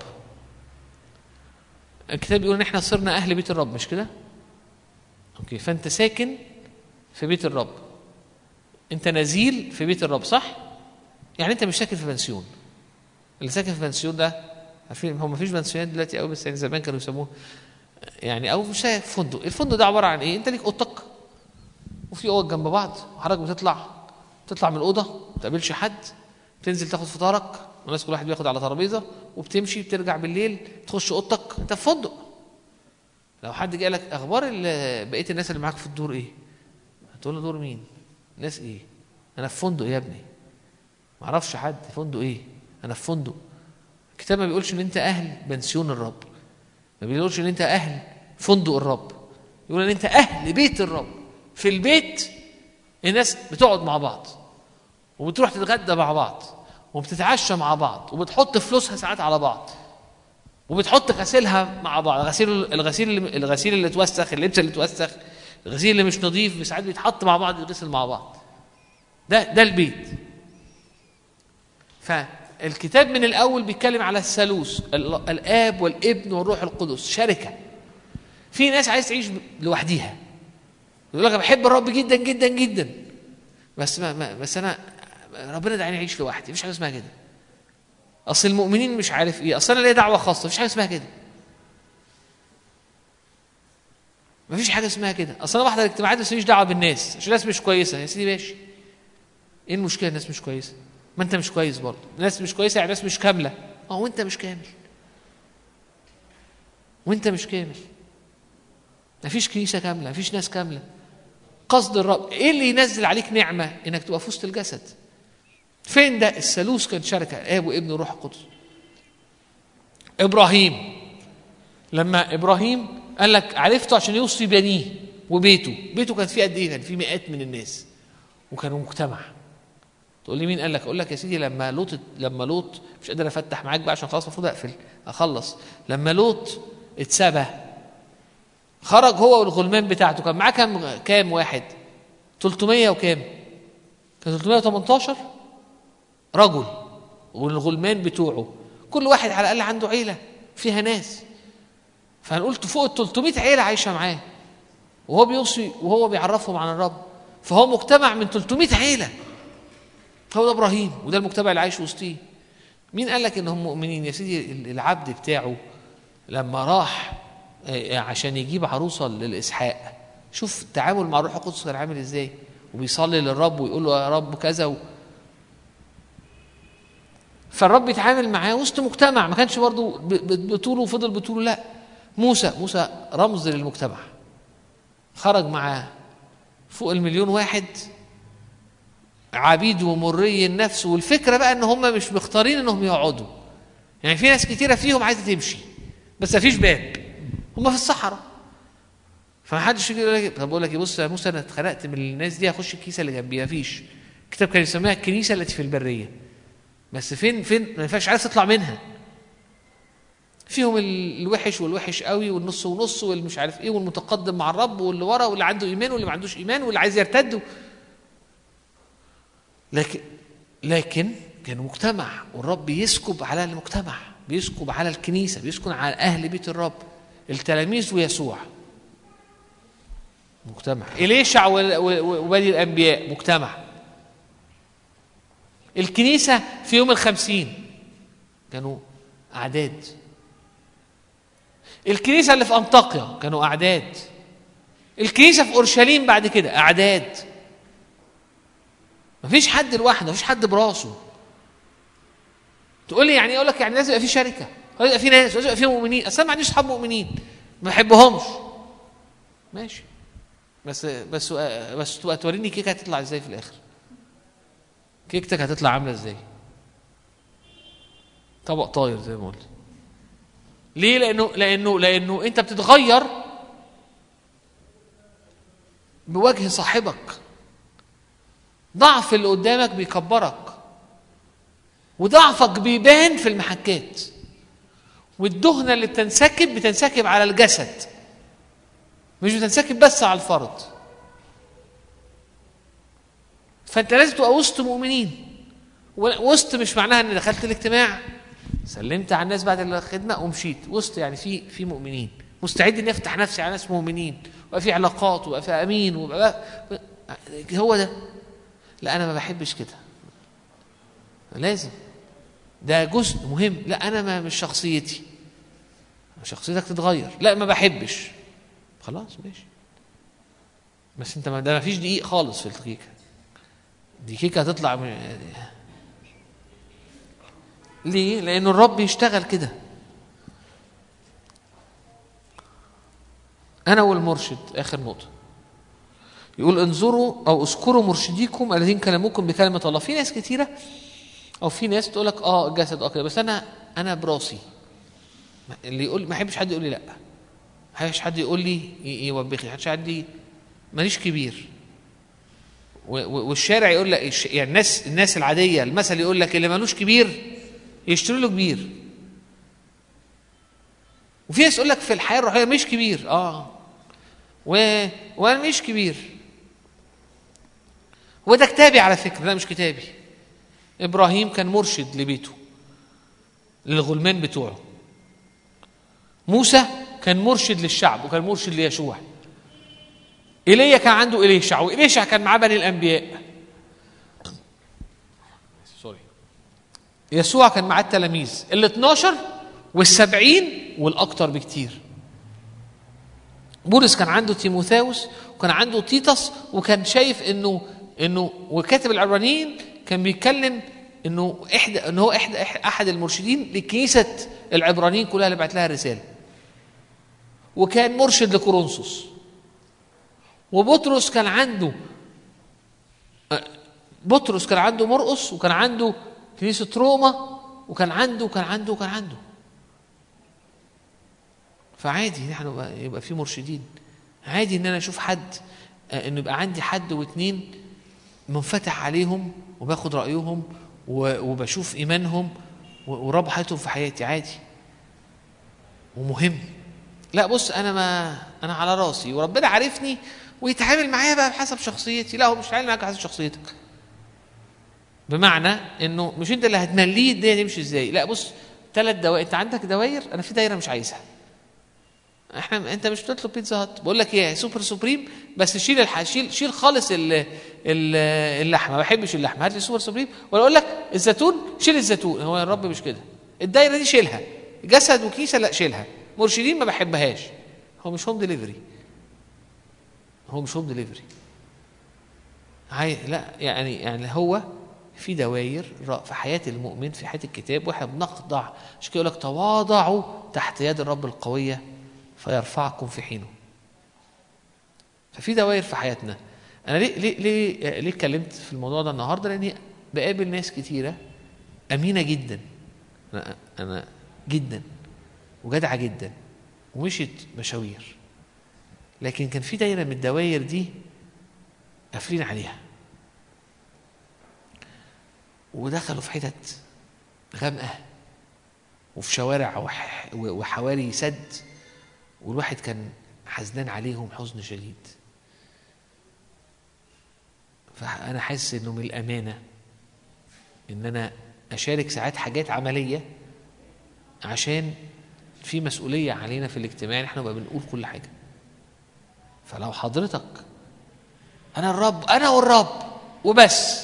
الكتاب بيقول ان احنا صرنا اهل بيت الرب مش كده اوكي فانت ساكن في بيت الرب انت نزيل في بيت الرب صح يعني انت مش ساكن في بنسيون اللي ساكن في بنسيون ده عارفين هو ما فيش بنسيونات دلوقتي قوي بس يعني زمان كانوا يسموه يعني او مش عارف فندق الفندق ده عباره عن ايه انت ليك اوضتك وفي اوض جنب بعض وحضرتك بتطلع تطلع من الاوضه ما تقابلش حد تنزل تاخد فطارك والناس كل واحد بياخد على ترابيزه وبتمشي بترجع بالليل تخش اوضتك انت في فندق لو حد جه لك اخبار ال- بقيه الناس اللي معاك في الدور ايه هتقول له دور مين ناس ايه انا في فندق يا ابني ما اعرفش حد فندق ايه انا في فندق الكتاب ما بيقولش ان انت اهل بنسيون الرب ما بيقولش ان انت اهل فندق الرب يقول ان انت اهل بيت الرب في البيت الناس بتقعد مع بعض وبتروح تتغدى مع بعض وبتتعشى مع بعض وبتحط فلوسها ساعات على بعض وبتحط غسيلها مع بعض غسيل الغسيل اللي الغسيل اللي اتوسخ اللبس اللي اتوسخ الغسيل اللي مش نظيف ساعات بيتحط مع بعض يتغسل مع بعض ده ده البيت فالكتاب من الاول بيتكلم على الثالوث ال- الاب والابن والروح القدس شركه في ناس عايز تعيش لوحديها يقول لك أنا بحب الرب جدا جدا جدا بس ما, ما بس انا ربنا دعاني اعيش لوحدي مفيش حاجه اسمها كده اصل المؤمنين مش عارف ايه اصل انا ليا دعوه خاصه مفيش حاجه اسمها كده مفيش حاجه اسمها كده اصل انا بحضر اجتماعات بس ماليش دعوه بالناس عشان الناس مش كويسه يا سيدي ماشي ايه المشكله الناس مش كويسه ما انت مش كويس برضه الناس مش كويسه يعني الناس مش كامله اه وانت مش كامل وانت مش كامل مفيش كنيسه كامله مفيش ناس كامله قصد الرب ايه اللي ينزل عليك نعمه انك تبقى في وسط الجسد فين ده الثالوث كان شركه اب وابن وروح القدس ابراهيم لما ابراهيم قال لك عرفته عشان يوصي بنيه وبيته بيته كان فيه قد ايه كان فيه مئات من الناس وكانوا مجتمع تقول لي مين قال لك اقول لك يا سيدي لما لوط لما لوط مش قادر افتح معاك بقى عشان خلاص المفروض اقفل اخلص لما لوط اتسبى خرج هو والغلمان بتاعته كان معاه كام كام واحد 300 وكام كان 318 رجل والغلمان بتوعه كل واحد على الاقل عنده عيله فيها ناس فهنقول فوق ال 300 عيله عايشه معاه وهو بيوصي وهو بيعرفهم عن الرب فهو مجتمع من 300 عيله هو ده ابراهيم وده المجتمع اللي عايش وسطيه مين قال لك انهم مؤمنين يا سيدي العبد بتاعه لما راح آه، عشان يجيب عروسه للاسحاق شوف التعامل مع الروح القدس كان عامل ازاي وبيصلي للرب ويقول له يا رب كذا و... فالرب يتعامل معاه وسط مجتمع ما كانش برضه ب- ب- بطوله وفضل بطوله لا موسى موسى رمز للمجتمع خرج معاه فوق المليون واحد عبيد ومري النفس والفكره بقى ان هم مش مختارين انهم يقعدوا يعني في ناس كتيره فيهم عايزه تمشي بس مفيش باب هم في الصحراء فما حدش يجي يقول لك طب بقول لك إيه، بص يا موسى انا اتخنقت من الناس دي هخش الكنيسه اللي جنبي مفيش الكتاب كان يسميها الكنيسه التي في البريه بس فين فين ما ينفعش عارف تطلع منها فيهم ال- الوحش والوحش قوي والنص ونص والمش عارف ايه والمتقدم مع الرب واللي ورا واللي عنده ايمان واللي ما عندوش ايمان واللي عايز يرتد لكن لكن كان مجتمع والرب يسكب على المجتمع بيسكب على الكنيسه بيسكن على اهل بيت الرب التلاميذ ويسوع مجتمع إليشع و- و- وبني الأنبياء مجتمع الكنيسة في يوم الخمسين كانوا أعداد الكنيسة اللي في أنطاكيا كانوا أعداد الكنيسة في أورشليم بعد كده أعداد مفيش حد لوحده مفيش حد براسه تقول لي يعني إيه؟ اقول لك يعني لازم يبقى في شركه لازم يبقى في ناس لازم يبقى في مؤمنين اصل أنا ما عنديش اصحاب مؤمنين ما بحبهمش ماشي بس بس بس تبقى توريني كيكه هتطلع ازاي في الاخر كيكتك هتطلع عامله ازاي طبق طاير زي ما قلت ليه لانه لانه لانه انت بتتغير بوجه صاحبك ضعف اللي قدامك بيكبرك وضعفك بيبان في المحكات والدهنة اللي بتنسكب بتنسكب على الجسد مش بتنسكب بس على الفرد فانت لازم تبقى وسط مؤمنين وسط مش معناها ان دخلت الاجتماع سلمت على الناس بعد الخدمه ومشيت وسط يعني في في مؤمنين مستعد اني افتح نفسي على ناس مؤمنين ويبقى في علاقات ويبقى في امين ويبقى هو ده لا انا ما بحبش كده لازم ده جزء مهم لا انا ما مش شخصيتي شخصيتك تتغير لا ما بحبش خلاص ماشي بس انت ما ده ما فيش دقيق خالص في الكيكه دي كيكه هتطلع من ليه لان الرب يشتغل كده انا والمرشد اخر نقطه يقول انظروا او اذكروا مرشديكم الذين كلموكم بكلمه الله في ناس كتيره او في ناس تقول لك اه الجسد اه كده بس انا انا براسي اللي يقول ما احبش حد يقول لي لا ما احبش حد يقول لي ي- يوبخني ما احبش حد ي- ماليش كبير و- و- والشارع يقول لك الش- يعني الناس الناس العاديه المثل يقول لك اللي مالوش كبير يشتري له كبير وفي ناس يقول لك في الحياه الروحيه مش كبير اه و... وانا مش كبير وده كتابي على فكره لا مش كتابي ابراهيم كان مرشد لبيته للغلمان بتوعه موسى كان مرشد للشعب وكان مرشد ليشوع ايليا كان عنده اليشع واليشع كان معاه بني الانبياء سوري يسوع كان معاه التلاميذ ال 12 والسبعين والاكثر بكتير بولس كان عنده تيموثاوس وكان عنده تيتس وكان شايف انه انه وكاتب العبرانيين كان بيتكلم انه احدى انه هو احدى احد المرشدين لكنيسه العبرانيين كلها اللي بعت لها الرساله وكان مرشد لكورنثوس وبطرس كان عنده بطرس كان عنده مرقس وكان عنده كنيسه روما وكان عنده وكان عنده وكان عنده فعادي نحن يبقى, يبقى في مرشدين عادي ان انا اشوف حد آه، انه يبقى عندي حد واتنين منفتح عليهم وباخد رايهم و- وبشوف ايمانهم و- ورب حياتهم في حياتي عادي ومهم لا بص انا ما انا على راسي وربنا عارفني ويتعامل معايا بقى بحسب شخصيتي لا هو مش هيتعامل معاك بحسب شخصيتك بمعنى انه مش انت اللي هتمليه الدنيا تمشي ازاي لا بص ثلاث دوائر انت عندك دوائر انا في دايره مش عايزها احنا انت مش بتطلب بيتزا هات بقول لك ايه سوبر سوبريم بس شيل الح... شيل شيل خالص ال... ال... اللحمه ما بحبش اللحمه هات لي سوبر سوبريم ولا اقول لك الزيتون شيل الزيتون هو يا رب مش كده الدايره دي شيلها جسد وكيسه لا شيلها مرشدين ما بحبهاش هو مش هوم ديليفري هو مش هوم ديليفري هاي لا يعني يعني هو في دواير را- في حياة المؤمن في حياة الكتاب واحنا بنخضع عشان كده يقول لك تواضعوا تحت يد الرب القوية فيرفعكم في حينه ففي دوائر في حياتنا انا ليه ليه ليه ليه اتكلمت في الموضوع ده النهارده لاني بقابل ناس كتيره امينه جدا انا انا جدا وجدعه جدا ومشيت مشاوير لكن كان في دايره من الدواير دي قافلين عليها ودخلوا في حتت غامقه وفي شوارع وح- وحواري سد والواحد كان حزنان عليهم حزن شديد فانا حاسس انه من الامانه ان انا اشارك ساعات حاجات عمليه عشان في مسؤوليه علينا في الاجتماع احنا بقى بنقول كل حاجه فلو حضرتك انا الرب انا والرب وبس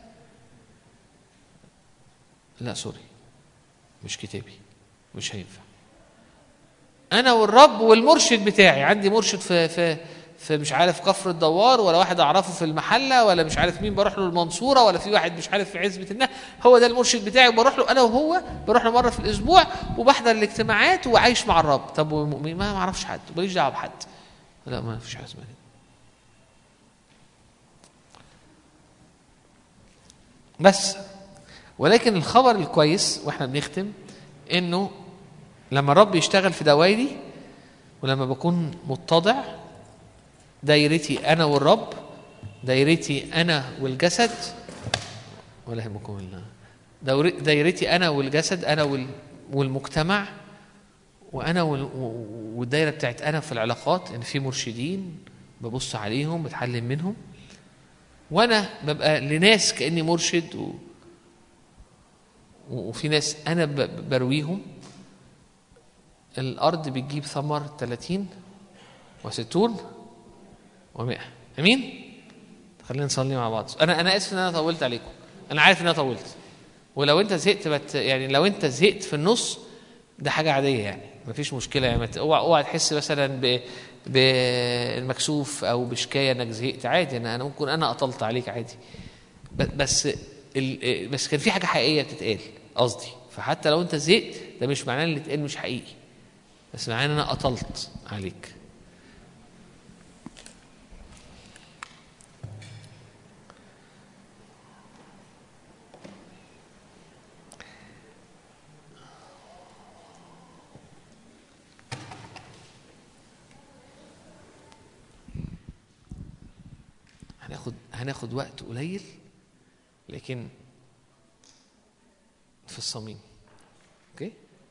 لا سوري مش كتابي مش هينفع انا والرب والمرشد بتاعي عندي مرشد في في في مش عارف كفر الدوار ولا واحد اعرفه في المحله ولا مش عارف مين بروح له المنصوره ولا في واحد مش عارف في عزبه النهر هو ده المرشد بتاعي وبروح له انا وهو بروح له مره في الاسبوع وبحضر الاجتماعات وعايش مع الرب طب ومؤمن ما ما اعرفش حد ماليش دعوه بحد لا ما فيش حاجه اسمها كده بس ولكن الخبر الكويس واحنا بنختم انه لما الرب يشتغل في دوايري ولما بكون متضع دايرتي انا والرب دايرتي انا والجسد ولا يهمكم الله دور- دايرتي انا والجسد انا وال- والمجتمع وانا وال- و- والدايره بتاعت انا في العلاقات ان في مرشدين ببص عليهم بتعلم منهم وانا ببقى لناس كاني مرشد و... و- وفي ناس انا ب- برويهم الارض بتجيب ثمر 30 و60 و100 امين خلينا نصلي مع بعض انا انا اسف ان انا طولت عليكم انا عارف ان انا طولت ولو انت زهقت بت يعني لو انت زهقت في النص ده حاجه عاديه يعني مفيش مشكله يعني ما ت- اوعى اوعى تحس مثلا ب بالمكسوف او بشكايه انك زهقت عادي انا انا ممكن انا اطلت عليك عادي ب- بس ال... بس كان في حاجه حقيقيه بتتقال قصدي فحتى لو انت زهقت ده مش معناه ان اللي اتقال مش حقيقي بس معناه ان انا اطلت عليك هناخد هناخد وقت قليل لكن في الصميم اوكي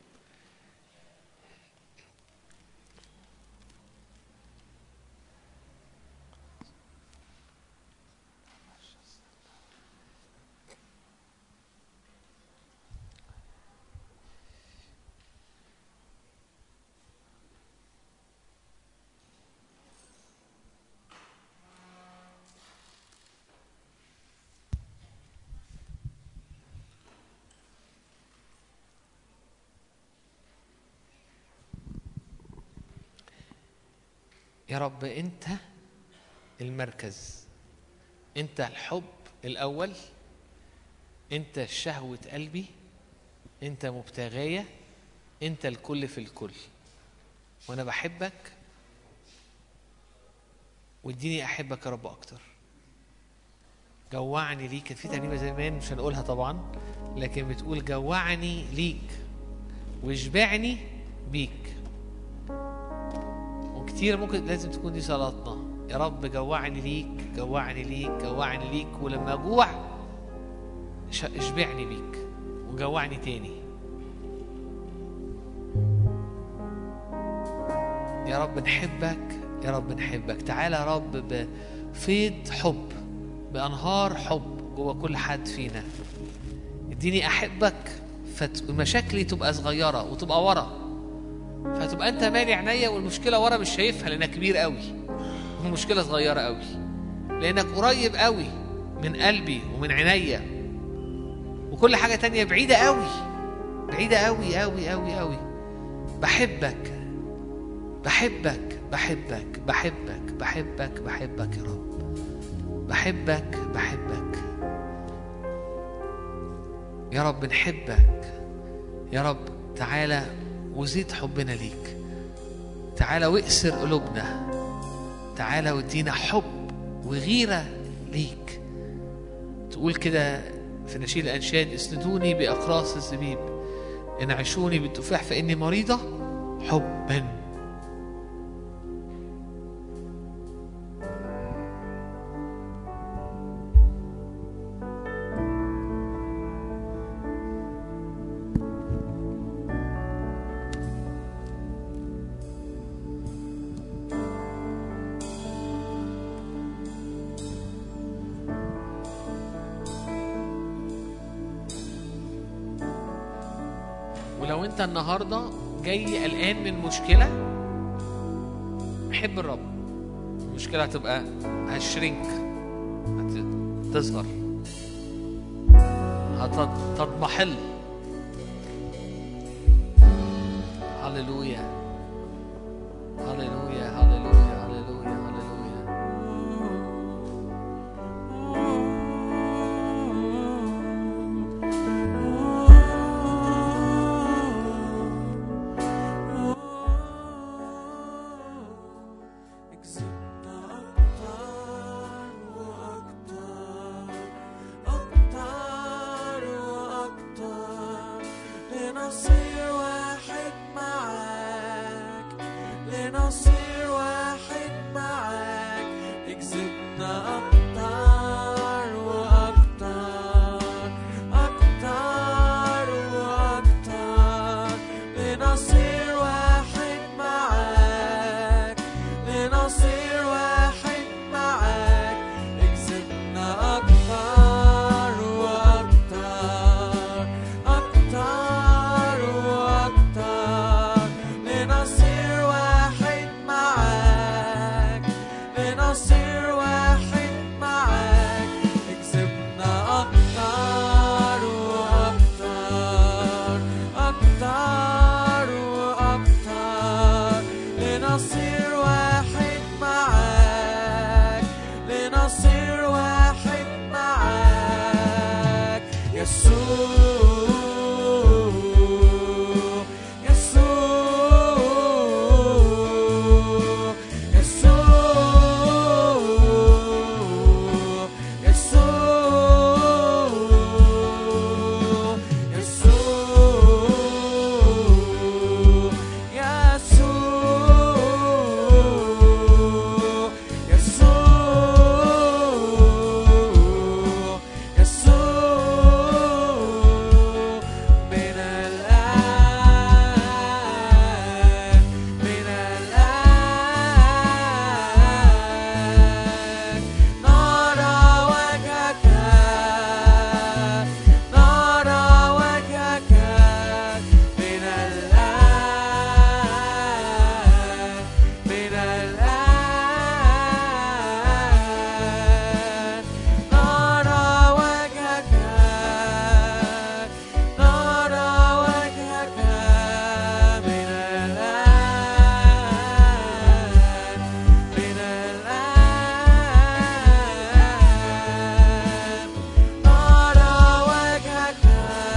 يا رب انت المركز انت الحب الاول انت شهوه قلبي انت مبتغايا انت الكل في الكل وانا بحبك واديني احبك يا رب اكتر جوعني ليك كانت في ترنيمه زمان مش هنقولها طبعا لكن بتقول جوعني ليك واشبعني بيك وكتير ممكن لازم تكون دي صلاتنا يا رب جوعني ليك جوعني ليك جوعني ليك ولما اجوع ش- اشبعني بيك وجوعني تاني يا رب نحبك يا رب نحبك تعالى يا رب بفيض حب بأنهار حب جوه كل حد فينا اديني أحبك فمشاكلي تبقى صغيرة وتبقى ورا فتبقى انت مالي عينيا والمشكله ورا مش شايفها لانها كبير قوي والمشكله صغيره قوي لانك قريب قوي من قلبي ومن عينيا وكل حاجه تانية بعيده قوي بعيده قوي قوي قوي قوي بحبك بحبك بحبك بحبك بحبك بحبك يا رب بحبك بحبك يا رب نحبك يا رب تعالى وزيد حبنا ليك تعالى واكسر قلوبنا تعالى وادينا حب وغيرة ليك تقول كده في نشيد الأنشاد اسندوني بأقراص الزبيب انعشوني بالتفاح فإني مريضة حبا ولو انت النهارده جاي قلقان من مشكله حب الرب المشكله هتبقى هتشرنك هتصغر هتضمحل هللويا هللويا هللويا هللويا هللويا اكذبنا أكتر وأكتر أكتر لنصير واحد معاك اكسبنا أكتر وأكتر أكتر وأكتر لنصير واحد معاك لنصير واحد معاك اكسبنا أكتر وأكتر أكتر وأكتر لنصير واحد معاك لنصير واحد معاك اكسبنا أكتر وأكتر أكتر وأكتر لنصير واحد معاك لنصير واحد معاك يسوع يسوع يسوع يسوع يسوع يسوع يسوع يسوع من الآن من الآن نرى وجهك نرى وجهك من الآن من الآن نرى وجهك نرى وجهك من الآن من الآن نرى وجهك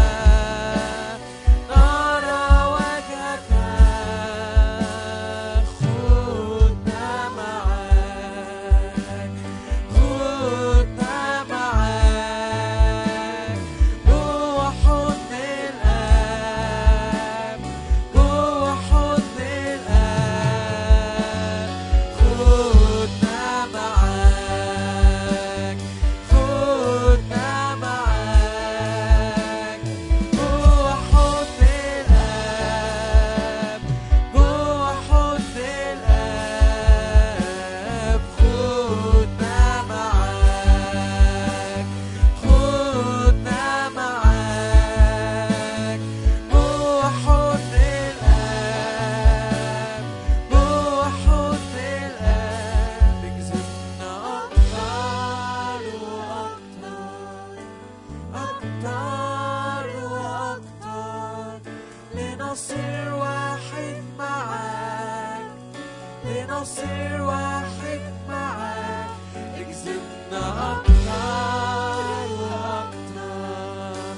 نرى وجهك خدنا معاك خدنا معاك جوا حضن الآب جوا حضن الآب خدنا معاك خدنا معاك جوا حضن الآب جوا حضن الآب خدنا معاك خدنا معاك جوا حضن الآب جوا حضن الآب اكسبنا أكتر وأكتر أكتر وأكتر لنصير واحد معاك لنصير واحد معاك اكسبنا أكتر وأكتر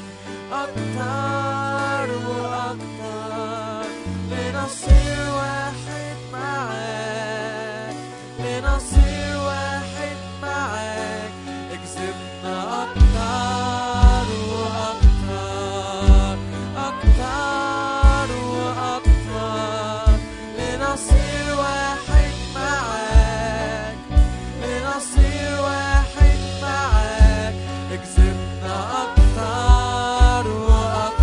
أكتر وأكتر لنصير واحد معاك لنصير واحد معاك اكسبنا أكتر وأكتر أكتر وأكتر لنصير واحد معاك لنصير واحد معاك اكسبنا أكتر وأكتر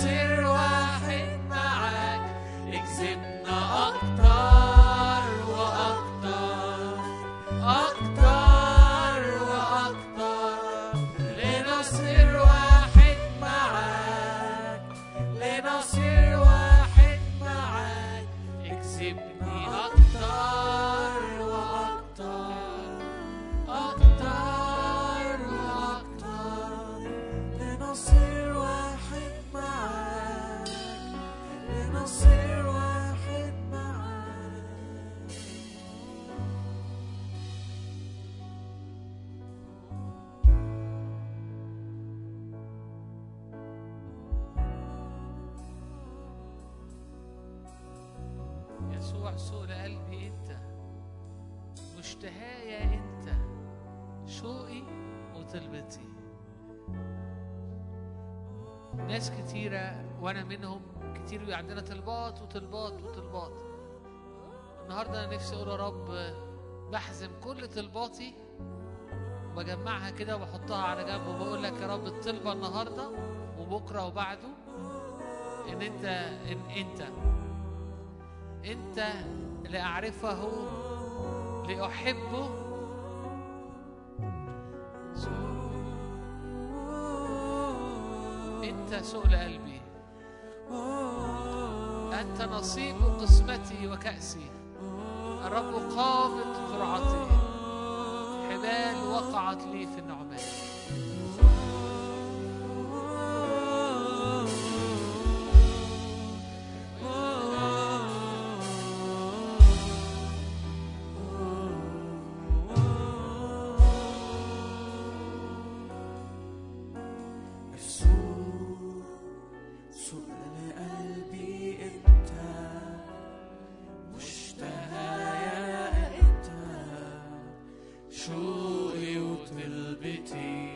لنصير واحد معاك اكذبنا أكتر وأكتر أكتر وأكتر لنصير واحد معاك لنصير واحد معاك اكذبني أكتر وأكتر أكتر وأكتر لنصير واحد معاك لنصير واحد معاك يسوع سؤل قلبي انت مشتهايا انت شوقي وطلبتي ناس كتيرة وانا منهم كتير بيبقى عندنا طلبات وطلبات وطلبات النهارده انا نفسي اقول يا رب بحزم كل طلباتي بجمعها كده وبحطها على جنب وبقول لك يا رب الطلبة النهارده وبكره وبعده ان انت ان انت انت لاعرفه لاحبه انت سؤل قلبي انت نصيب قسمتي وكاسي الرب قابض جرعتي حبال وقعت لي في النعمان يسوع سؤل قلبي انت مشتهى يا انت شوقي وطلبتي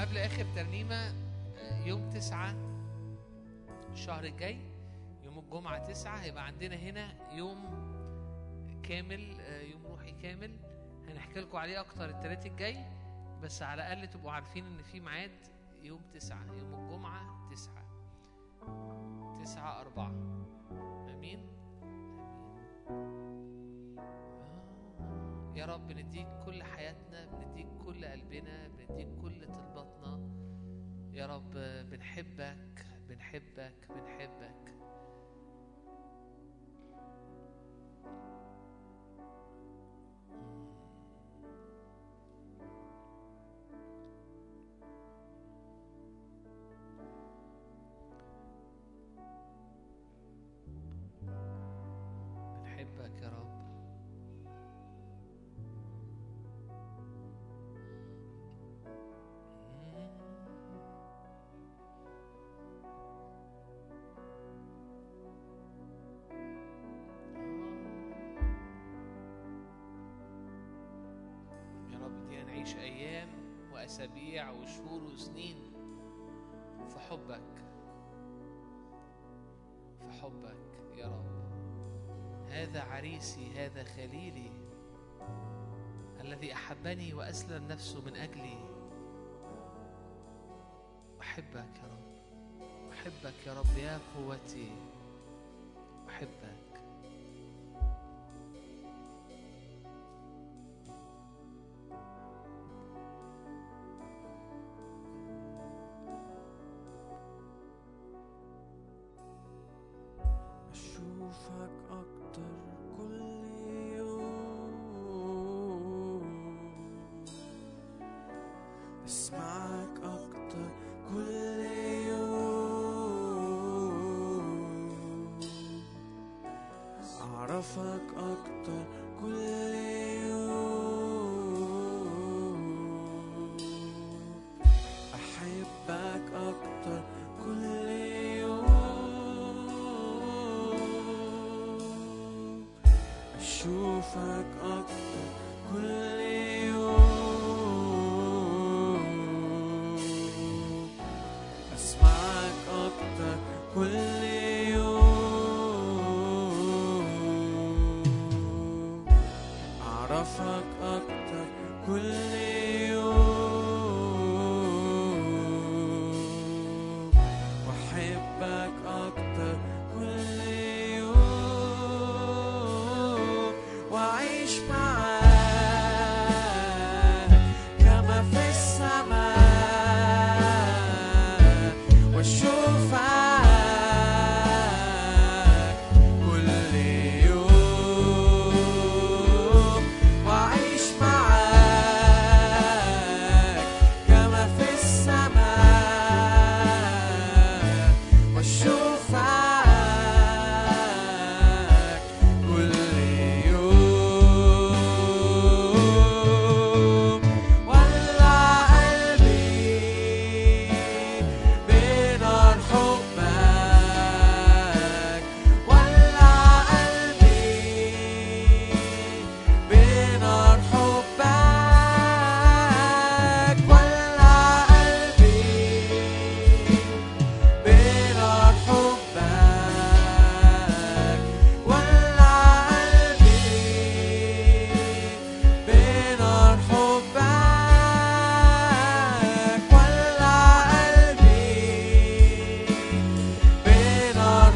قبل اخر ترنيمه آه، يوم تسعة الشهر الجاي يوم الجمعة تسعة هيبقى عندنا هنا يوم كامل آه، يوم روحي كامل هنحكي لكم عليه اكتر التلات الجاي بس على الاقل تبقوا عارفين ان في ميعاد يوم تسعة يوم الجمعة تسعة تسعة أربعة أمين آه، يا رب نديك كل حياتنا بنديك كل قلبنا بنديك كل طلباتنا يا رب بنحبك بنحبك بنحبك بنحبك يا رب يا رب ادينا نعيش ايام واسابيع وشهور وسنين في حبك في حبك يا رب هذا عريسي هذا خليلي الذي احبني واسلم نفسه من اجلي احبك يا رب احبك يا رب يا قوتي احبك أشوفك أكتر كل يوم أسمعك أكتر كل يوم أعرفك أكتر كل يوم أحبك أكتر كل يوم أشوفك أكتر كل يوم أسمعك أكتر كل يوم أعرفك أكتر كل يوم وأحبك أكتر كل يوم وأعيش معاك كما في السماء وأشوفك كل يوم وأعيش معاك كما في السماء وأشوفك كل يوم ولع قلبي بنار حبك ولع قلبي بنار حبك ولع قلبي بنار حبك ولع قلبي بنار حبك ولع قلبي بنار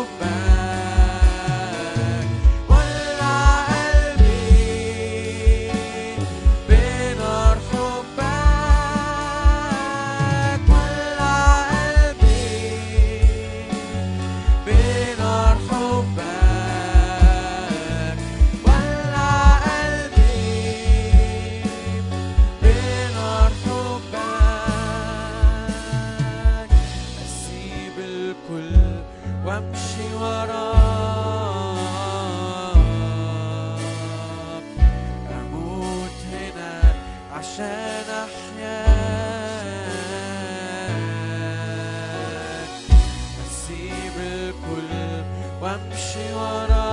حبك ولع قلبي بنار حبك ولع قلبي بنار حبك ولع قلبي بنار حبك أسيب الكل وامشي وراك أموت هنا عشان أحياك أسيب الكل وامشي وراك